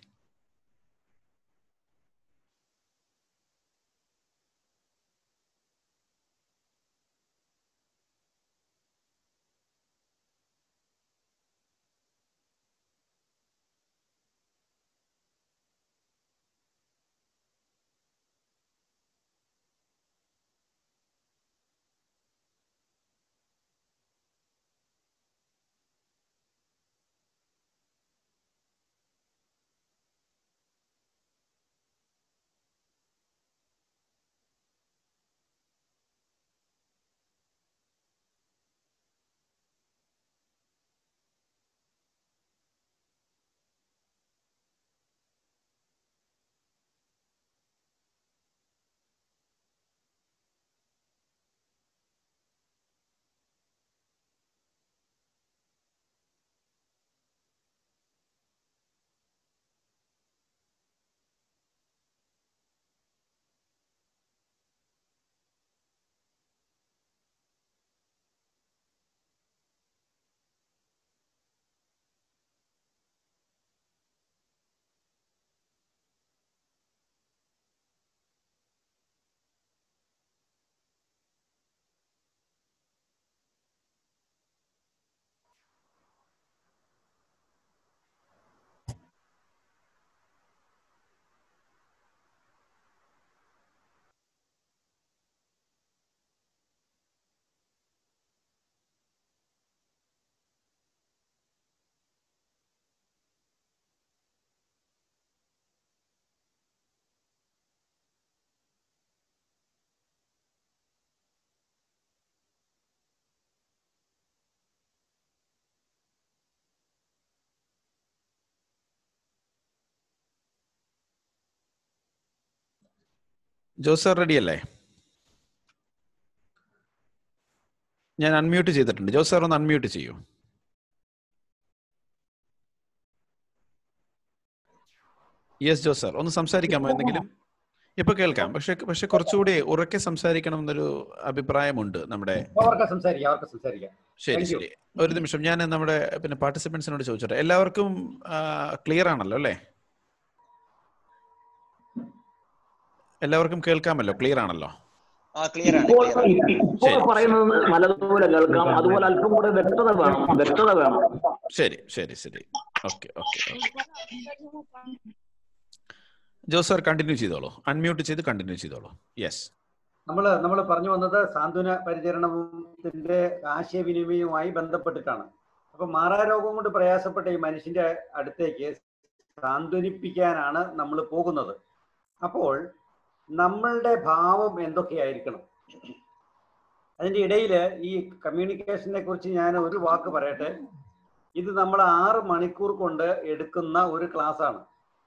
ജോസ് സാർ റെഡി അല്ലേ ഞാൻ അൺമ്യൂട്ട് ചെയ്തിട്ടുണ്ട് ജോസ് സാർ ഒന്ന് അൺമ്യൂട്ട് ചെയ്യൂ യെസ് ജോസ് സാർ ഒന്ന് സംസാരിക്കാമോ എന്തെങ്കിലും ഇപ്പൊ കേൾക്കാം പക്ഷെ പക്ഷെ കുറച്ചുകൂടി ഉറക്കെ സംസാരിക്കണം എന്നൊരു അഭിപ്രായമുണ്ട് നമ്മുടെ അവർക്ക് സംസാരിക്കാം അവർക്ക് സംസാരിക്കാം ശരി Thank you. ശരി ഒരു നിമിഷം ഞാൻ നമ്മുടെ പിന്നെ പാർട്ടിസിപ്പൻസിനോട് ചോദിച്ചോട്ടെ എല്ലാവർക്കും ക്ലിയർ ആണല്ലോ അല്ലേ എല്ലാവർക്കും കേൾക്കാമല്ലോ ക്ലിയർ ആണല്ലോ ആ ക്ലിയർ ആണ് ഇപ്പോൾ ക്ലിയർ ആണ് ഇപ്പോൾ ശരി. പറയുന്നത് നല്ലതുപോലെ കേൾക്കാം അതുപോലെ അല്പം കൂടെ വ്യക്തത വേണം വ്യക്തത വേണം ശരി ശരി ശരി okay okay Jose sir continue ചെയ്തോളൂ അൺമ്യൂട്ട് ചെയ്ത് കണ്ടിന്യൂ ചെയ്തോളൂ യെസ് നമ്മൾ നമ്മൾ പറഞ്ഞു വന്നത് സാന്ത്വന പരിചരണത്തിന്റെ ആശയവിനിമയവുമായി ബന്ധപ്പെട്ടിട്ടാണ് അപ്പൊ മാറാരോഗം കൊണ്ട് പ്രയാസപ്പെട്ട ഈ മനുഷ്യന്റെ അടുത്തേക്ക് സാന്ത്വനിപ്പിക്കാനാണ് നമ്മൾ പോകുന്നത് അപ്പോൾ നമ്മളുടെ ഭാവം എന്തൊക്കെയായിരിക്കണം അതിന്റെ ഇടയിൽ ഈ കമ്മ്യൂണിക്കേഷനെ കുറിച്ച് ഞാൻ ഒരു വാക്ക് പറയട്ടെ ഇത് നമ്മൾ ആറ് മണിക്കൂർ കൊണ്ട് എടുക്കുന്ന ഒരു ക്ലാസ് ആണ്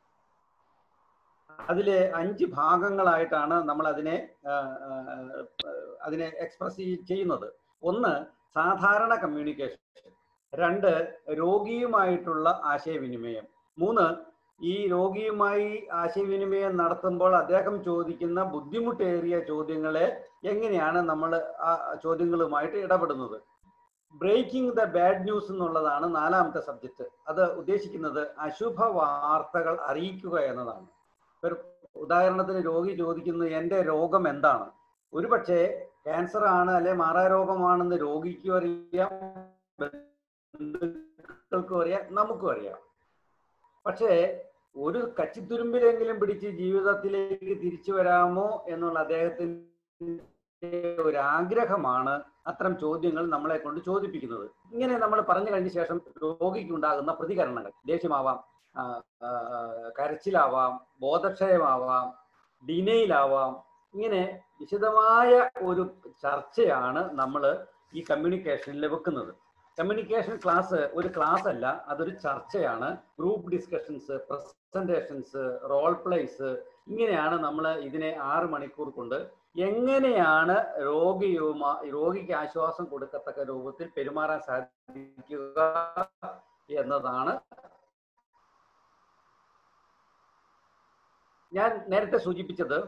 അതിലെ അഞ്ച് ഭാഗങ്ങളായിട്ടാണ് നമ്മൾ അതിനെ ആ, ആ, അതിനെ എക്സ്പ്രസ് ചെയ്യുന്നത് ഒന്ന് സാധാരണ കമ്മ്യൂണിക്കേഷൻ രണ്ട് രോഗിയുമായിട്ടുള്ള ആശയവിനിമയം മൂന്ന് ഈ രോഗിയുമായി ആശയവിനിമയം നടത്തുമ്പോൾ അദ്ദേഹം ചോദിക്കുന്ന ബുദ്ധിമുട്ടേറിയ ചോദ്യങ്ങളെ എങ്ങനെയാണ് നമ്മൾ ആ ചോദ്യങ്ങളുമായിട്ട് ഇടപെടുന്നത് ബ്രേക്കിംഗ് ദ ബാഡ് ന്യൂസ് എന്നുള്ളതാണ് നാലാമത്തെ സബ്ജക്റ്റ് അത് ഉദ്ദേശിക്കുന്നത് അശുഭ വാർത്തകൾ അറിയിക്കുക എന്നതാണ് ഒരു ഉദാഹരണത്തിന് രോഗി ചോദിക്കുന്നത് എൻ്റെ രോഗം എന്താണ് ഒരുപക്ഷെ ക്യാൻസർ ആണ് അല്ലെ മാറാരോഗമാണെന്ന് രോഗിക്കും അറിയാം ബന്ധുക്കൾക്കും അറിയാം നമുക്കും അറിയാം പക്ഷേ ഒരു കച്ചിത്തുരുമ്പിലെങ്കിലും പിടിച്ച് ജീവിതത്തിലേക്ക് തിരിച്ചു വരാമോ എന്നുള്ള അദ്ദേഹത്തിന്റെ ഒരു ആഗ്രഹമാണ് അത്തരം ചോദ്യങ്ങൾ നമ്മളെ കൊണ്ട് ചോദിപ്പിക്കുന്നത് ഇങ്ങനെ നമ്മൾ പറഞ്ഞു കഴിഞ്ഞ ശേഷം രോഗിക്ക് ഉണ്ടാകുന്ന പ്രതികരണങ്ങൾ ദേഷ്യമാവാം ആ, ആ, കരച്ചിലാവാം ബോധക്ഷയമാവാം ഡിനയിലാവാം ഇങ്ങനെ വിശദമായ ഒരു ചർച്ചയാണ് നമ്മൾ ഈ കമ്മ്യൂണിക്കേഷനിൽ വെക്കുന്നത് കമ്മ്യൂണിക്കേഷൻ ക്ലാസ് ഒരു ക്ലാസ് അല്ല അതൊരു ചർച്ചയാണ് group discussions presentations role plays ഇങ്ങനെയാണ് നമ്മൾ ഇതിനെ ആറ് മണിക്കൂർ കൊണ്ട് എങ്ങനെയാണ് രോഗിയുമാ രോഗിക്ക് ആശ്വാസം കൊടുക്കത്തക്ക രൂപത്തിൽ പെരുമാറാൻ സാധിക്കുക എന്നതാണ് ഞാൻ നേരത്തെ സൂചിപ്പിച്ചത്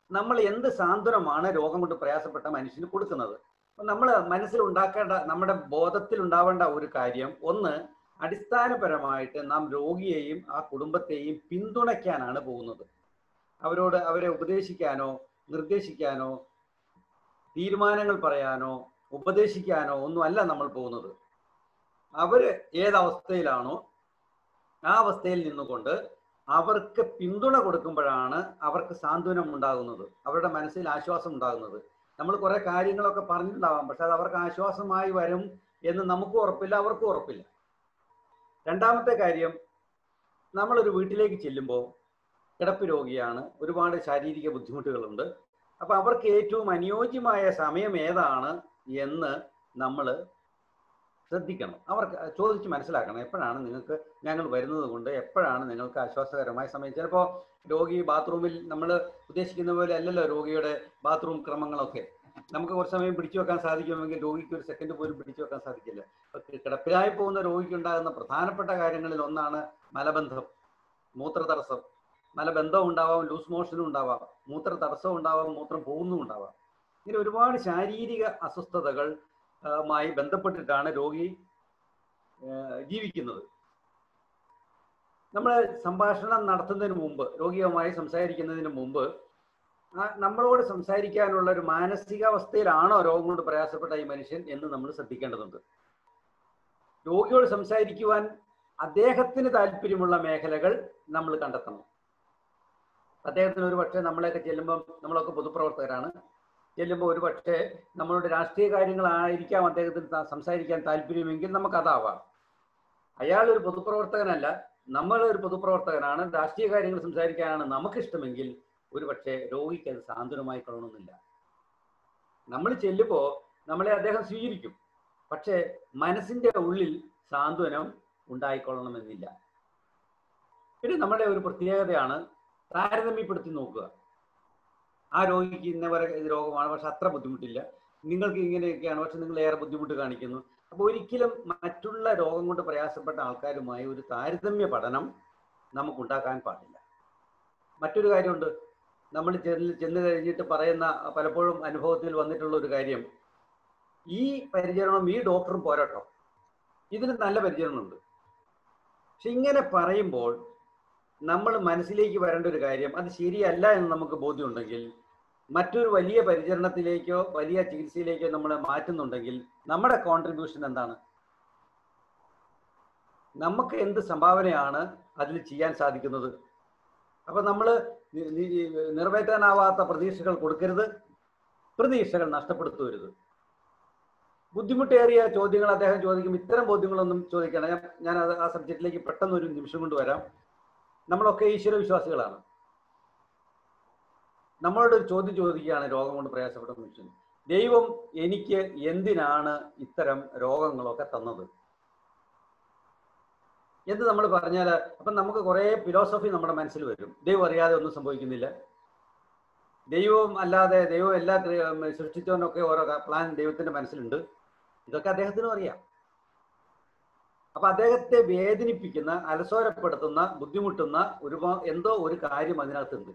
നമ്മൾ എന്ത് സാന്ത്വനമാണ് രോഗം കൊണ്ട് പ്രയാസപ്പെട്ട മനുഷ്യന് കൊടുക്കുന്നത് നമ്മൾ മനസ്സിൽ ഉണ്ടാക്കേണ്ട നമ്മുടെ ബോധത്തിൽ ഉണ്ടാവേണ്ട ഒരു കാര്യം ഒന്ന് അടിസ്ഥാനപരമായിട്ട് നാം രോഗിയെയും ആ കുടുംബത്തെയും പിന്തുണയ്ക്കാനാണ് പോകുന്നത് അവരോട് അവരെ ഉപദേശിക്കാനോ നിർദ്ദേശിക്കാനോ തീരുമാനങ്ങൾ പറയാനോ ഉപദേശിക്കാനോ ഒന്നുമല്ല നമ്മൾ പോകുന്നത് അവര് ഏതവസ്ഥയിലാണോ ആ അവസ്ഥയിൽ നിന്നുകൊണ്ട് അവർക്ക് പിന്തുണ കൊടുക്കുമ്പോഴാണ് അവർക്ക് സാന്ത്വനം ഉണ്ടാകുന്നത് അവരുടെ മനസ്സിൽ ആശ്വാസം ഉണ്ടാകുന്നത് നമ്മൾ കുറെ കാര്യങ്ങളൊക്കെ പറഞ്ഞിട്ടുണ്ടാവാം പക്ഷെ അത് അവർക്ക് ആശ്വാസമായി വരും എന്ന് നമുക്കും ഉറപ്പില്ല അവർക്കും ഉറപ്പില്ല രണ്ടാമത്തെ കാര്യം നമ്മളൊരു വീട്ടിലേക്ക് ചെല്ലുമ്പോൾ കിടപ്പ് രോഗിയാണ് ഒരുപാട് ശാരീരിക ബുദ്ധിമുട്ടുകളുണ്ട് അപ്പൊ അവർക്ക് ഏറ്റവും അനുയോജ്യമായ സമയം ഏതാണ് എന്ന് നമ്മൾ ശ്രദ്ധിക്കണം അവർക്ക് ചോദിച്ച് മനസ്സിലാക്കണം എപ്പോഴാണ് നിങ്ങൾക്ക് ഞങ്ങൾ വരുന്നത് കൊണ്ട് എപ്പോഴാണ് നിങ്ങൾക്ക് ആശ്വാസകരമായ സമയം ചിലപ്പോൾ രോഗി ബാത്റൂമിൽ നമ്മൾ ഉദ്ദേശിക്കുന്ന പോലെ അല്ലല്ലോ രോഗിയുടെ ബാത്റൂം ക്രമങ്ങളൊക്കെ നമുക്ക് കുറച്ച് സമയം പിടിച്ചു വെക്കാൻ സാധിക്കുമെങ്കിൽ രോഗിക്ക് ഒരു സെക്കൻഡ് പോലും പിടിച്ചു വെക്കാൻ സാധിക്കില്ല അപ്പൊ കിടപ്പിലായി പോകുന്ന രോഗിക്ക് ഉണ്ടാകുന്ന പ്രധാനപ്പെട്ട കാര്യങ്ങളിൽ ഒന്നാണ് മലബന്ധം മൂത്ര തടസ്സം മലബന്ധം ഉണ്ടാവാം ലൂസ് മോഷനും ഉണ്ടാവാം മൂത്ര തടസ്സം ഉണ്ടാവാം മൂത്രം പോകുന്നും ഉണ്ടാവാം ഇങ്ങനെ ഒരുപാട് ശാരീരിക അസ്വസ്ഥതകൾ ആ, മായി ബന്ധപ്പെട്ടിട്ടാണ് രോഗി ആ, ജീവിക്കുന്നത് നമ്മൾ സംഭാഷണം നടത്തുന്നതിന് മുമ്പ് രോഗിയുമായി സംസാരിക്കുന്നതിന് മുമ്പ് ആ നമ്മളോട് സംസാരിക്കാനുള്ള ഒരു മാനസികാവസ്ഥയിലാണോ രോഗം കൊണ്ട് പ്രയാസപ്പെട്ട ഈ മനുഷ്യൻ എന്ന് നമ്മൾ ശ്രദ്ധിക്കേണ്ടതുണ്ട് രോഗിയോട് സംസാരിക്കുവാൻ അദ്ദേഹത്തിന് താല്പര്യമുള്ള മേഖലകൾ നമ്മൾ കണ്ടെത്തണം അദ്ദേഹത്തിന് ഒരു പക്ഷേ നമ്മളെയൊക്കെ ചെല്ലുമ്പം നമ്മളൊക്കെ പൊതുപ്രവർത്തകരാണ് ചെല്ലുമ്പോൾ ഒരു പക്ഷേ നമ്മളുടെ രാഷ്ട്രീയ കാര്യങ്ങളായിരിക്കാം അദ്ദേഹത്തിന് ത- സംസാരിക്കാൻ താല്പര്യമെങ്കിൽ നമുക്കതാവാം അയാൾ ഒരു പൊതുപ്രവർത്തകനല്ല നമ്മൾ ഒരു പൊതുപ്രവർത്തകനാണ് രാഷ്ട്രീയ കാര്യങ്ങൾ സംസാരിക്കാനാണ് നമുക്കിഷ്ടമെങ്കിൽ ഒരു പക്ഷേ രോഗിക്ക് അത് സാന്ത്വനമായി കൊള്ളണമെന്നില്ല നമ്മൾ ചെല്ലുമ്പോൾ നമ്മളെ അദ്ദേഹം സ്വീകരിക്കും പക്ഷേ മനസ്സിന്റെ ഉള്ളിൽ സാന്ത്വനം ഉണ്ടായിക്കൊള്ളണമെന്നില്ല പിന്നെ നമ്മുടെ ഒരു പ്രത്യേകതയാണ് താരതമ്യപ്പെടുത്തി നോക്കുക ആ രോഗിക്ക് ഇന്ന വരെ ഇത് രോഗമാണ് പക്ഷെ അത്ര ബുദ്ധിമുട്ടില്ല നിങ്ങൾക്ക് ഇങ്ങനെയൊക്കെയാണ് പക്ഷെ നിങ്ങൾ ഏറെ ബുദ്ധിമുട്ട് കാണിക്കുന്നു അപ്പോൾ ഒരിക്കലും മറ്റുള്ള രോഗം കൊണ്ട് പ്രയാസപ്പെട്ട ആൾക്കാരുമായി ഒരു താരതമ്യ പഠനം നമുക്കുണ്ടാക്കാൻ പാടില്ല മറ്റൊരു കാര്യമുണ്ട് നമ്മൾ ചെന്ന് ചെന്ന് കഴിഞ്ഞിട്ട് പറയുന്ന പലപ്പോഴും അനുഭവത്തിൽ വന്നിട്ടുള്ള ഒരു കാര്യം ഈ പരിചരണം ഈ ഡോക്ടറും പോരാട്ടോ ഇതിന് നല്ല പരിചരണമുണ്ട് പക്ഷെ ഇങ്ങനെ പറയുമ്പോൾ നമ്മൾ മനസ്സിലേക്ക് വരേണ്ട ഒരു കാര്യം അത് ശരിയല്ല എന്ന് നമുക്ക് ബോധ്യമുണ്ടെങ്കിൽ മറ്റൊരു വലിയ പരിചരണത്തിലേക്കോ വലിയ ചികിത്സയിലേക്കോ നമ്മൾ മാറ്റുന്നുണ്ടെങ്കിൽ നമ്മുടെ കോൺട്രിബ്യൂഷൻ എന്താണ് നമുക്ക് എന്ത് സംഭാവനയാണ് അതിൽ ചെയ്യാൻ സാധിക്കുന്നത് അപ്പൊ നമ്മൾ നിറവേറ്റാനാവാത്ത പ്രതീക്ഷകൾ കൊടുക്കരുത് പ്രതീക്ഷകൾ നഷ്ടപ്പെടുത്തരുത് ബുദ്ധിമുട്ടേറിയ ചോദ്യങ്ങൾ അദ്ദേഹം ചോദിക്കും ഇത്തരം ചോദ്യങ്ങളൊന്നും ചോദിക്കണം ഞാൻ ഞാൻ അത് ആ സബ്ജക്റ്റിലേക്ക് പെട്ടെന്ന് ഒരു നിമിഷം കൊണ്ട് വരാം നമ്മളൊക്കെ ഈശ്വര വിശ്വാസികളാണ് നമ്മളോട് ഒരു ചോദ്യം ചോദിക്കുകയാണ് രോഗം കൊണ്ട് പ്രയാസപ്പെട്ട മനുഷ്യൻ ദൈവം എനിക്ക് എന്തിനാണ് ഇത്തരം രോഗങ്ങളൊക്കെ തന്നത് എന്ന് നമ്മൾ പറഞ്ഞാൽ അപ്പം നമുക്ക് കുറേ ഫിലോസഫി നമ്മുടെ മനസ്സിൽ വരും ദൈവം അറിയാതെ ഒന്നും സംഭവിക്കുന്നില്ല ദൈവം അല്ലാതെ ദൈവം എല്ലാ ക്രിയ- സൃഷ്ടിച്ചവനൊക്കെ ഓരോ പ്ലാൻ ദൈവത്തിന്റെ മനസ്സിലുണ്ട് ഇതൊക്കെ അദ്ദേഹത്തിനും അറിയാം അപ്പൊ അദ്ദേഹത്തെ വേദനിപ്പിക്കുന്ന അലസോരപ്പെടുത്തുന്ന ബുദ്ധിമുട്ടുന്ന ഒരുപാ എന്തോ ഒരു കാര്യം അതിനകത്തുണ്ട്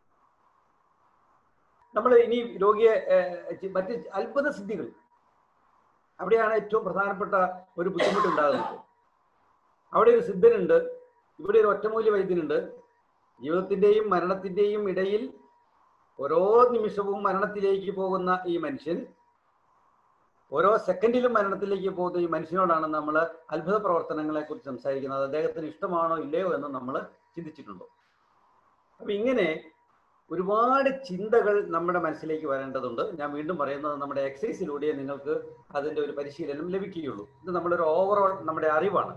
നമ്മൾ ഇനി രോഗിയെ ഏഹ്, ചി- മറ്റ് അത്ഭുത സിദ്ധികൾ അവിടെയാണ് ഏറ്റവും പ്രധാനപ്പെട്ട ഒരു ബുദ്ധിമുട്ട് ഉണ്ടാകുന്നത് അവിടെ ഒരു സിദ്ധനുണ്ട് ഇവിടെ ഒരു ഒറ്റമൂല്യ വൈദ്യനുണ്ട് ജീവിതത്തിന്റെയും മരണത്തിന്റെയും ഇടയിൽ ഓരോ നിമിഷവും മരണത്തിലേക്ക് പോകുന്ന ഈ മനുഷ്യൻ ഓരോ സെക്കൻഡിലും മരണത്തിലേക്ക് പോകുന്ന ഈ മനുഷ്യനോടാണ് നമ്മൾ അത്ഭുത പ്രവർത്തനങ്ങളെ കുറിച്ച് സംസാരിക്കുന്നത് അദ്ദേഹത്തിന് ഇഷ്ടമാണോ ഇല്ലയോ എന്ന് നമ്മൾ ചിന്തിച്ചിട്ടുണ്ടോ അപ്പൊ ഇങ്ങനെ ഒരുപാട് ചിന്തകൾ നമ്മുടെ മനസ്സിലേക്ക് വരേണ്ടതുണ്ട് ഞാൻ വീണ്ടും പറയുന്നത് നമ്മുടെ എക്സസൈസിലൂടെ നിങ്ങൾക്ക് അതിന്റെ ഒരു പരിശീലനം ലഭിക്കുകയുള്ളൂ ഇത് നമ്മളൊരു ഓവറോൾ നമ്മുടെ അറിവാണ്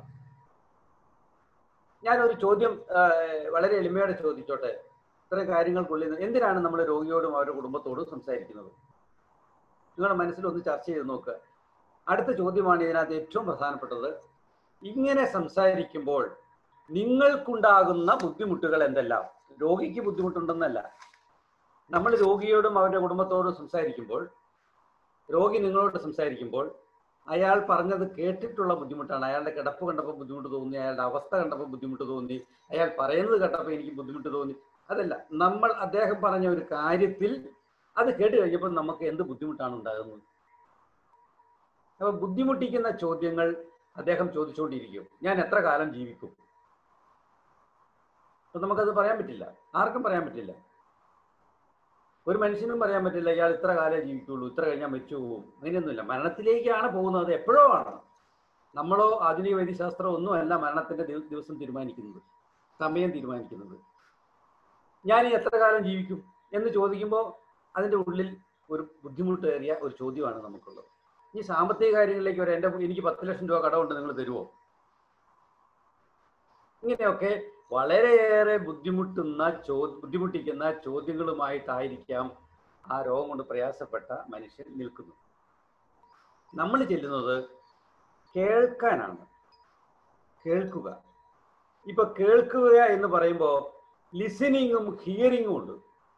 ഞാനൊരു ചോദ്യം ആ, വളരെ എളിമയോടെ ചോദിച്ചോട്ടെ ഇത്രയും കാര്യങ്ങൾക്കുള്ളിൽ നിന്ന് എന്തിനാണ് നമ്മൾ രോഗിയോടും അവരുടെ കുടുംബത്തോടും സംസാരിക്കുന്നത് നിങ്ങളുടെ മനസ്സിൽ ഒന്ന് ചർച്ച ചെയ്ത് നോക്കുക അടുത്ത ചോദ്യമാണ് ഇതിനകത്ത് ഏറ്റവും പ്രധാനപ്പെട്ടത് ഇങ്ങനെ സംസാരിക്കുമ്പോൾ നിങ്ങൾക്കുണ്ടാകുന്ന ബുദ്ധിമുട്ടുകൾ എന്തെല്ലാം രോഗിക്ക് ബുദ്ധിമുട്ടുണ്ടെന്നല്ല നമ്മൾ രോഗിയോടും അവരുടെ കുടുംബത്തോടും സംസാരിക്കുമ്പോൾ രോഗി നിങ്ങളോട് സംസാരിക്കുമ്പോൾ അയാൾ പറഞ്ഞത് കേട്ടിട്ടുള്ള ബുദ്ധിമുട്ടാണ് അയാളുടെ കിടപ്പ് കണ്ടപ്പോൾ ബുദ്ധിമുട്ട് തോന്നി അയാളുടെ അവസ്ഥ കണ്ടപ്പോൾ ബുദ്ധിമുട്ട് തോന്നി അയാൾ പറയുന്നത് കേട്ടപ്പോൾ എനിക്ക് ബുദ്ധിമുട്ട് തോന്നി അതല്ല നമ്മൾ അദ്ദേഹം പറഞ്ഞ ഒരു കാര്യത്തിൽ അത് കേട്ട് കഴിഞ്ഞപ്പോൾ നമുക്ക് എന്ത് ബുദ്ധിമുട്ടാണ് ഉണ്ടാകുന്നത് അപ്പൊ ബുദ്ധിമുട്ടിക്കുന്ന ചോദ്യങ്ങൾ അദ്ദേഹം ചോദിച്ചുകൊണ്ടിരിക്കും ഞാൻ എത്ര കാലം ജീവിക്കും അപ്പൊ നമുക്കത് പറയാൻ പറ്റില്ല ആർക്കും പറയാൻ പറ്റില്ല ഒരു മനുഷ്യനും പറയാൻ പറ്റില്ല ഇയാൾ ഇത്ര കാലം ജീവിക്കുള്ളൂ ഇത്ര കഴിഞ്ഞാൽ മരിച്ചു പോകും അങ്ങനെയൊന്നുമില്ല മരണത്തിലേക്കാണ് പോകുന്നത് എപ്പോഴോ ആണ് നമ്മളോ ആധുനിക വൈദ്യശാസ്ത്രമോ ഒന്നുമല്ല മരണത്തിന്റെ ദിവ- ദിവസം തീരുമാനിക്കുന്നത് സമയം തീരുമാനിക്കുന്നത് ഞാൻ ഇനി എത്ര കാലം ജീവിക്കും എന്ന് ചോദിക്കുമ്പോൾ അതിൻ്റെ ഉള്ളിൽ ഒരു ബുദ്ധിമുട്ടേറിയ ഒരു ചോദ്യമാണ് നമുക്കുള്ളത് ഈ സാമ്പത്തിക കാര്യങ്ങളിലേക്ക് വരെ എൻ്റെ എനിക്ക് പത്ത് ലക്ഷം രൂപ കടമുണ്ട് നിങ്ങൾ തരുമോ ഇങ്ങനെയൊക്കെ വളരെയേറെ ബുദ്ധിമുട്ടുന്ന ചോ ബുദ്ധിമുട്ടിക്കുന്ന ചോദ്യങ്ങളുമായിട്ടായിരിക്കാം ആ രോഗം കൊണ്ട് പ്രയാസപ്പെട്ട മനുഷ്യൻ നിൽക്കുന്നത് നമ്മൾ ചെല്ലുന്നത് കേൾക്കാനാണ് കേൾക്കുക ഇപ്പൊ കേൾക്കുക എന്ന് പറയുമ്പോൾ ലിസണിങ്ങും ഹിയറിങ്ങും ഉണ്ട്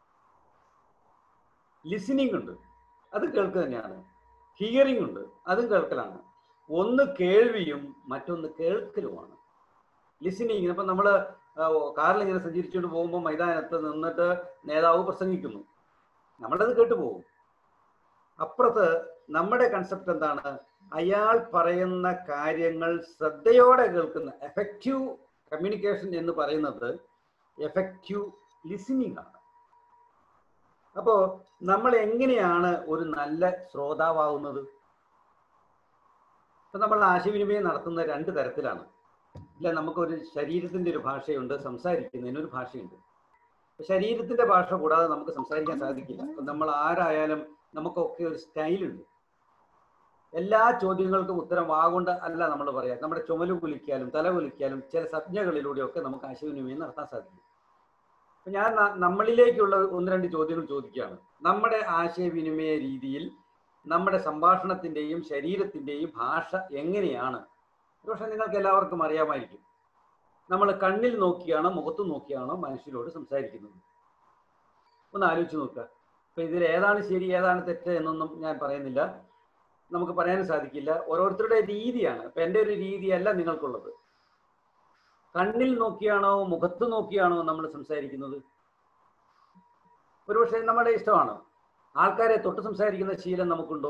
ലിസണിങ് ഉണ്ട് അത് കേൾക്കുക തന്നെയാണ് ഹിയറിംഗ് ഉണ്ട് അതും കേൾക്കലാണ് ഒന്ന് കേൾവിയും മറ്റൊന്ന് കേൾക്കലുമാണ് ലിസണിങ് ഇപ്പം നമ്മൾ കാറിൽ ഇങ്ങനെ സഞ്ചരിച്ചുകൊണ്ട് പോകുമ്പോൾ മൈതാനത്ത് നിന്നിട്ട് നേതാവ് പ്രസംഗിക്കുന്നു നമ്മളത് കേട്ടു പോകും അപ്പുറത്ത് നമ്മുടെ കൺസെപ്റ്റ് എന്താണ് അയാൾ പറയുന്ന കാര്യങ്ങൾ ശ്രദ്ധയോടെ കേൾക്കുന്ന എഫക്റ്റീവ് കമ്മ്യൂണിക്കേഷൻ എന്ന് പറയുന്നത് എഫക്റ്റീവ് ലിസണിങ് ആണ് അപ്പോൾ നമ്മൾ എങ്ങനെയാണ് ഒരു നല്ല ശ്രോതാവാകുന്നത് ഇപ്പം നമ്മൾ ആശയവിനിമയം നടത്തുന്ന രണ്ട് തരത്തിലാണ് ഇല്ല നമുക്കൊരു ശരീരത്തിൻ്റെ ഒരു ഭാഷയുണ്ട് സംസാരിക്കുന്നതിന് ഒരു ഭാഷയുണ്ട് ശരീരത്തിന്റെ ഭാഷ കൂടാതെ നമുക്ക് സംസാരിക്കാൻ സാധിക്കില്ല ഇപ്പം നമ്മൾ ആരായാലും നമുക്കൊക്കെ ഒരു സ്റ്റൈലുണ്ട് എല്ലാ ചോദ്യങ്ങൾക്കും ഉത്തരം വാഗൊണ്ട് അല്ല നമ്മൾ പറയാം നമ്മുടെ ചുമല് കുലിക്കാലും തല കുലിക്കാലും ചില സംജ്ഞകളിലൂടെയൊക്കെ നമുക്ക് ആശയവിനിമയം നടത്താൻ സാധിക്കും അപ്പൊ ഞാൻ ന- നമ്മളിലേക്കുള്ള ഒന്ന് രണ്ട് ചോദ്യങ്ങൾ ചോദിക്കുകയാണ് നമ്മുടെ ആശയവിനിമയ രീതിയിൽ നമ്മുടെ സംഭാഷണത്തിന്റെയും ശരീരത്തിന്റെയും ഭാഷ എങ്ങനെയാണ് പക്ഷെ നിങ്ങൾക്ക് എല്ലാവർക്കും അറിയാമായിരിക്കും നമ്മൾ കണ്ണിൽ നോക്കിയാണോ മുഖത്ത് നോക്കിയാണോ മനുഷ്യരോട് സംസാരിക്കുന്നത് ഒന്ന് ആലോചിച്ച് നോക്കുക അപ്പൊ ഇതിൽ ഏതാണ് ശരി ഏതാണ് തെറ്റ് എന്നൊന്നും ഞാൻ പറയുന്നില്ല നമുക്ക് പറയാനും സാധിക്കില്ല ഓരോരുത്തരുടെ രീതിയാണ് അപ്പൊ എൻ്റെ ഒരു രീതിയല്ല നിങ്ങൾക്കുള്ളത് കണ്ണിൽ നോക്കിയാണോ മുഖത്ത് നോക്കിയാണോ നമ്മൾ സംസാരിക്കുന്നത് ഒരുപക്ഷെ നമ്മുടെ ഇഷ്ടമാണ് ആൾക്കാരെ തൊട്ട് സംസാരിക്കുന്ന ശീലം നമുക്കുണ്ടോ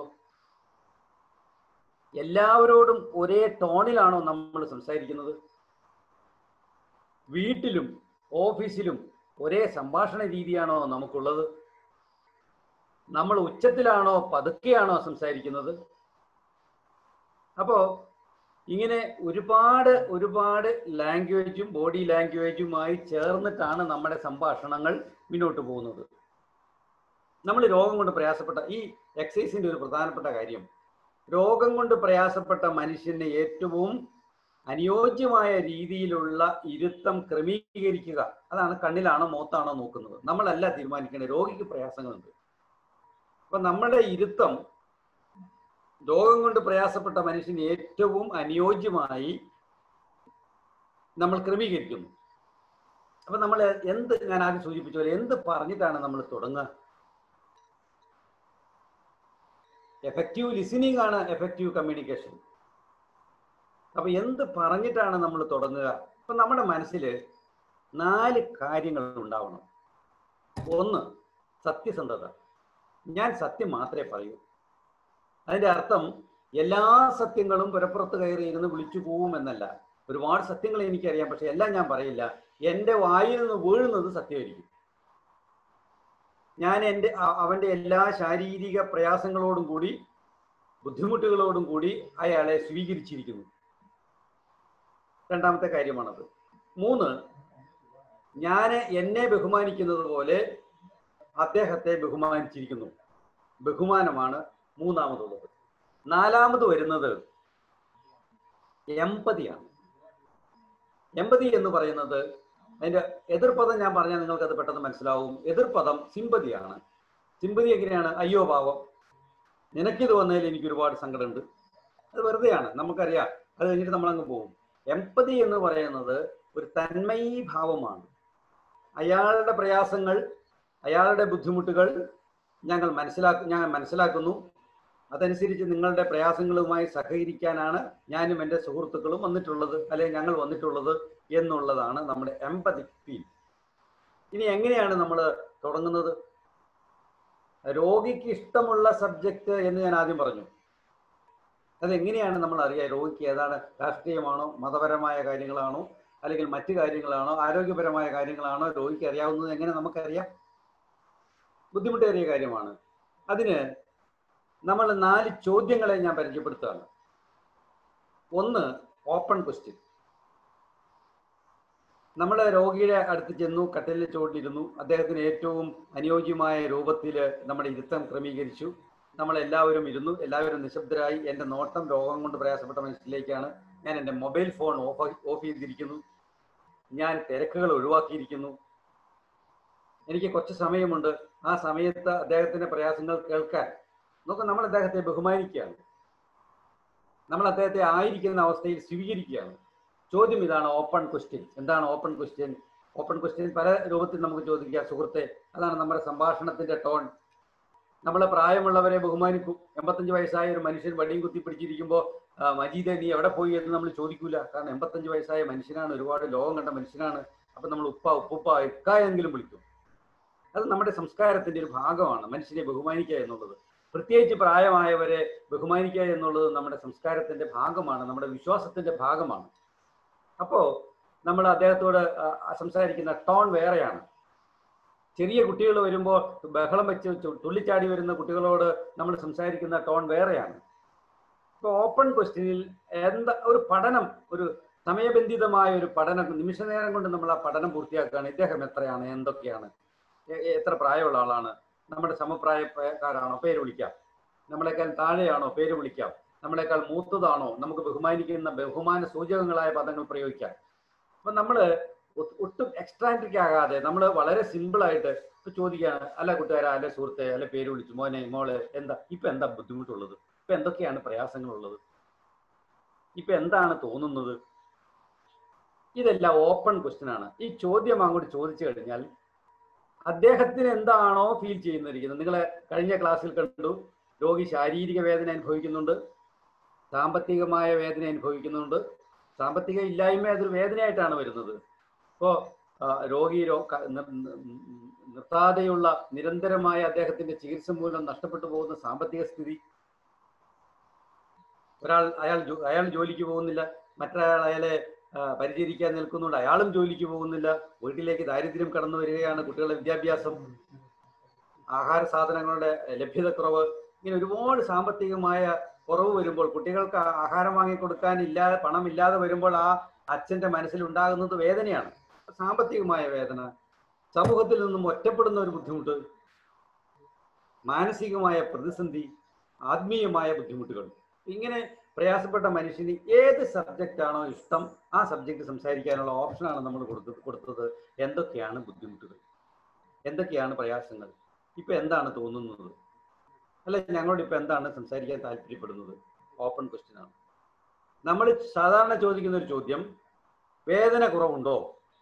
എല്ലാവരോടും ഒരേ ടോണിലാണോ നമ്മൾ സംസാരിക്കുന്നത് വീട്ടിലും ഓഫീസിലും ഒരേ സംഭാഷണ രീതിയാണോ നമുക്കുള്ളത് നമ്മൾ ഉച്ചത്തിലാണോ പതുക്കെയാണോ സംസാരിക്കുന്നത് അപ്പോ ഇങ്ങനെ ഒരുപാട് ഒരുപാട് ലാംഗ്വേജും ബോഡി ലാംഗ്വേജുമായി ചേർന്നിട്ടാണ് നമ്മുടെ സംഭാഷണങ്ങൾ മുന്നോട്ട് പോകുന്നത് നമ്മൾ രോഗം കൊണ്ട് പ്രയാസപ്പെട്ട ഈ എക്സസൈസിന്റെ ഒരു പ്രധാനപ്പെട്ട കാര്യം രോഗം കൊണ്ട് പ്രയാസപ്പെട്ട മനുഷ്യന് ഏറ്റവും അനുയോജ്യമായ രീതിയിലുള്ള ഇരുത്തം ക്രമീകരിക്കുക അതാണ് കണ്ണിലാണോ മുഖത്താണോ നോക്കുന്നത് നമ്മളല്ല തീരുമാനിക്കേണ്ടത് രോഗിക്ക് പ്രയാസങ്ങളുണ്ട് അപ്പൊ നമ്മുടെ ഇരുത്തം രോഗം കൊണ്ട് പ്രയാസപ്പെട്ട മനുഷ്യന് ഏറ്റവും അനുയോജ്യമായി നമ്മൾ ക്രമീകരിക്കുന്നു അപ്പൊ നമ്മൾ എന്ത് ഞാൻ ആദ്യം സൂചിപ്പിച്ച പോലെ എന്ത് പറഞ്ഞിട്ടാണ് നമ്മൾ തുടങ്ങുക എഫക്റ്റീവ് ലിസണിങ് ആണ് എഫക്റ്റീവ് കമ്മ്യൂണിക്കേഷൻ അപ്പൊ എന്ത് പറഞ്ഞിട്ടാണ് നമ്മൾ തുടങ്ങുക അപ്പൊ നമ്മുടെ മനസ്സിൽ നാല് കാര്യങ്ങൾ ഉണ്ടാവണം ഒന്ന് സത്യസന്ധത ഞാൻ സത്യം മാത്രമേ പറയൂ അതിന്റെ അർത്ഥം എല്ലാ സത്യങ്ങളും പുരപ്പുറത്ത് കയറി ഇരുന്ന് വിളിച്ചു പോവുമെന്നല്ല ഒരുപാട് സത്യങ്ങൾ എനിക്കറിയാം പക്ഷെ എല്ലാം ഞാൻ പറയില്ല എൻ്റെ വായിൽ നിന്ന് വീഴുന്നത് സത്യമായിരിക്കും ഞാൻ എൻ്റെ അ- അവൻ്റെ എല്ലാ ശാരീരിക പ്രയാസങ്ങളോടും കൂടി ബുദ്ധിമുട്ടുകളോടും കൂടി അയാളെ സ്വീകരിച്ചിരിക്കുന്നു രണ്ടാമത്തെ കാര്യമാണത് മൂന്ന് ഞാൻ എന്നെ ബഹുമാനിക്കുന്നത് പോലെ അദ്ദേഹത്തെ ബഹുമാനിച്ചിരിക്കുന്നു ബഹുമാനമാണ് മൂന്നാമതുള്ളത് നാലാമത് വരുന്നത് എമ്പതിയാണ് എമ്പതി എന്ന് പറയുന്നത് അതിന്റെ എതിർപദം ഞാൻ പറഞ്ഞാൽ നിങ്ങൾക്ക് അത് പെട്ടെന്ന് മനസ്സിലാവും എതിർപദം സിമ്പതിയാണ് സിമ്പതി എങ്ങനെയാണ് അയ്യോ പാവം നിനക്കിത് വന്നതിൽ എനിക്ക് ഒരുപാട് സങ്കടമുണ്ട് അത് വെറുതെയാണ് നമുക്കറിയാം അത് കഴിഞ്ഞിട്ട് നമ്മളങ്ങ് പോകും എമ്പതി എന്ന് പറയുന്നത് ഒരു തന്മയീ ഭാവമാണ് അയാളുടെ പ്രയാസങ്ങൾ അയാളുടെ ബുദ്ധിമുട്ടുകൾ ഞങ്ങൾ മനസ്സിലാക്കും ഞാൻ മനസ്സിലാക്കുന്നു അതനുസരിച്ച് നിങ്ങളുടെ പ്രയാസങ്ങളുമായി സഹകരിക്കാനാണ് ഞാനും എൻ്റെ സുഹൃത്തുക്കളും വന്നിട്ടുള്ളത് അല്ലെങ്കിൽ ഞങ്ങൾ വന്നിട്ടുള്ളത് എന്നുള്ളതാണ് നമ്മുടെ എമ്പതിക് ഫീൽ ഇനി എങ്ങനെയാണ് നമ്മൾ തുടങ്ങുന്നത് രോഗിക്ക് ഇഷ്ടമുള്ള സബ്ജക്റ്റ് എന്ന് ഞാൻ ആദ്യം പറഞ്ഞു അതെങ്ങനെയാണ് നമ്മൾ അറിയുക രോഗിക്ക് ഏതാണ് രാഷ്ട്രീയമാണോ മതപരമായ കാര്യങ്ങളാണോ അല്ലെങ്കിൽ മറ്റു കാര്യങ്ങളാണോ ആരോഗ്യപരമായ കാര്യങ്ങളാണോ രോഗിക്ക് അറിയാവുന്നത് എങ്ങനെ നമുക്കറിയാം ബുദ്ധിമുട്ടേറിയ കാര്യമാണ് അതിന് നമ്മൾ നാല് ചോദ്യങ്ങളെ ഞാൻ പരിചയപ്പെടുത്തുകയാണ് ഒന്ന് ഓപ്പൺ ക്വസ്റ്റ്യൻ നമ്മൾ രോഗിയുടെ അടുത്ത് ചെന്നു കട്ടിലിൽ ചോട്ടിരുന്നു അദ്ദേഹത്തിന് ഏറ്റവും അനുയോജ്യമായ രൂപത്തിൽ നമ്മുടെ ഇരുത്തം ക്രമീകരിച്ചു നമ്മളെല്ലാവരും ഇരുന്നു എല്ലാവരും നിശബ്ദരായി എൻ്റെ നോട്ടം രോഗം കൊണ്ട് പ്രയാസപ്പെട്ട മനുഷ്യരിലേക്കാണ് ഞാൻ എൻ്റെ മൊബൈൽ ഫോൺ ഓഫ് ഓഫ് ചെയ്തിരിക്കുന്നു ഞാൻ തിരക്കുകൾ ഒഴിവാക്കിയിരിക്കുന്നു എനിക്ക് കുറച്ച് സമയമുണ്ട് ആ സമയത്ത് അദ്ദേഹത്തിന്റെ പ്രയാസങ്ങൾ കേൾക്കാൻ നോക്കാം നമ്മൾ അദ്ദേഹത്തെ ബഹുമാനിക്കുകയാണ് നമ്മൾ അദ്ദേഹത്തെ ആയിരിക്കുന്ന അവസ്ഥയിൽ സ്വീകരിക്കുകയാണ് ചോദ്യം ഇതാണ് ഓപ്പൺ ക്വസ്റ്റ്യൻ എന്താണ് ഓപ്പൺ ക്വസ്റ്റ്യൻ ഓപ്പൺ ക്വസ്റ്റ്യൻ പല രൂപത്തിൽ നമുക്ക് ചോദിക്കാം സുഹൃത്തെ അതാണ് നമ്മുടെ സംഭാഷണത്തിന്റെ ടോൺ നമ്മൾ പ്രായമുള്ളവരെ ബഹുമാനിക്കും എൺപത്തഞ്ച് വയസ്സായ ഒരു മനുഷ്യൻ വടിയും കുത്തി പിടിച്ചിരിക്കുമ്പോൾ മജീദെ നീ എവിടെ പോയി എന്ന് നമ്മൾ ചോദിക്കൂല കാരണം എൺപത്തഞ്ച് വയസ്സായ മനുഷ്യനാണ് ഒരുപാട് ലോകം കണ്ട മനുഷ്യനാണ് അപ്പൊ നമ്മൾ ഉപ്പ ഉപ്പുപ്പ ഇക്ക എങ്കിലും വിളിക്കും അത് നമ്മുടെ സംസ്കാരത്തിന്റെ ഒരു ഭാഗമാണ് മനുഷ്യനെ ബഹുമാനിക്കുക എന്നുള്ളത് പ്രത്യേകിച്ച് പ്രായമായവരെ ബഹുമാനിക്കുക എന്നുള്ളത് നമ്മുടെ സംസ്കാരത്തിന്റെ ഭാഗമാണ് നമ്മുടെ വിശ്വാസത്തിന്റെ ഭാഗമാണ് അപ്പോ നമ്മൾ അദ്ദേഹത്തോട് ആ, സംസാരിക്കുന്ന ടോൺ വേറെയാണ് ചെറിയ കുട്ടികൾ വരുമ്പോൾ ബഹളം വെച്ച് ചു- തുള്ളിച്ചാടി വരുന്ന കുട്ടികളോട് നമ്മൾ സംസാരിക്കുന്ന ടോൺ വേറെയാണ് ഇപ്പൊ ഓപ്പൺ ക്വസ്റ്റ്യനിൽ എന്താ ഒരു പഠനം ഒരു സമയബന്ധിതമായ ഒരു പഠനം നിമിഷ നേരം കൊണ്ട് നമ്മൾ ആ പഠനം പൂർത്തിയാക്കുകയാണ് ഇദ്ദേഹം എത്രയാണ് എന്തൊക്കെയാണ് എ- എ- എത്ര പ്രായമുള്ള ആളാണ് നമ്മുടെ സമപ്രായക്കാരാണോ പേര് വിളിക്കാം നമ്മളെക്കാൾ താഴെയാണോ പേര് വിളിക്കാം നമ്മളെക്കാൾ മൂത്തതാണോ നമുക്ക് ബഹുമാനിക്കുന്ന ബഹുമാന സൂചകങ്ങളായ പദങ്ങൾ പ്രയോഗിക്കാം അപ്പൊ നമ്മള് ഒ- ഒട്ടും എക്സ്ട്രാൻറ്റിക് ആകാതെ നമ്മൾ വളരെ സിമ്പിൾ ആയിട്ട് ഇപ്പൊ ചോദിക്കുകയാണ് അല്ല കൂട്ടുകാരാ അല്ലെ സുഹൃത്തെ അല്ലെ പേര് വിളിച്ചു മോനെ മോളെ എന്താ ഇപ്പൊ എന്താ ബുദ്ധിമുട്ടുള്ളത് ഇപ്പൊ എന്തൊക്കെയാണ് പ്രയാസങ്ങളുള്ളത് ഇപ്പൊ എന്താണ് തോന്നുന്നത് ഇതെല്ലാം ഓപ്പൺ ക്വസ്റ്റ്യൻ ആണ് ഈ ചോദ്യം അങ്ങോട്ട് ചോദിച്ചു കഴിഞ്ഞാൽ അദ്ദേഹത്തിന് എന്താണോ ഫീൽ ചെയ്യുന്നിരിക്കുന്നത് നിങ്ങൾ കഴിഞ്ഞ ക്ലാസ്സിൽ കണ്ടു രോഗി ശാരീരിക വേദന അനുഭവിക്കുന്നുണ്ട് സാമ്പത്തികമായ വേദന അനുഭവിക്കുന്നുണ്ട് സാമ്പത്തിക ഇല്ലായ്മ അതൊരു വേദനയായിട്ടാണ് വരുന്നത് ഇപ്പോൾ രോഗി രോ ക- നി- നി- നിർത്താതെയുള്ള നിരന്തരമായ അദ്ദേഹത്തിന്റെ ചികിത്സ മൂലം നഷ്ടപ്പെട്ടു പോകുന്ന സാമ്പത്തിക സ്ഥിതി ഒരാൾ അയാൾ ജോ- അയാൾ ജോലിക്ക് പോകുന്നില്ല മറ്റൊരാൾ അയാളെ ആ, പരിചരിക്കാൻ നിൽക്കുന്നുണ്ട് അയാളും ജോലിക്ക് പോകുന്നില്ല വീട്ടിലേക്ക് ദാരിദ്ര്യം കടന്നു വരികയാണ് കുട്ടികളുടെ വിദ്യാഭ്യാസം ആഹാര സാധനങ്ങളുടെ ലഭ്യതക്കുറവ് ഇങ്ങനെ ഒരുപാട് സാമ്പത്തികമായ കുറവ് വരുമ്പോൾ കുട്ടികൾക്ക് ആ- ആഹാരം വാങ്ങിക്കൊടുക്കാൻ ഇല്ലാതെ പണം ഇല്ലാതെ വരുമ്പോൾ ആ അച്ഛന്റെ മനസ്സിൽ ഉണ്ടാകുന്നത് വേദനയാണ് സാമ്പത്തികമായ വേദന സമൂഹത്തിൽ നിന്നും ഒറ്റപ്പെടുന്ന ഒരു ബുദ്ധിമുട്ട് മാനസികമായ പ്രതിസന്ധി ആത്മീയമായ ബുദ്ധിമുട്ടുകൾ ഇങ്ങനെ പ്രയാസപ്പെട്ട മനുഷ്യന് ഏത് സബ്ജക്റ്റ് ആണോ ഇഷ്ടം ആ സബ്ജക്റ്റ് സംസാരിക്കാനുള്ള ഓപ്ഷനാണ് നമ്മൾ കൊടുത്തത് കൊടുത്തത് എന്തൊക്കെയാണ് ബുദ്ധിമുട്ടുകൾ എന്തൊക്കെയാണ് പ്രയാസങ്ങൾ ഇപ്പൊ എന്താണ് തോന്നുന്നത് അല്ല ഞങ്ങളോട് ഇപ്പൊ എന്താണ് സംസാരിക്കാൻ താല്പര്യപ്പെടുന്നത് ഓപ്പൺ ക്വസ്റ്റ്യൻ ആണ് നമ്മൾ സാധാരണ ചോദിക്കുന്ന ഒരു ചോദ്യം വേദന കുറവുണ്ടോ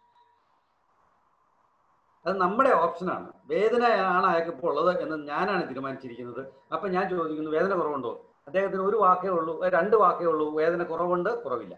അത് നമ്മുടെ ഓപ്ഷനാണ് വേദനയാണ് അയാൾക്ക് ഇപ്പോൾ ഉള്ളത് എന്ന് ഞാനാണ് തീരുമാനിച്ചിരിക്കുന്നത് അപ്പൊ ഞാൻ ചോദിക്കുന്നു വേദന കുറവുണ്ടോ അദ്ദേഹത്തിന് ഒരു വാക്കേ ഉള്ളൂ ഏ, രണ്ട് വാക്കേ ഉള്ളൂ വേദന കുറവുണ്ട് കുറവില്ല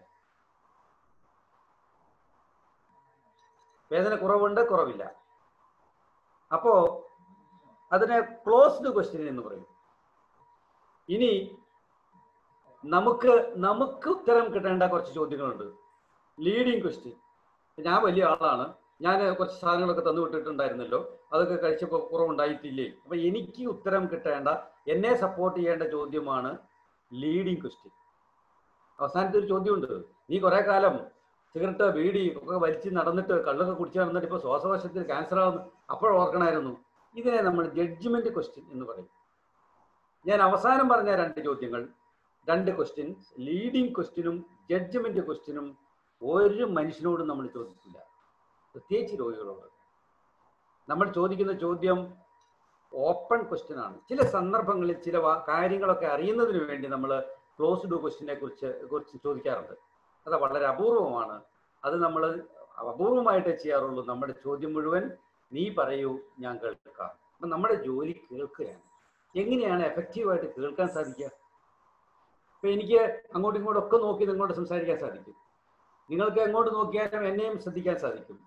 വേദന കുറവുണ്ട് കുറവില്ല അപ്പോ അതിനെ ക്ലോസ്ഡ് ക്വസ്റ്റ്യൻ എന്ന് പറയും ഇനി നമുക്ക് നമുക്ക് ഉത്തരം കിട്ടേണ്ട കുറച്ച് ചോദ്യങ്ങളുണ്ട് ലീഡിങ് ക്വസ്റ്റ്യൻ ഞാൻ വലിയ ആളാണ് ഞാൻ കുറച്ച് സാധനങ്ങളൊക്കെ തന്നു വിട്ടിട്ടുണ്ടായിരുന്നല്ലോ അതൊക്കെ കഴിച്ചപ്പോൾ കുറവുണ്ടായിട്ടില്ലേ അപ്പൊ എനിക്ക് ഉത്തരം കിട്ടേണ്ട എന്നെ സപ്പോർട്ട് ചെയ്യേണ്ട ചോദ്യമാണ് ലീഡിങ് ക്വസ്റ്റ്യൻ അവസാനത്തെ ഒരു ചോദ്യമുണ്ട് നീ കുറെ കാലം സിഗരറ്റ് ബീഡി ഒക്കെ വലിച്ച് നടന്നിട്ട് കള്ളൊക്കെ കുടിച്ച് നടന്നിട്ട് ഇപ്പൊ ശ്വാസകോശത്തിൽ ക്യാൻസർ ആവുന്നു അപ്പോൾ ഓർക്കണമായിരുന്നു ഇതിനെ നമ്മൾ ജഡ്ജ്മെന്റ് ക്വസ്റ്റ്യൻ എന്ന് പറയും ഞാൻ അവസാനം പറഞ്ഞ രണ്ട് ചോദ്യങ്ങൾ രണ്ട് ക്വസ്റ്റ്യൻസ് ലീഡിങ് ക്വസ്റ്റ്യനും ജഡ്ജ്മെന്റ് ക്വസ്റ്റ്യനും ഒരു മനുഷ്യനോടും നമ്മൾ ചോദിക്കില്ല പ്രത്യേകിച്ച് രോഗികളോട് നമ്മൾ ചോദിക്കുന്ന ചോദ്യം ഓപ്പൺ ക്വസ്റ്റ്യൻ ആണ് ചില സന്ദർഭങ്ങളിൽ ചില വാ- കാര്യങ്ങളൊക്കെ അറിയുന്നതിന് വേണ്ടി നമ്മൾ ക്ലോസ്ഡ് ക്വസ്റ്റ്യനെ കുറിച്ച് കുറിച്ച് ചോദിക്കാറുണ്ട് അത് വളരെ അപൂർവമാണ് അത് നമ്മൾ അപൂർവമായിട്ടേ ചെയ്യാറുള്ളൂ നമ്മുടെ ചോദ്യം മുഴുവൻ നീ പറയൂ ഞാൻ കേൾക്കാം അപ്പൊ നമ്മുടെ ജോലി കേൾക്കുകയാണ് എങ്ങനെയാണ് എഫക്റ്റീവായിട്ട് കേൾക്കാൻ സാധിക്കുക ഇപ്പൊ എനിക്ക് അങ്ങോട്ടും ഇങ്ങോട്ടും ഒക്കെ നോക്കി നിങ്ങളോട് സംസാരിക്കാൻ സാധിക്കും നിങ്ങൾക്ക് എങ്ങോട്ട് നോക്കിയാലും എന്നെയും ശ്രദ്ധിക്കാൻ സാധിക്കും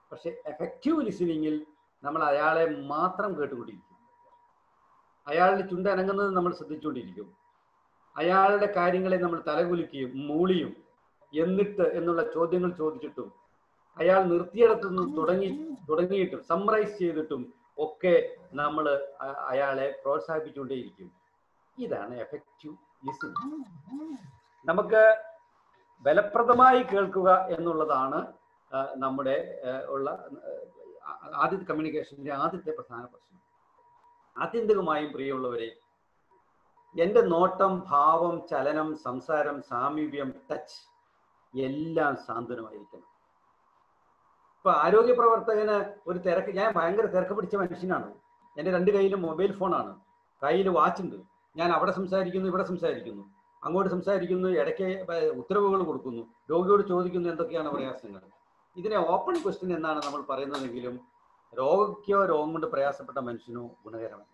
പക്ഷെ എഫക്റ്റീവ് ലിസണിങ്ങിൽ നമ്മൾ അയാളെ മാത്രം കേട്ടുകൊണ്ടിരിക്കും അയാളുടെ ചുണ്ട് അനങ്ങുന്നത് നമ്മൾ ശ്രദ്ധിച്ചുകൊണ്ടിരിക്കും അയാളുടെ കാര്യങ്ങളെ നമ്മൾ തലകുലുക്കിയും മൂളിയും എന്നിട്ട് എന്നുള്ള ചോദ്യങ്ങൾ ചോദിച്ചിട്ടും അയാൾ നിർത്തിയിടത്തു നിന്ന് തുടങ്ങി തുടങ്ങിയിട്ടും സമ്മറൈസ് ചെയ്തിട്ടും ഒക്കെ നമ്മൾ അയാളെ പ്രോത്സാഹിപ്പിച്ചുകൊണ്ടേയിരിക്കും ഇതാണ് എഫക്റ്റീവ് ലിസണിങ് നമുക്ക് ഫലപ്രദമായി കേൾക്കുക എന്നുള്ളതാണ് ആ, നമ്മുടെ ആ, ഉള്ള ആ, ആദ്യത്തെ കമ്മ്യൂണിക്കേഷന്റെ ആദ്യത്തെ പ്രധാന പ്രശ്നം ആത്യന്തികമായും പ്രിയമുള്ളവരെ എൻ്റെ നോട്ടം ഭാവം ചലനം സംസാരം സാമീപ്യം ടച്ച് എല്ലാം സാന്ത്വനമായിരിക്കണം ഇപ്പൊ ആരോഗ്യ പ്രവർത്തകന് ഒരു തിരക്ക് ഞാൻ ഭയങ്കര തിരക്ക് പിടിച്ച മനുഷ്യനാണ് എൻ്റെ രണ്ട് കയ്യിലും മൊബൈൽ ഫോണാണ് കയ്യിൽ വാച്ച് ഉണ്ട് ഞാൻ അവിടെ സംസാരിക്കുന്നു ഇവിടെ സംസാരിക്കുന്നു അങ്ങോട്ട് സംസാരിക്കുന്നു ഇടയ്ക്ക് ഏർ ഉത്തരവുകൾ കൊടുക്കുന്നു രോഗിയോട് ചോദിക്കുന്നു എന്തൊക്കെയാണ് പ്രയാസങ്ങൾ ഇതിനെ ഓപ്പൺ ക്വസ്റ്റ്യൻ എന്നാണ് നമ്മൾ പറയുന്നതെങ്കിലും രോഗിക്കോ രോഗം കൊണ്ട് പ്രയാസപ്പെട്ട മനുഷ്യനോ ഗുണകരമല്ല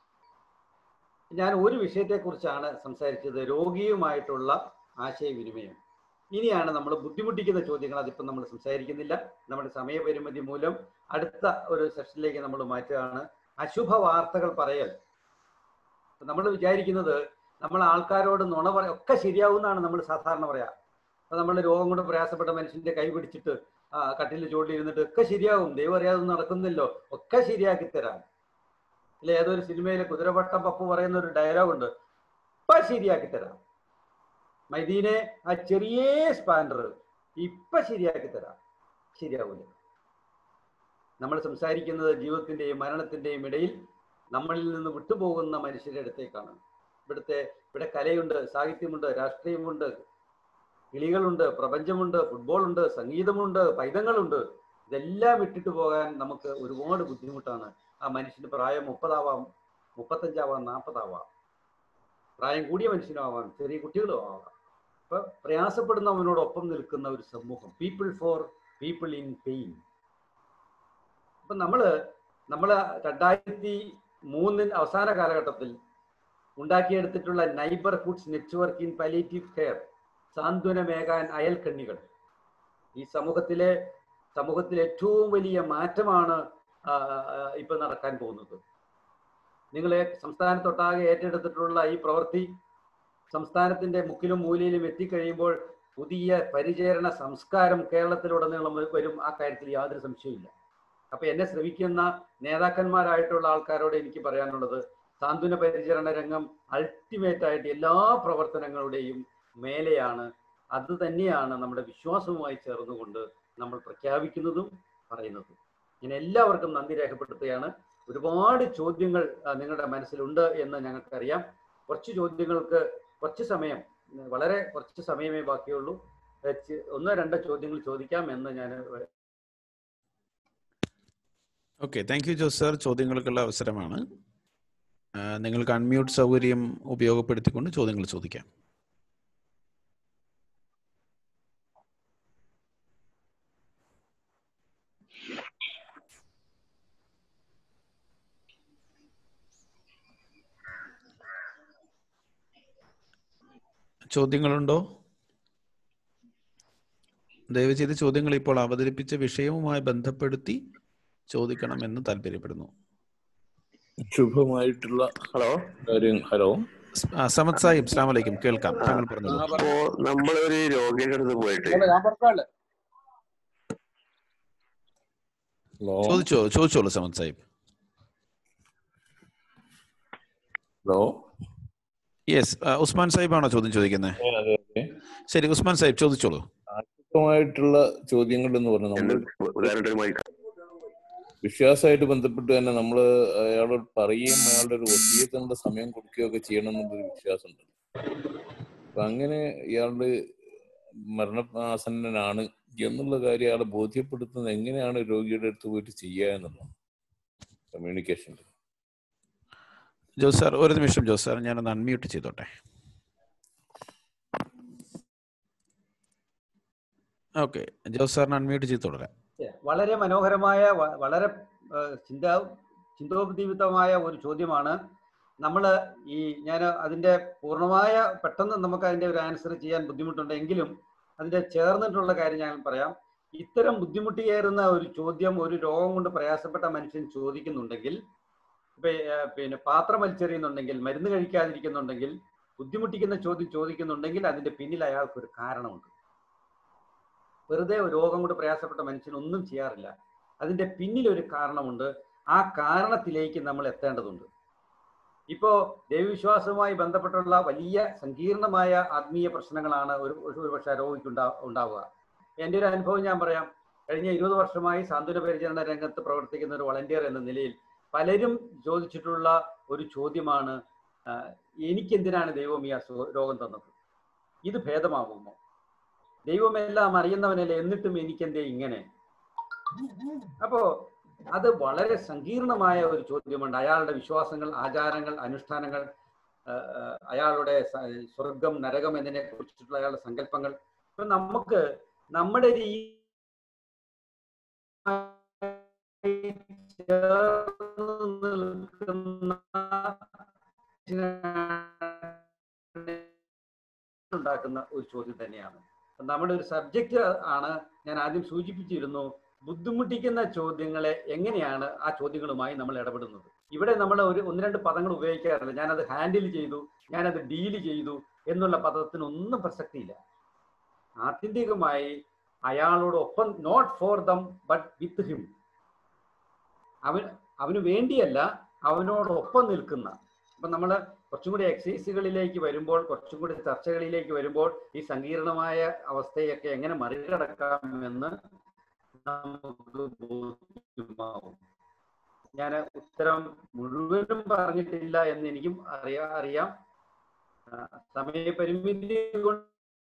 ഞാൻ ഒരു വിഷയത്തെക്കുറിച്ചാണ് സംസാരിച്ചത് രോഗിയുമായിട്ടുള്ള ആശയവിനിമയം ഇനിയാണ് നമ്മൾ ബുദ്ധിമുട്ടിക്കുന്ന ചോദ്യങ്ങൾ അതിപ്പം നമ്മൾ സംസാരിക്കുന്നില്ല നമ്മുടെ സമയപരിമിതി മൂലം അടുത്ത ഒരു സെഷനിലേക്ക് നമ്മൾ മാറ്റുകയാണ് അശുഭ വാർത്തകൾ പറയൽ നമ്മൾ വിചാരിക്കുന്നത് നമ്മൾ ആൾക്കാരോട് നുണ പറയാം ഒക്കെ ശരിയാവുമെന്നാണ് നമ്മൾ സാധാരണ പറയാ അപ്പൊ നമ്മൾ രോഗം കൊണ്ട് പ്രയാസപ്പെട്ട മനുഷ്യന്റെ കൈ പിടിച്ചിട്ട് ആ കട്ടിൽ ചുവട്ടിലിരുന്നിട്ട് ഒക്കെ ശരിയാവും ദൈവം അറിയാതെ നടക്കുന്നില്ലോ ഒക്കെ ശരിയാക്കി തരാം ഇല്ല ഏതൊരു സിനിമയിലെ കുതിരവട്ടം പപ്പു പറയുന്ന ഒരു ഡയലോഗ് ഉണ്ട് ഇപ്പൊ ശരിയാക്കി തരാം മൈദീനെ ആ ചെറിയ സ്പാൻഡർ ഇപ്പൊ ശരിയാക്കി തരാം ശരിയാവില്ല നമ്മൾ സംസാരിക്കുന്നത് ജീവിതത്തിന്റെയും മരണത്തിന്റെയും ഇടയിൽ നമ്മളിൽ നിന്ന് വിട്ടുപോകുന്ന മനുഷ്യരുടെ അടുത്തേക്കാണ് ഇവിടുത്തെ ഇവിടെ കലയുണ്ട് സാഹിത്യമുണ്ട് രാഷ്ട്രീയമുണ്ട് കിളികളുണ്ട് പ്രപഞ്ചമുണ്ട് ഫുട്ബോളുണ്ട് സംഗീതമുണ്ട് പൈതങ്ങളുണ്ട് ഇതെല്ലാം ഇട്ടിട്ട് പോകാൻ നമുക്ക് ഒരുപാട് ബുദ്ധിമുട്ടാണ് ആ മനുഷ്യന് പ്രായം മുപ്പതാവാം മുപ്പത്തഞ്ചാവാം നാൽപ്പതാവാം പ്രായം കൂടിയ മനുഷ്യനാവാം ചെറിയ കുട്ടികളും ആവാം അപ്പൊ പ്രയാസപ്പെടുന്നവനോടൊപ്പം നിൽക്കുന്ന ഒരു സമൂഹം people for people in pain അപ്പൊ നമ്മള് നമ്മള് രണ്ടായിരത്തി മൂന്നിൽ അവസാന കാലഘട്ടത്തിൽ ഉണ്ടാക്കിയെടുത്തിട്ടുള്ള neighbourhoods network in palliative care സാന്ത്വനമേകാൻ അയൽക്കണ്ണികൾ ഈ സമൂഹത്തിലെ സമൂഹത്തിലെ ഏറ്റവും വലിയ മാറ്റമാണ് ആ, ആ, ഇപ്പൊ നടക്കാൻ പോകുന്നത് നിങ്ങളെ സംസ്ഥാനത്തൊട്ടാകെ ഏറ്റെടുത്തിട്ടുള്ള ഈ പ്രവൃത്തി സംസ്ഥാനത്തിന്റെ മുക്കിലും മൂലയിലും എത്തിക്കഴിയുമ്പോൾ പുതിയ പരിചരണ സംസ്കാരം കേരളത്തിലുടനീളം വരും ആ കാര്യത്തിൽ യാതൊരു സംശയമില്ല അപ്പൊ എന്നെ ശ്രമിക്കുന്ന നേതാക്കന്മാരായിട്ടുള്ള ആൾക്കാരോട് എനിക്ക് പറയാനുള്ളത് സാന്ത്വന പരിചരണ രംഗം അൾട്ടിമേറ്റ് ആയിട്ട് എല്ലാ പ്രവർത്തനങ്ങളുടെയും മേലെയാണ് അത് തന്നെയാണ് നമ്മുടെ വിശ്വാസവുമായി ചേർന്നുകൊണ്ട് നമ്മൾ പ്രഖ്യാപിക്കുന്നതും പറയുന്നതും ഞാൻ എല്ലാവർക്കും നന്ദി രേഖപ്പെടുത്തുകയാണ് ഒരുപാട് ചോദ്യങ്ങൾ ആ, നിങ്ങളുടെ മനസ്സിലുണ്ട് എന്ന് ഞങ്ങൾക്കറിയാം കുറച്ച് ചോദ്യങ്ങൾക്ക് കുറച്ച് സമയം ഉം, വളരെ കുറച്ച് സമയമേ ബാക്കിയുള്ളൂ ഏ, ചി- ഒന്നോ രണ്ടോ ചോദ്യങ്ങൾ ചോദിക്കാം എന്ന് ഞാൻ okay thank you Jose sir ചോദ്യങ്ങൾക്കുള്ള അവസരമാണ് ആ, നിങ്ങൾക്ക് അൺമ്യൂട്ട് സൗകര്യം ഉപയോഗപ്പെടുത്തിക്കൊണ്ട് ചോദ്യങ്ങൾ ചോദിക്കാം ചോദ്യങ്ങളുണ്ടോ ദയവ് ചെയ്ത് ചോദ്യങ്ങൾ ഇപ്പോൾ അവതരിപ്പിച്ച വിഷയവുമായി ബന്ധപ്പെടുത്തി ചോദിക്കണമെന്ന് താല്പര്യപ്പെടുന്നു ശുഭമായിട്ടുള്ള ഹലോ കാര്യം ഹലോ ആ, സമദ് സാഹിബ് അസ്ലാം വലൈക്കും കേൾക്കാം താങ്കൾ പറഞ്ഞോളൂ അപ്പോ നമ്മളൊരു രോഗിയുടെ അടുത്ത് പോയിട്ട് ഞാൻ പറഞ്ഞാലേ ഹലോ ചോദിച്ചോ ചോദിച്ചോളൂ സമദ് സാഹിബ് ഹലോ യെസ് ഉസ്മാൻ സാഹിബ് ആണോ ചോദ്യം ചോദിക്കുന്നത് അതെ അതെ ശരി ഉസ്മാൻ സാഹിബ് ചോദിച്ചോളൂ ശുഭമായിട്ടുള്ള ചോദ്യങ്ങൾ എന്ന് പറഞ്ഞാൽ നമ്മൾ ഉദാഹരണമായി വിശ്വാസമായിട്ട് ബന്ധപ്പെട്ട് തന്നെ നമ്മൾ അയാളോട് പറയുകയും അയാളുടെ ഒരു വസീയത്തിനുള്ള സമയം കൊടുക്കുകയോ ഒക്കെ ചെയ്യണം എന്നുള്ളൊരു വിശ്വാസമുണ്ട് അപ്പൊ അങ്ങനെ ഇയാളുടെ മരണാസന്നനാണ് എന്നുള്ള കാര്യം അയാളെ ബോധ്യപ്പെടുത്തുന്നത് എങ്ങനെയാണ് രോഗിയുടെ അടുത്ത് പോയിട്ട് ചെയ്യുക എന്നുള്ളതാണ് കമ്മ്യൂണിക്കേഷൻ ജോസ് സാർ ഒരു നിമിഷം ജോസ് സാർ ഞാനൊന്ന് അൺമ്യൂട്ട് ചെയ്തോട്ടെ ഓക്കെ ജോസ് സാറിന് അൺമ്യൂട്ട് ചെയ്ത് തുടരാം വളരെ മനോഹരമായ വ- വളരെ ആ, ചിന്താ ചിന്തോദ്ദീപിതമായ ഒരു ചോദ്യമാണ് നമ്മൾ ഈ ഞാൻ അതിൻ്റെ പൂർണ്ണമായ പെട്ടെന്ന് നമുക്ക് അതിൻ്റെ ഒരു ആൻസർ ചെയ്യാൻ ബുദ്ധിമുട്ടുണ്ട് എങ്കിലും അതിൻ്റെ ചേർന്നിട്ടുള്ള കാര്യം ഞാൻ പറയാം ഇത്തരം ബുദ്ധിമുട്ടിയേറുന്ന ഒരു ചോദ്യം ഒരു രോഗം കൊണ്ട് പ്രയാസപ്പെട്ട മനുഷ്യൻ ചോദിക്കുന്നുണ്ടെങ്കിൽ ഇപ്പൊ ഏർ, പിന്നെ പാത്രം വലിച്ചെറിയുന്നുണ്ടെങ്കിൽ മരുന്ന് കഴിക്കാതിരിക്കുന്നുണ്ടെങ്കിൽ ബുദ്ധിമുട്ടിക്കുന്ന ചോദ്യം ചോദിക്കുന്നുണ്ടെങ്കിൽ അതിന്റെ പിന്നിൽ അയാൾക്കൊരു കാരണമുണ്ട് വെറുതെ ഒരു രോഗം കൊണ്ട് പ്രയാസപ്പെട്ട മനുഷ്യൻ ഒന്നും ചെയ്യാറില്ല അതിന്റെ പിന്നിൽ ഒരു കാരണമുണ്ട് ആ കാരണത്തിലേക്ക് നമ്മൾ എത്തേണ്ടതുണ്ട് ഇപ്പോ ദൈവവിശ്വാസവുമായി ബന്ധപ്പെട്ടുള്ള വലിയ സങ്കീർണമായ ആത്മീയ പ്രശ്നങ്ങളാണ് ഒരു ഒരു പക്ഷേ രോഗിക്ക് ഉണ്ടാ ഉണ്ടാവുക എൻ്റെ ഒരു അനുഭവം ഞാൻ പറയാം കഴിഞ്ഞ ഇരുപത് വർഷമായി സാന്ത്വന പരിചരണ രംഗത്ത് പ്രവർത്തിക്കുന്ന ഒരു വളണ്ടിയർ എന്ന നിലയിൽ പലരും ചോദിച്ചിട്ടുള്ള ഒരു ചോദ്യമാണ് ആ, എനിക്കെന്തിനാണ് ദൈവം ഈ അസുഖ രോഗം തന്നത് ഇത് ഭേദമാകുമോ ദൈവമെല്ലാം അറിയുന്നവനല്ലേ എന്നിട്ടും എനിക്കെന്തേ ഇങ്ങനെ അപ്പോ അത് വളരെ സങ്കീർണമായ ഒരു ചോദ്യമുണ്ട് അയാളുടെ വിശ്വാസങ്ങൾ ആചാരങ്ങൾ അനുഷ്ഠാനങ്ങൾ ആ, ആ, അയാളുടെ സ- സ്വർഗം നരകം എന്നതിനെ കുറിച്ചിട്ടുള്ള അയാളുടെ സങ്കല്പങ്ങൾ ഇപ്പൊ നമുക്ക് നമ്മുടെ രീ ചേർന്ന് നിൽക്കുന്ന ഉണ്ടാക്കുന്ന ഒരു ചോദ്യം തന്നെയാണ് അപ്പൊ നമ്മുടെ ഒരു സബ്ജക്റ്റ് ആണ് ഞാൻ ആദ്യം സൂചിപ്പിച്ചിരുന്നു ബുദ്ധിമുട്ടിക്കുന്ന ചോദ്യങ്ങളെ എങ്ങനെയാണ് ആ ചോദ്യങ്ങളുമായി നമ്മൾ ഇടപെടുന്നത് ഇവിടെ നമ്മൾ ഒരു ഒന്ന് രണ്ട് പദങ്ങൾ ഉപയോഗിക്കാറില്ല ഞാനത് ഹാൻഡിൽ ചെയ്തു ഞാനത് ഡീല് ചെയ്തു എന്നുള്ള പദത്തിനൊന്നും പ്രസക്തിയില്ല ആത്യന്തികമായി അയാളോടൊപ്പം not for them but with him അവൻ അവന് വേണ്ടിയല്ല അവനോടൊപ്പം നിൽക്കുന്ന അപ്പൊ നമ്മൾ കുറച്ചും കൂടി എക്സസൈസുകളിലേക്ക് വരുമ്പോൾ കുറച്ചും കൂടി ചർച്ചകളിലേക്ക് വരുമ്പോൾ ഈ സങ്കീർണമായ അവസ്ഥയൊക്കെ എങ്ങനെ മറികടക്കാമെന്ന് നമുക്ക് ബോധ്യമാവും ഞാൻ ഉത്തരം മുഴുവനും പറഞ്ഞിട്ടില്ല എന്ന് എനിക്കും അറിയാ അറിയാം ആ, സമയപരിമിതി കൊണ്ട്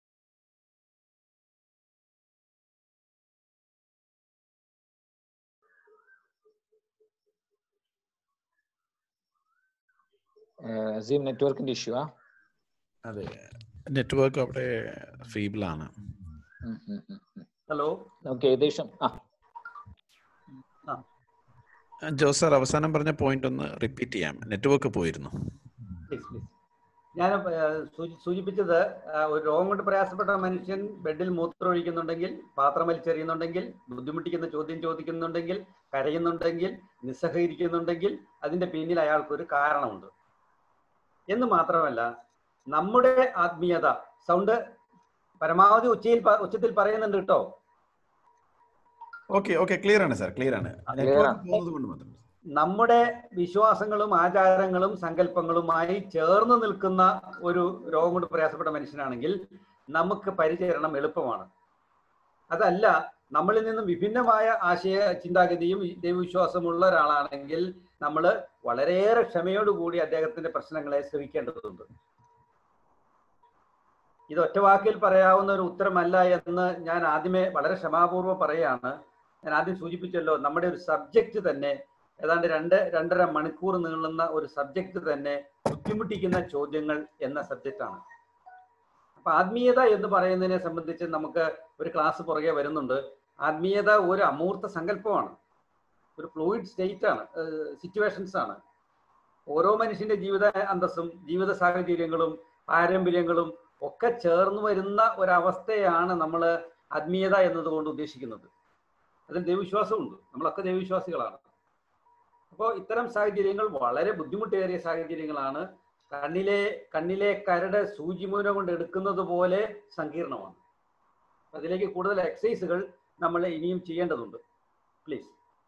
സീം നെറ്റ്വർക്കിന്റെ ഇഷ്യൂ ആ അതെ നെറ്റ്വർക്ക് അവിടെ ഫീബിൾ ആണ് ഉം, ഉം, ഉം, ഉം. ഹലോ നമുക്ക് ഏകദേശം ആ ജോസ് സാർ അവസാനം പറഞ്ഞ പോയിന്റ് ഒന്ന് റിപ്പീറ്റ് ചെയ്യാം നെറ്റ്വർക്ക് പോയിരുന്നു പ്ലീസ് പ്ലീസ് ഞാൻ ഏഹ്, സൂചി- സൂചിപ്പിച്ചത് ആ, ഒരു രോഗം കൊണ്ട് പ്രയാസപ്പെട്ട മനുഷ്യൻ ബെഡിൽ മൂത്രമൊഴിക്കുന്നുണ്ടെങ്കിൽ പാത്രം വലിച്ചെറിയുന്നുണ്ടെങ്കിൽ ബുദ്ധിമുട്ടിക്കുന്ന ചോദ്യം ചോദിക്കുന്നുണ്ടെങ്കിൽ കരയുന്നുണ്ടെങ്കിൽ നിസ്സഹകരിക്കുന്നുണ്ടെങ്കിൽ അതിന്റെ പിന്നിൽ അയാൾക്കൊരു കാരണമുണ്ട് എന്ന് മാത്രമല്ല നമ്മുടെ ആത്മീയത സൗണ്ട് പരമാവധി ഉച്ചയിൽ പ- ഉച്ചത്തിൽ പറയുന്നുണ്ട് കേട്ടോ ഓക്കെ ഓക്കെ ക്ലിയർ ആണ് സാർ ക്ലിയർ ആണ് clear നെറ്റ്വർക്ക് ആണ്. പോകുന്നത് കൊണ്ട് മാത്രം നമ്മുടെ വിശ്വാസങ്ങളും ആചാരങ്ങളും സങ്കല്പങ്ങളുമായി ചേർന്ന് നിൽക്കുന്ന ഒരു രോഗം കൊണ്ട് പ്രയാസപ്പെട്ട മനുഷ്യനാണെങ്കിൽ നമുക്ക് പരിചരണം എളുപ്പമാണ് അതല്ല നമ്മളിൽ നിന്നും വിഭിന്നമായ ആശയ ചിന്താഗതിയും വി- ദൈവവിശ്വാസമുള്ള ഒരാളാണെങ്കിൽ നമ്മൾ വളരെയേറെ ക്ഷമയോടുകൂടി അദ്ദേഹത്തിന്റെ പ്രശ്നങ്ങളെ ശ്രമിക്കേണ്ടതുണ്ട് ഇത് ഒറ്റ വാക്കിൽ പറയാവുന്ന ഒരു ഉത്തരമല്ല എന്ന് ഞാൻ ആദ്യമേ വളരെ ക്ഷമാപൂർവ്വം പറയാണ് ഞാൻ ആദ്യം സൂചിപ്പിച്ചല്ലോ നമ്മുടെ ഒരു സബ്ജക്റ്റ് തന്നെ ഏതാണ്ട് രണ്ട് രണ്ടര മണിക്കൂർ നീളുന്ന ഒരു സബ്ജക്റ്റ് തന്നെ ബുദ്ധിമുട്ടിക്കുന്ന ചോദ്യങ്ങൾ എന്ന സബ്ജക്റ്റാണ് അപ്പൊ ആത്മീയത എന്ന് പറയുന്നതിനെ സംബന്ധിച്ച് നമുക്ക് ഒരു ക്ലാസ് പുറകെ വരുന്നുണ്ട് ആത്മീയത ഒരു അമൂർത്ത സങ്കല്പമാണ് ഒരു ഫ്ലൂയിഡ് സ്റ്റേറ്റ് ആണ് സിറ്റുവേഷൻസ് ആണ് ഓരോ മനുഷ്യന്റെ ജീവിത അന്തസ്സും ജീവിത സാഹചര്യങ്ങളും പാരമ്പര്യങ്ങളും ഒക്കെ ചേർന്ന് വരുന്ന ഒരവസ്ഥയാണ് നമ്മൾ ആത്മീയത എന്നതുകൊണ്ട് ഉദ്ദേശിക്കുന്നത് അതിൽ ദൈവവിശ്വാസമുണ്ട് നമ്മളൊക്കെ ദൈവവിശ്വാസികളാണ് അപ്പോൾ ഇത്തരം സാഹചര്യങ്ങൾ വളരെ ബുദ്ധിമുട്ടേറിയ സാഹചര്യങ്ങളാണ് കണ്ണിലെ കണ്ണിലെ കരട് സൂചിമൂന കൊണ്ട് എടുക്കുന്നത് പോലെ സങ്കീർണമാണ് അതിലേക്ക് കൂടുതൽ എക്സസൈസുകൾ നമ്മൾ ഇനിയും ചെയ്യേണ്ടതുണ്ട് പ്ലീസ്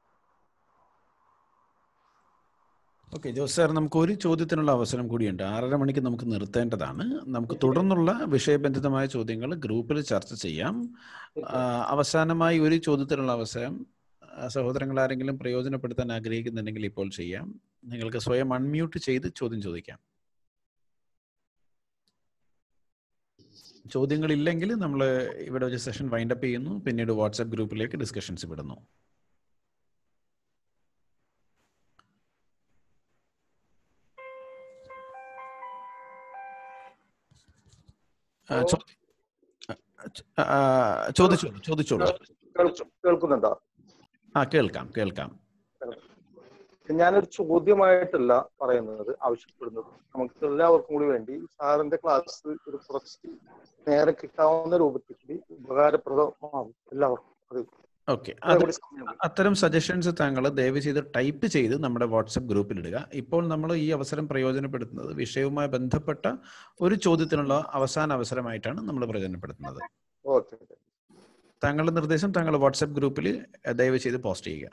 ഓക്കെ ജോസ് സാർ നമുക്ക് ഒരു ചോദ്യത്തിനുള്ള അവസരം കൂടിയുണ്ട് ആറര മണിക്ക് നമുക്ക് നിർത്തേണ്ടതാണ് നമുക്ക് തുടർന്നുള്ള വിഷയബന്ധിതമായ ചോദ്യങ്ങൾ ഗ്രൂപ്പിൽ ചർച്ച ചെയ്യാം ആ, അവസാനമായി ഒരു ചോദ്യത്തിനുള്ള അവസരം ആ, സഹോദരങ്ങൾ ആരെങ്കിലും പ്രയോജനപ്പെടുത്താൻ ആഗ്രഹിക്കുന്നുണ്ടെങ്കിൽ ഇപ്പോൾ ചെയ്യാം നിങ്ങൾക്ക് സ്വയം അൺമ്യൂട്ട് ചെയ്ത് ചോദ്യം ചോദിക്കാം ചോദ്യങ്ങളില്ലെങ്കിൽ നമ്മൾ ഇവിടെ ഒരു സെഷൻ വൈൻഡപ്പ് ചെയ്യുന്നു പിന്നീട് വാട്സാപ്പ് ഗ്രൂപ്പിലേക്ക് ഡിസ്കഷൻസ് വിടുന്നു ആ, ചോദ്യ- ആ, ആ, ചോദിച്ചോളൂ ചോദിച്ചോളൂ കേൾക്കും- കേൾക്കുന്നുണ്ടോ ആ കേൾക്കാം കേൾക്കാം ഞാനൊരു ചോദ്യമായിട്ടല്ല പറയുന്നത് ആവശ്യപ്പെടുന്നത് നമുക്ക് എല്ലാവർക്കും കൂടി വേണ്ടി സാറിന്റെ ക്ലാസ് ഒരു കുറച്ച് നേരെ കിട്ടാവുന്ന രൂപത്തിൽ കൂടി ഉപകാരപ്രദമാകും എല്ലാവർക്കും അത് ഓക്കെ കുറെ അത് കൂടി സമയം അത്തരം സജഷൻസ് താങ്കൾ ദയവ് ചെയ്ത് ടൈപ്പ് ചെയ്ത് നമ്മുടെ വാട്സപ്പ് ഗ്രൂപ്പിൽ ഇടുക ഇപ്പോൾ നമ്മൾ ഈ അവസരം പ്രയോജനപ്പെടുത്തുന്നത് വിഷയവുമായി ബന്ധപ്പെട്ട ഒരു ചോദ്യത്തിനുള്ള അവസാന അവസരമായിട്ടാണ് നമ്മൾ പ്രയോജനപ്പെടുത്തുന്നത് ഓക്കെ താങ്കളുടെ നിർദ്ദേശം താങ്കൾ വാട്സപ്പ് ഗ്രൂപ്പിൽ ദയവ് ചെയ്ത് പോസ്റ്റ് ചെയ്യുക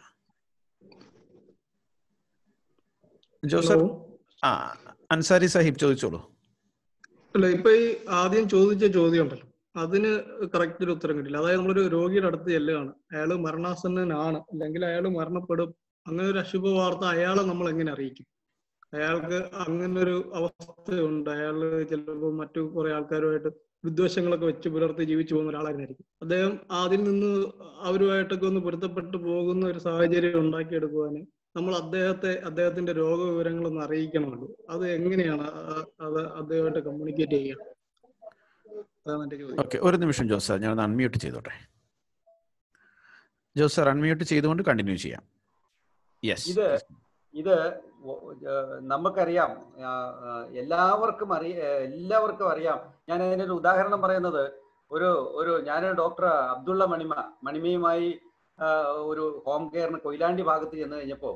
ജോസർ ഹലോ ആ അൻസാരി സാഹിബ് ചോദിച്ചോളൂ അല്ല ഇപ്പൊ ഈ ആദ്യം ചോദിച്ച ചോദ്യം ഉണ്ടല്ലോ അതിന് കറക്റ്റ് ഒരു ഉത്തരം കിട്ടില്ല അതായത് നമ്മളൊരു രോഗിയുടെ അടുത്ത് ചെല്ലുകയാണ് അയാൾ മരണാസന്നനാണ് അല്ലെങ്കിൽ അയാൾ മരണപ്പെടും അങ്ങനെ ഒരു അശുഭ വാർത്ത അയാളെ നമ്മൾ എങ്ങനെ അറിയിക്കും അയാൾക്ക് അങ്ങനെ ഒരു അവസ്ഥയുണ്ട് അയാൾ ചിലപ്പോൾ മറ്റു കുറെ ആൾക്കാരുമായിട്ട് വിദ്വേഷങ്ങളൊക്കെ വെച്ച് പുലർത്തി ജീവിച്ചു പോകുന്ന ഒരാളായിരിക്കും അദ്ദേഹം ആദ്യം നിന്ന് അവരുമായിട്ടൊക്കെ ഒന്ന് പൊരുത്തപ്പെട്ടു പോകുന്ന ഒരു സാഹചര്യം ഉണ്ടാക്കിയെടുക്കുവാന് നമ്മൾ അദ്ദേഹത്തെ അദ്ദേഹത്തിന്റെ രോഗവിവരങ്ങൾ ഒന്ന് അറിയിക്കണമല്ലോ അത് എങ്ങനെയാണ് ആ- അത് അദ്ദേഹമായിട്ട് കമ്മ്യൂണിക്കേറ്റ് ചെയ്യുക അതാണ് എന്റെ ചോദ്യം ഓക്കെ ഒരു നിമിഷം ജോസർ ഞാൻ അൺമ്യൂട്ട് ചെയ്തോട്ടെ ജോസർ അൺമ്യൂട്ട് ചെയ്തുകൊണ്ട് കണ്ടിന്യൂ ചെയ്യാം യെസ് ഇത് ഇത് ഒ- ഏഹ് നമുക്കറിയാം ആ, ആ, എല്ലാവർക്കും അറിയ എല്ലാവർക്കും അറിയാം ഞാൻ അതിനൊരു ഉദാഹരണം പറയുന്നത് ഒരു ഒരു ഞാനൊരു ഡോക്ടർ അബ്ദുള്ള മണിമ മണിമയുമായി ആ, ഒരു ഹോം കെയറിന് കൊയിലാണ്ടി ഭാഗത്ത് ചെന്ന് കഴിഞ്ഞപ്പോൾ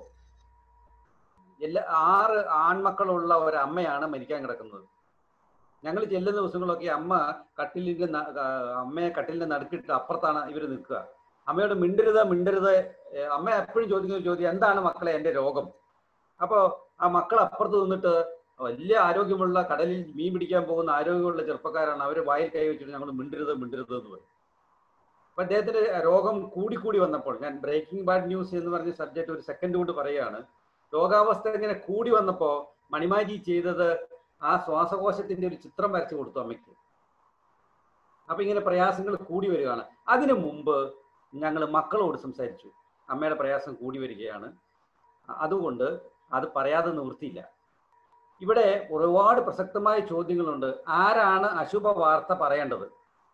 എല്ലാ ആറ് ആൺമക്കളുള്ള ഒരു അമ്മയാണ് മരിക്കാൻ കിടക്കുന്നത് ഞങ്ങൾ ചെല്ലുന്ന ദിവസങ്ങളൊക്കെ അമ്മ കട്ടിലിന്റെ ന- ആ, അമ്മയെ കട്ടിലിന്റെ നടുക്കിട്ട് അപ്പുറത്താണ് ഇവർ നിൽക്കുക അമ്മയോട് മിണ്ടരുത് മിണ്ടരുത് ഏ, അമ്മ എപ്പോഴും ചോദിക്കുന്ന ഒരു ചോദ്യം എന്താണ് മക്കളെ എൻ്റെ രോഗം അപ്പോൾ ആ മക്കൾ അപ്പുറത്ത് നിന്നിട്ട് വലിയ ആരോഗ്യമുള്ള കടലിൽ മീൻ പിടിക്കാൻ പോകുന്ന ആരോഗ്യമുള്ള ചെറുപ്പക്കാരാണ് അവർ വായിൽ കൈ വെച്ചിട്ട് ഞങ്ങൾ മിണ്ടരുത് മിണ്ടരുത് എന്ന് പറയും അപ്പൊ അദ്ദേഹത്തിന്റെ രോഗം കൂടിക്കൂടി വന്നപ്പോൾ ഞാൻ ബ്രേക്കിംഗ് ബാഡ് ന്യൂസ് എന്ന് പറഞ്ഞ സബ്ജക്ട് ഒരു സെക്കൻഡ് കൊണ്ട് പറയുകയാണ് രോഗാവസ്ഥ ഇങ്ങനെ കൂടി വന്നപ്പോൾ മണിമാജി ചെയ്തത് ആ ശ്വാസകോശത്തിന്റെ ഒരു ചിത്രം വരച്ചു കൊടുത്തു അമ്മയ്ക്ക് അപ്പൊ ഇങ്ങനെ പ്രയാസങ്ങൾ കൂടി വരികയാണ് അതിനു മുമ്പ് ഞങ്ങൾ മക്കളോട് സംസാരിച്ചു അമ്മയുടെ പ്രയാസം കൂടി വരികയാണ് അതുകൊണ്ട് അത് പറയാതെ നിവൃത്തിയില്ല ഇവിടെ ഒരുപാട് പ്രസക്തമായ ചോദ്യങ്ങളുണ്ട് ആരാണ് അശുഭ വാർത്ത പറയേണ്ടത്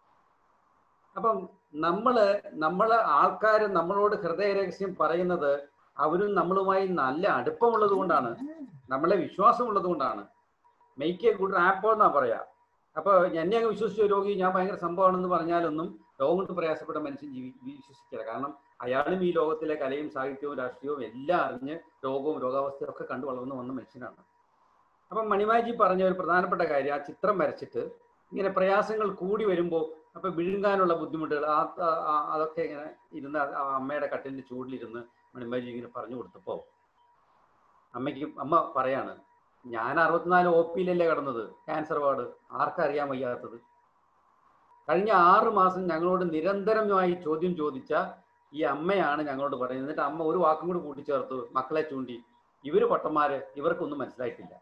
അപ്പം നമ്മള് നമ്മള് ആൾക്കാർ നമ്മളോട് ഹൃദയരഹസ്യം പറയുന്നത് അവരും നമ്മളുമായി നല്ല അടുപ്പമുള്ളത് കൊണ്ടാണ് നമ്മളെ വിശ്വാസമുള്ളത് കൊണ്ടാണ് മെയ്ക്ക് എ ഗുഡ് ആപ്പോ എന്നാ പറയാ അപ്പൊ എന്നെ അങ്ങ് വിശ്വസിച്ച ഒരു രോഗി ഞാൻ ഭയങ്കര സംഭവമാണെന്ന് പറഞ്ഞാലൊന്നും രോഗം കൊണ്ട് പ്രയാസപ്പെട്ട മനുഷ്യൻ ജീവി വിശ്വസിക്കില്ല കാരണം അയാളും ഈ ലോകത്തിലെ കലയും സാഹിത്യവും രാഷ്ട്രീയവും എല്ലാം അറിഞ്ഞ് രോഗവും രോഗാവസ്ഥയും ഒക്കെ കണ്ടു വളർന്നു വന്ന മനുഷ്യനാണ് അപ്പം മണിമാജി പറഞ്ഞ ഒരു പ്രധാനപ്പെട്ട കാര്യം ആ ചിത്രം വരച്ചിട്ട് ഇങ്ങനെ പ്രയാസങ്ങൾ കൂടി വരുമ്പോൾ അപ്പൊ വിഴുങ്ങാനുള്ള ബുദ്ധിമുട്ടുകൾ ആ ആ- ആ- അതൊക്കെ ഇങ്ങനെ ഇരുന്ന് ആ അമ്മയുടെ കട്ടിലിന്റെ ചൂടിലിരുന്ന് മണിമാജി ഇങ്ങനെ പറഞ്ഞു കൊടുത്തപ്പോ അമ്മയ്ക്ക് അമ്മ പറയാണ് ഞാൻ അറുപത്തിനാല് ഒ പിയിലല്ലേ കിടന്നത് ക്യാൻസർ വാർഡ് ആർക്കറിയാൻ വയ്യാത്തത് കഴിഞ്ഞ ആറ് മാസം ഞങ്ങളോട് നിരന്തരമായി ചോദ്യം ചോദിച്ച ഈ അമ്മയാണ് ഞങ്ങളോട് പറയുന്നത് എന്നിട്ട് അമ്മ ഒരു വാക്കും കൂടി കൂട്ടിച്ചേർത്തു മക്കളെ ചൂണ്ടി ഇവര് പൊട്ടന്മാര് ഇവർക്കൊന്നും മനസ്സിലായിട്ടില്ല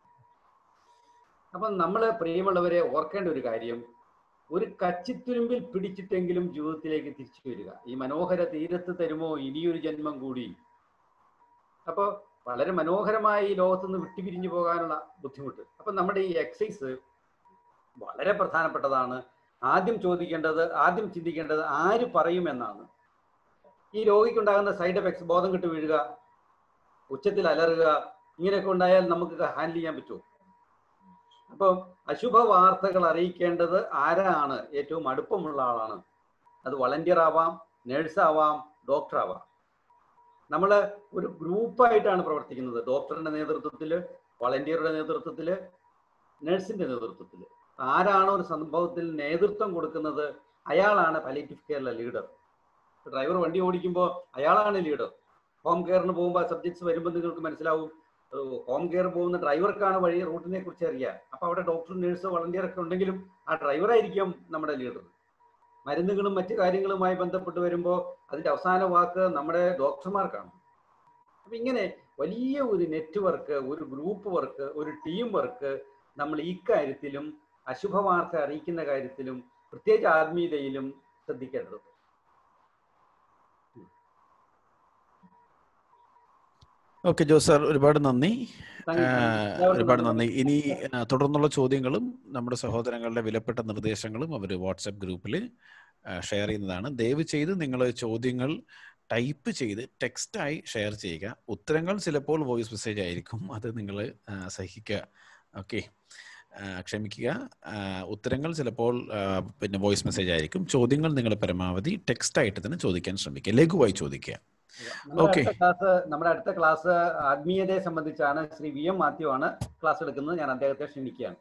അപ്പം നമ്മൾ പ്രിയമുള്ളവരെ ഓർക്കേണ്ട ഒരു കാര്യം ഒരു കച്ചിത്തുരുമ്പിൽ പിടിച്ചിട്ടെങ്കിലും ജീവിതത്തിലേക്ക് തിരിച്ചു വരിക ഈ മനോഹര തീരത്ത് തരുമോ ഇനിയൊരു ജന്മം കൂടി അപ്പോൾ വളരെ മനോഹരമായ ഈ ലോകത്തുനിന്ന് വിട്ടുപിരിഞ്ഞു പോകാനുള്ള ബുദ്ധിമുട്ട് അപ്പം നമ്മുടെ ഈ എക്സസൈസ് വളരെ പ്രധാനപ്പെട്ടതാണ് ആദ്യം ചോദിക്കേണ്ടത് ആദ്യം ചിന്തിക്കേണ്ടത് ആര് പറയുമെന്നാണ് ഈ രോഗിക്കുണ്ടാകുന്ന സൈഡ് എഫക്ട്സ് ബോധം കിട്ട് വീഴുക ഉച്ചത്തിൽ അലറുക ഇങ്ങനെയൊക്കെ ഉണ്ടായാൽ നമുക്ക് ഹാൻഡിൽ ചെയ്യാൻ പറ്റുമോ അപ്പം അശുഭ വാർത്തകൾ അറിയിക്കേണ്ടത് ആരാണ് ഏറ്റവും അടുപ്പമുള്ള ആളാണ് അത് വളണ്ടിയർ ആവാം നേഴ്സ് ആവാം ഡോക്ടർ ആവാം നമ്മൾ ഒരു ഗ്രൂപ്പായിട്ടാണ് പ്രവർത്തിക്കുന്നത് ഡോക്ടറിന്റെ നേതൃത്വത്തിൽ വളണ്ടിയറുടെ നേതൃത്വത്തിൽ നഴ്സിന്റെ നേതൃത്വത്തിൽ ആരാണോ ഒരു സംഭവത്തിൽ നേതൃത്വം കൊടുക്കുന്നത് അയാളാണ് പലേറ്റീവ് കെയറിലെ ലീഡർ ഡ്രൈവർ വണ്ടി ഓടിക്കുമ്പോൾ അയാളാണ് ലീഡർ ഹോം കെയറിന് പോകുമ്പോൾ സബ്ജക്ട്സ് വരുമ്പോൾ നിങ്ങൾക്ക് മനസ്സിലാവും ഹോം കെയർ പോകുന്ന ഡ്രൈവർക്കാണ് വഴി റൂട്ടിനെ കുറിച്ച് അറിയുക അപ്പൊ അവിടെ ഡോക്ടർ നേഴ്സ് വളണ്ടിയർ ഒക്കെ ഉണ്ടെങ്കിലും ആ ഡ്രൈവർ ആയിരിക്കും നമ്മുടെ ലീഡർ മരുന്നുകളും മറ്റു കാര്യങ്ങളുമായി ബന്ധപ്പെട്ട് വരുമ്പോൾ അതിന്റെ അവസാന വാക്ക് നമ്മുടെ ഡോക്ടർമാർക്കാണ് അപ്പൊ ഇങ്ങനെ വലിയ ഒരു നെറ്റ്വർക്ക് ഒരു ഗ്രൂപ്പ് വർക്ക് ഒരു ടീം വർക്ക് നമ്മൾ ഈ കാര്യത്തിലും അശുഭ വാർത്ത അറിയിക്കുന്ന കാര്യത്തിലും പ്രത്യേകിച്ച് ആത്മീയതയിലും ശ്രദ്ധിക്കേണ്ടത് ഓക്കെ ജോസാർ ഒരുപാട് നന്ദി Thank you, thank you. ആ, എല്ലാവർക്കും ഒരുപാട് നന്ദി. നന്ദി ഇനി ആ, തുടർന്നുള്ള ചോദ്യങ്ങളും നമ്മുടെ സഹോദരങ്ങളുടെ വിലപ്പെട്ട നിർദ്ദേശങ്ങളും അവർ വാട്സപ്പ് ഗ്രൂപ്പിൽ ഷെയർ ചെയ്യുന്നതാണ് ദയവ് ചെയ്ത് നിങ്ങൾ ചോദ്യങ്ങൾ ടൈപ്പ് ചെയ്ത് ടെക്സ്റ്റായി ഷെയർ ചെയ്യുക ഉത്തരങ്ങൾ ചിലപ്പോൾ വോയിസ് മെസ്സേജ് ആയിരിക്കും അത് നിങ്ങൾ സഹിക്കുക ഓക്കെ ആ, ക്ഷമിക്കുക ആ, ഉത്തരങ്ങൾ ചിലപ്പോൾ ആ, പിന്നെ വോയിസ് മെസ്സേജ് ആയിരിക്കും ചോദ്യങ്ങൾ നിങ്ങൾ പരമാവധി ടെക്സ്റ്റ് ആയിട്ട് തന്നെ ചോദിക്കാൻ ശ്രമിക്കുക ലഘുവായി ചോദിക്കുക നമ്മുടെ ഓക്കെ അടുത്ത ക്ലാസ് നമ്മുടെ അടുത്ത ക്ലാസ് ആത്മീയതയെ സംബന്ധിച്ചാണ് ശ്രീ വി എം മാത്യു ആണ് ക്ലാസ് എടുക്കുന്നത് ഞാൻ അദ്ദേഹത്തെ ക്ഷണിക്കുകയാണ്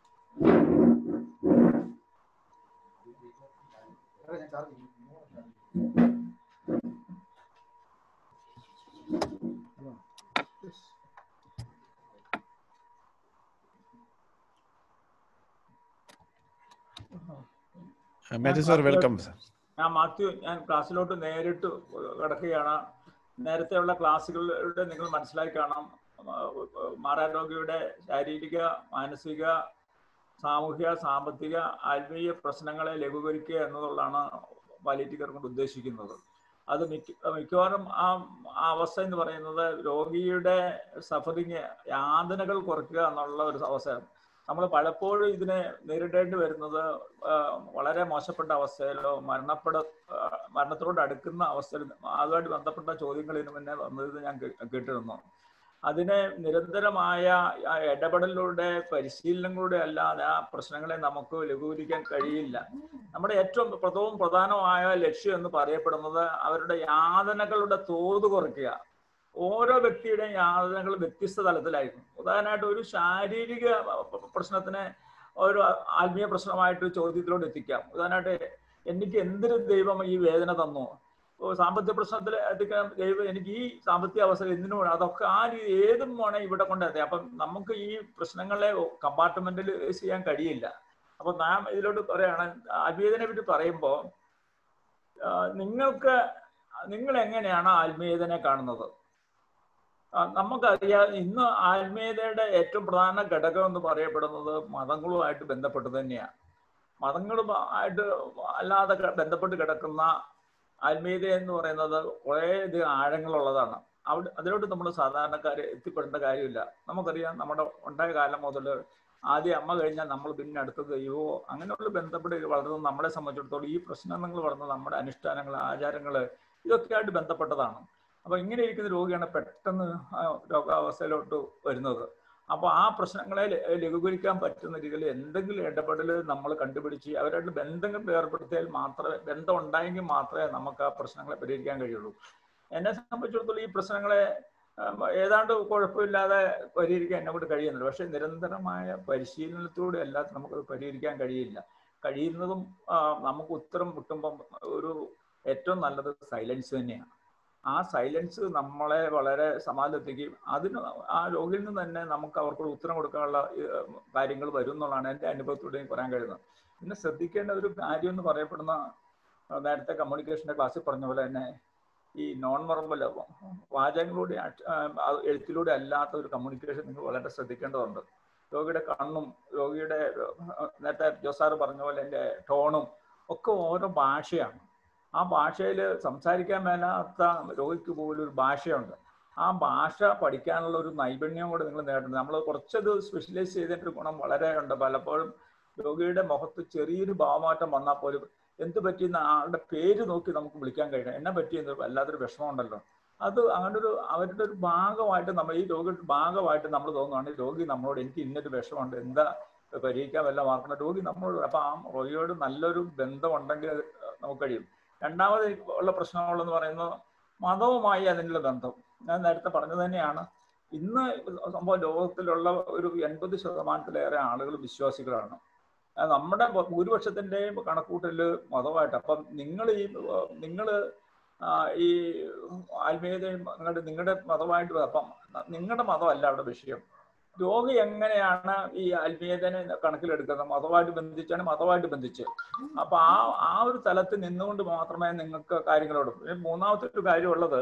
മാത്യു സാർ വെൽക്കം സാർ ഞാൻ മാത്യു ഞാൻ ക്ലാസ്സിലോട്ട് നേരിട്ട് കിടക്കുകയാണ് നേരത്തെയുള്ള ക്ലാസ്സുകളുടെ നിങ്ങൾ മനസ്സിലാക്കി കാണാം മാറാരോഗ്യയുടെ ശാരീരിക മാനസിക സാമൂഹിക സാമ്പത്തിക ആത്മീയ പ്രശ്നങ്ങളെ ലഘൂകരിക്കുക എന്നുള്ളതാണ് പാലിറ്റി കെയർ കൊണ്ട് ഉദ്ദേശിക്കുന്നത് അത് മിക്ക മിക്കവാറും ആ ആ അവസ്ഥ എന്ന് പറയുന്നത് രോഗിയുടെ സഫറിങ് യാതനകൾ കുറയ്ക്കുക എന്നുള്ള ഒരു അവസ്ഥ നമ്മൾ പലപ്പോഴും ഇതിനെ നേരിടേണ്ടി വരുന്നത് ആ, വളരെ മോശപ്പെട്ട അവസ്ഥയിലോ മരണപ്പെട ആ, മരണത്തോട് അടുക്കുന്ന അവസ്ഥയിൽ അതുമായിട്ട് ബന്ധപ്പെട്ട ചോദ്യങ്ങൾ ഇതിനു മുന്നേ വന്നത് ഞാൻ കേ- കേട്ടിരുന്നു അതിനെ നിരന്തരമായ ആ ഇടപെടലിലൂടെ പരിശീലനങ്ങളുടെ അല്ലാതെ ആ പ്രശ്നങ്ങളെ നമുക്ക് ലഘൂകരിക്കാൻ കഴിയില്ല നമ്മുടെ ഏറ്റവും പ്രഥമവും പ്രധാനമായ ലക്ഷ്യം എന്ന് പറയപ്പെടുന്നത് അവരുടെ യാതനകളുടെ തോത് കുറയ്ക്കുക ഓരോ വ്യക്തിയുടെയും യാതനകൾ വ്യത്യസ്ത തലത്തിലായിരിക്കും ഉദാഹരണമായിട്ട് ഒരു ശാരീരിക പ്രശ്നത്തിനെ ഒരു ആത്മീയ പ്രശ്നമായിട്ട് ചോദ്യത്തിലോട്ട് എത്തിക്കാം ഉദാഹരണമായിട്ട് എനിക്ക് എന്തൊരു ദൈവം ഈ വേദന തന്നു ഓ, സാമ്പത്തിക പ്രശ്നത്തിൽ എത്തിക്കാൻ ദൈവം എനിക്ക് ഈ സാമ്പത്തിക അവസ്ഥ എന്തിനു വേണം അതൊക്കെ ആ രീതി ഏതും വേണേ ഇവിടെ കൊണ്ടെത്തി അപ്പം നമുക്ക് ഈ പ്രശ്നങ്ങളെ കമ്പാർട്ട്മെന്റിൽ ചെയ്യാൻ കഴിയില്ല അപ്പൊ നാം ഇതിലോട്ട് പറയാണ് ആത്മീയതനെ പറ്റി പറയുമ്പോൾ നിങ്ങൾക്ക് നിങ്ങൾ എങ്ങനെയാണ് ആത്മീയതനെ കാണുന്നത് ആ, നമുക്കറിയാം ഇന്ന് ആത്മീയതയുടെ ഏറ്റവും പ്രധാന ഘടകം എന്ന് പറയപ്പെടുന്നത് മതങ്ങളുമായിട്ട് ബന്ധപ്പെട്ട് തന്നെയാണ് മതങ്ങളുമായിട്ട് അല്ലാതെ ക- ബന്ധപ്പെട്ട് കിടക്കുന്ന ആത്മീയത എന്ന് പറയുന്നത് കുറേയധികം ആഴങ്ങളുള്ളതാണ് അവിടെ അതിലോട്ട് നമ്മൾ സാധാരണക്കാർ എത്തിപ്പെടേണ്ട കാര്യമില്ല നമുക്കറിയാം നമ്മുടെ ഉണ്ടായ കാലം മുതൽ ആദ്യം അമ്മ കഴിഞ്ഞാൽ നമ്മൾ പിന്നെ അടുത്തത് ദൈവമോ അങ്ങനെയുള്ള ബന്ധപ്പെട്ട് വളർന്നത് നമ്മളെ സംബന്ധിച്ചിടത്തോളം ഈ പ്രശ്നങ്ങൾ വളർന്നത് നമ്മുടെ അനുഷ്ഠാനങ്ങൾ ആചാരങ്ങൾ ഇതൊക്കെയായിട്ട് ബന്ധപ്പെട്ടതാണ് അപ്പൊ ഇങ്ങനെ ഇരിക്കുന്ന രോഗിയാണ് പെട്ടെന്ന് ആ രോഗാവസ്ഥയിലോട്ട് വരുന്നത് അപ്പൊ ആ പ്രശ്നങ്ങളെ ല- ലഘൂകരിക്കാൻ പറ്റുന്ന രീതിയിൽ എന്തെങ്കിലും ഇടപെടൽ നമ്മൾ കണ്ടുപിടിച്ച് അവരായിട്ട് ബന്ധങ്ങൾ ഏർപ്പെടുത്തിയാൽ മാത്രമേ ബന്ധം ഉണ്ടായെങ്കിൽ മാത്രമേ നമുക്ക് ആ പ്രശ്നങ്ങളെ പരിഹരിക്കാൻ കഴിയുള്ളൂ എന്നെ സംബന്ധിച്ചിടത്തോളം ഈ പ്രശ്നങ്ങളെ ഉം, ഏതാണ്ട് കുഴപ്പമില്ലാതെ പരിഹരിക്കാൻ എന്നെ കൊണ്ട് കഴിയുന്നുണ്ട് പക്ഷെ നിരന്തരമായ പരിശീലനത്തിലൂടെ അല്ലാതെ നമുക്കത് പരിഹരിക്കാൻ കഴിയില്ല കഴിയുന്നതും ആ, നമുക്ക് ഉത്തരം കിട്ടുമ്പം ഒരു ഏറ്റവും നല്ലത് സൈലൻസ് തന്നെയാണ് ആ സൈലൻസ് നമ്മളെ വളരെ സമാധാനത്തിക്കും അതിന് ആ രോഗിയിൽ നിന്ന് തന്നെ നമുക്ക് അവർക്ക് ഉത്തരം കൊടുക്കാനുള്ള കാര്യങ്ങൾ വരും എന്നുള്ളതാണ് എൻ്റെ അനുഭവത്തിലൂടെ എനിക്ക് പറയാൻ കഴിയുന്നത് പിന്നെ ശ്രദ്ധിക്കേണ്ട ഒരു കാര്യം എന്ന് പറയപ്പെടുന്ന ആ, നേരത്തെ കമ്മ്യൂണിക്കേഷൻ്റെ ക്ലാസ്സിൽ പറഞ്ഞ പോലെ തന്നെ ഈ നോൺ വെർബൽ വാചകങ്ങളിലൂടെ അക്ഷ- ആ, അത് എഴുത്തിലൂടെ അല്ലാത്ത ഒരു കമ്മ്യൂണിക്കേഷൻ നിങ്ങൾ വളരെ ശ്രദ്ധിക്കേണ്ടതുണ്ട് രോഗിയുടെ കണ്ണും രോഗിയുടെ ആ, നേരത്തെ ജോസാറ് പറഞ്ഞ പോലെ എൻ്റെ ടോണും ഒക്കെ ഓരോ ഭാഷയാണ് ആ ഭാഷയിൽ സംസാരിക്കാൻ മേലാത്ത രോഗിക്ക് പോലും ഒരു ഭാഷയുണ്ട് ആ ഭാഷ പഠിക്കാനുള്ള ഒരു നൈപുണ്യം കൂടെ നിങ്ങൾ നേടണം നമ്മൾ കുറച്ചത് സ്പെഷ്യലൈസ് ചെയ്തിട്ട് ഗുണം വളരെ ഉണ്ട് പലപ്പോഴും രോഗിയുടെ മുഖത്ത് ചെറിയൊരു ഭാവമാറ്റം വന്നാൽ പോലും എന്ത് പറ്റിയെന്ന് ആളുടെ പേര് നോക്കി നമുക്ക് വിളിക്കാൻ കഴിയണം എന്നെ പറ്റിയെന്ന് വല്ലാത്തൊരു വിഷമമുണ്ടല്ലോ അത് അങ്ങനെ ഒരു അവരുടെ ഒരു ഭാഗമായിട്ട് നമ്മൾ ഈ രോഗിയുടെ ഭാഗമായിട്ട് നമ്മൾ തോന്നുകയാണ് രോഗി നമ്മളോട് എനിക്ക് ഇന്നൊരു വിഷമമുണ്ട് എന്താ പരിഹരിക്കാൻ വല്ല മാർക്കണം രോഗി നമ്മളോട് അപ്പൊ ആ രോഗിയോട് നല്ലൊരു ബന്ധമുണ്ടെങ്കിൽ അത് നമുക്ക് കഴിയും രണ്ടാമത് ഉള്ള പ്രശ്നങ്ങളെന്ന് പറയുന്നത് മതവുമായി അതിനുള്ള ബന്ധം ഞാൻ നേരത്തെ പറഞ്ഞത് തന്നെയാണ് ഇന്ന് സംഭവം ലോകത്തിലുള്ള ഒരു എൺപത് ശതമാനത്തിലേറെ ആളുകൾ വിശ്വാസികളാണ് ആ നമ്മുടെ ഭൂരിപക്ഷത്തിന്റെയും കണക്കൂട്ടല് മതമായിട്ട് അപ്പം നിങ്ങൾ ഈ നിങ്ങൾ ഈ ആത്മീയതയും നിങ്ങളുടെ നിങ്ങളുടെ മതമായിട്ട് അപ്പം നിങ്ങളുടെ മതമല്ല അവിടെ വിഷയം രോഗി എങ്ങനെയാണ് ഈ ആത്മീയതനെ കണക്കിലെടുക്കുന്നത് മതമായിട്ട് ബന്ധിച്ചാണ് മതമായിട്ട് ബന്ധിച്ച് അപ്പൊ ആ ആ ഒരു തലത്തിൽ നിന്നുകൊണ്ട് മാത്രമേ നിങ്ങൾക്ക് കാര്യങ്ങളോട് പിന്നെ മൂന്നാമത്തെ ഒരു കാര്യമുള്ളത്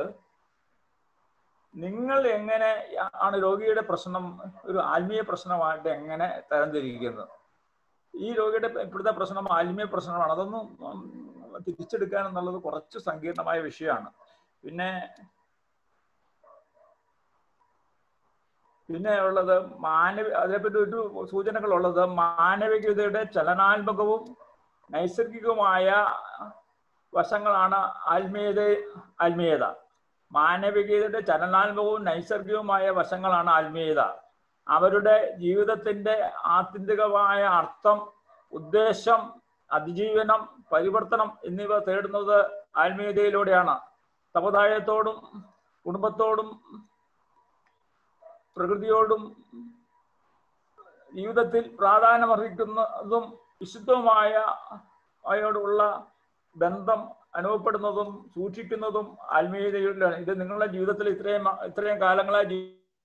നിങ്ങൾ എങ്ങനെ ആണ് രോഗിയുടെ പ്രശ്നം ഒരു ആത്മീയ പ്രശ്നമായിട്ട് എങ്ങനെ തരംതിരിക്കുന്നത് ഈ രോഗിയുടെ ഇപ്പോഴത്തെ പ്രശ്നം ആത്മീയ പ്രശ്നമാണ് അതൊന്നും ഉം, തിരിച്ചെടുക്കാൻ എന്നുള്ളത് കുറച്ച് സങ്കീർണമായ വിഷയമാണ് പിന്നെ പിന്നെ ഉള്ളത് മാനവ അതേപറ്റി ഒരു സൂചനകളുള്ളത് മാനവികതയുടെ ചലനാത്മകവും നൈസർഗികവുമായ വശങ്ങളാണ് ആത്മീയത ആത്മീയത മാനവികതയുടെ ചലനാത്മകവും നൈസർഗികവുമായ വശങ്ങളാണ് ആത്മീയത അവരുടെ ജീവിതത്തിന്റെ ആത്യന്തികമായ അർത്ഥം ഉദ്ദേശം അതിജീവനം പരിവർത്തനം എന്നിവ തേടുന്നത് ആത്മീയതയിലൂടെയാണ് സമുദായത്തോടും കുടുംബത്തോടും പ്രകൃതിയോടും ജീവിതത്തിൽ പ്രാധാന്യമർഹിക്കുന്നതും വിശുദ്ധവുമായ അവയോടുള്ള ബന്ധം അനുഭവപ്പെടുന്നതും സൂക്ഷിക്കുന്നതും ആത്മീയതയിലാണ് ഇത് നിങ്ങളുടെ ജീവിതത്തിൽ ഇത്രയും ഇത്രയും കാലങ്ങളായി ജീ-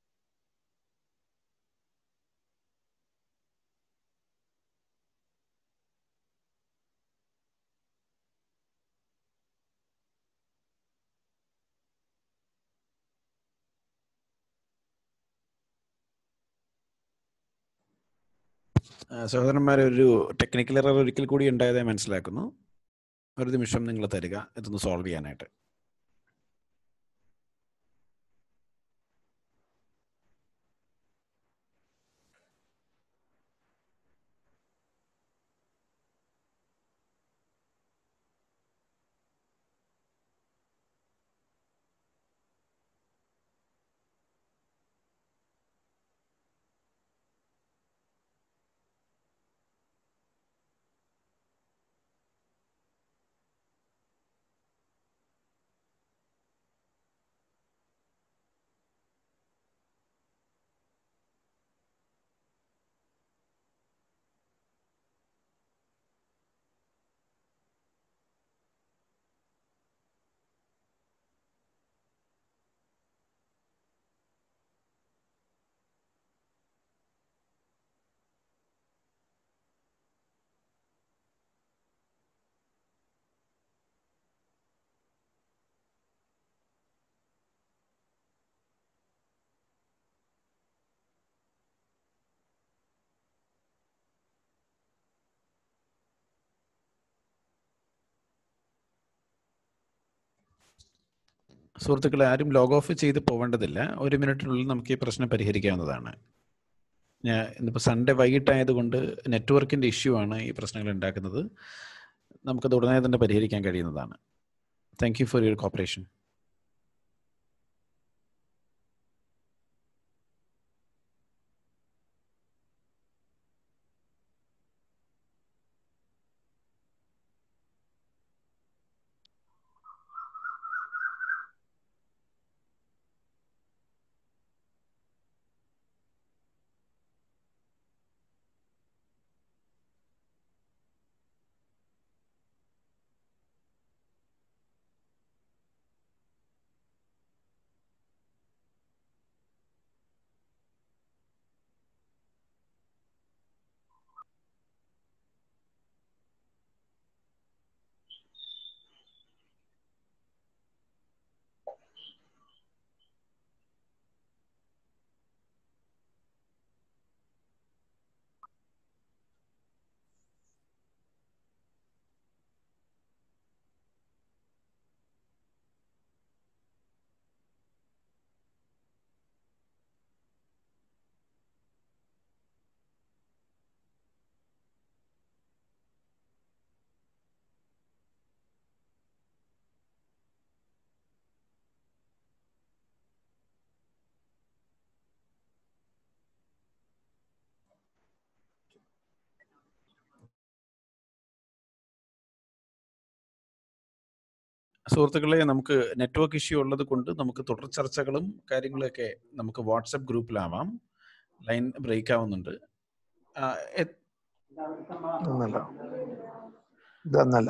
ആ, സഹോദരന്മാരെ ഒരു ടെക്നിക്കൽ എറർ ഒരിക്കൽ കൂടി ഉണ്ടായതായി മനസ്സിലാക്കുന്നു ഒരു നിമിഷം നിങ്ങൾ തരിക ഇതൊന്ന് സോൾവ് ചെയ്യാനായിട്ട് സുഹൃത്തുക്കളെ ആരും ലോഗ് ഓഫ് ചെയ്ത് പോവേണ്ടതില്ല ഒരു മിനിറ്റിനുള്ളിൽ നമുക്ക് ഈ പ്രശ്നം പരിഹരിക്കാവുന്നതാണ് ഞാൻ ഇന്നിപ്പോൾ സൺഡേ വൈകിട്ടായതുകൊണ്ട് നെറ്റ്വർക്കിൻ്റെ ഇഷ്യൂ ആണ് ഈ പ്രശ്നങ്ങൾ ഉണ്ടാക്കുന്നത് നമുക്കത് ഉടനെ തന്നെ പരിഹരിക്കാൻ കഴിയുന്നതാണ് thank you for your cooperation സുഹൃത്തുക്കളെ നമുക്ക് നെറ്റ്വർക്ക് ഇഷ്യൂ ഉള്ളത് കൊണ്ട് നമുക്ക് തുടർ ചർച്ചകളും കാര്യങ്ങളൊക്കെ നമുക്ക് വാട്സപ്പ് ഗ്രൂപ്പിലാവാം ലൈൻ ബ്രേക്ക് ആവുന്നുണ്ട് ആ, എ- ഒന്നല്ല ഇതൊന്നല്ല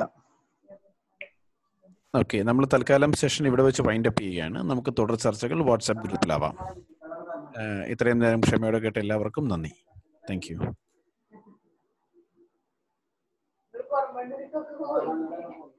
ഓക്കെ നമ്മൾ തൽക്കാലം സെഷൻ ഇവിടെ വെച്ച് വൈൻഡ് അപ്പ് ചെയ്യുകയാണ് നമുക്ക് തുടർ ചർച്ചകൾ വാട്സാപ്പ് ഗ്രൂപ്പിലാവാം ആ, ഇത്രയും നേരം ക്ഷമയോടെ കേട്ട എല്ലാവർക്കും നന്ദി താങ്ക് യു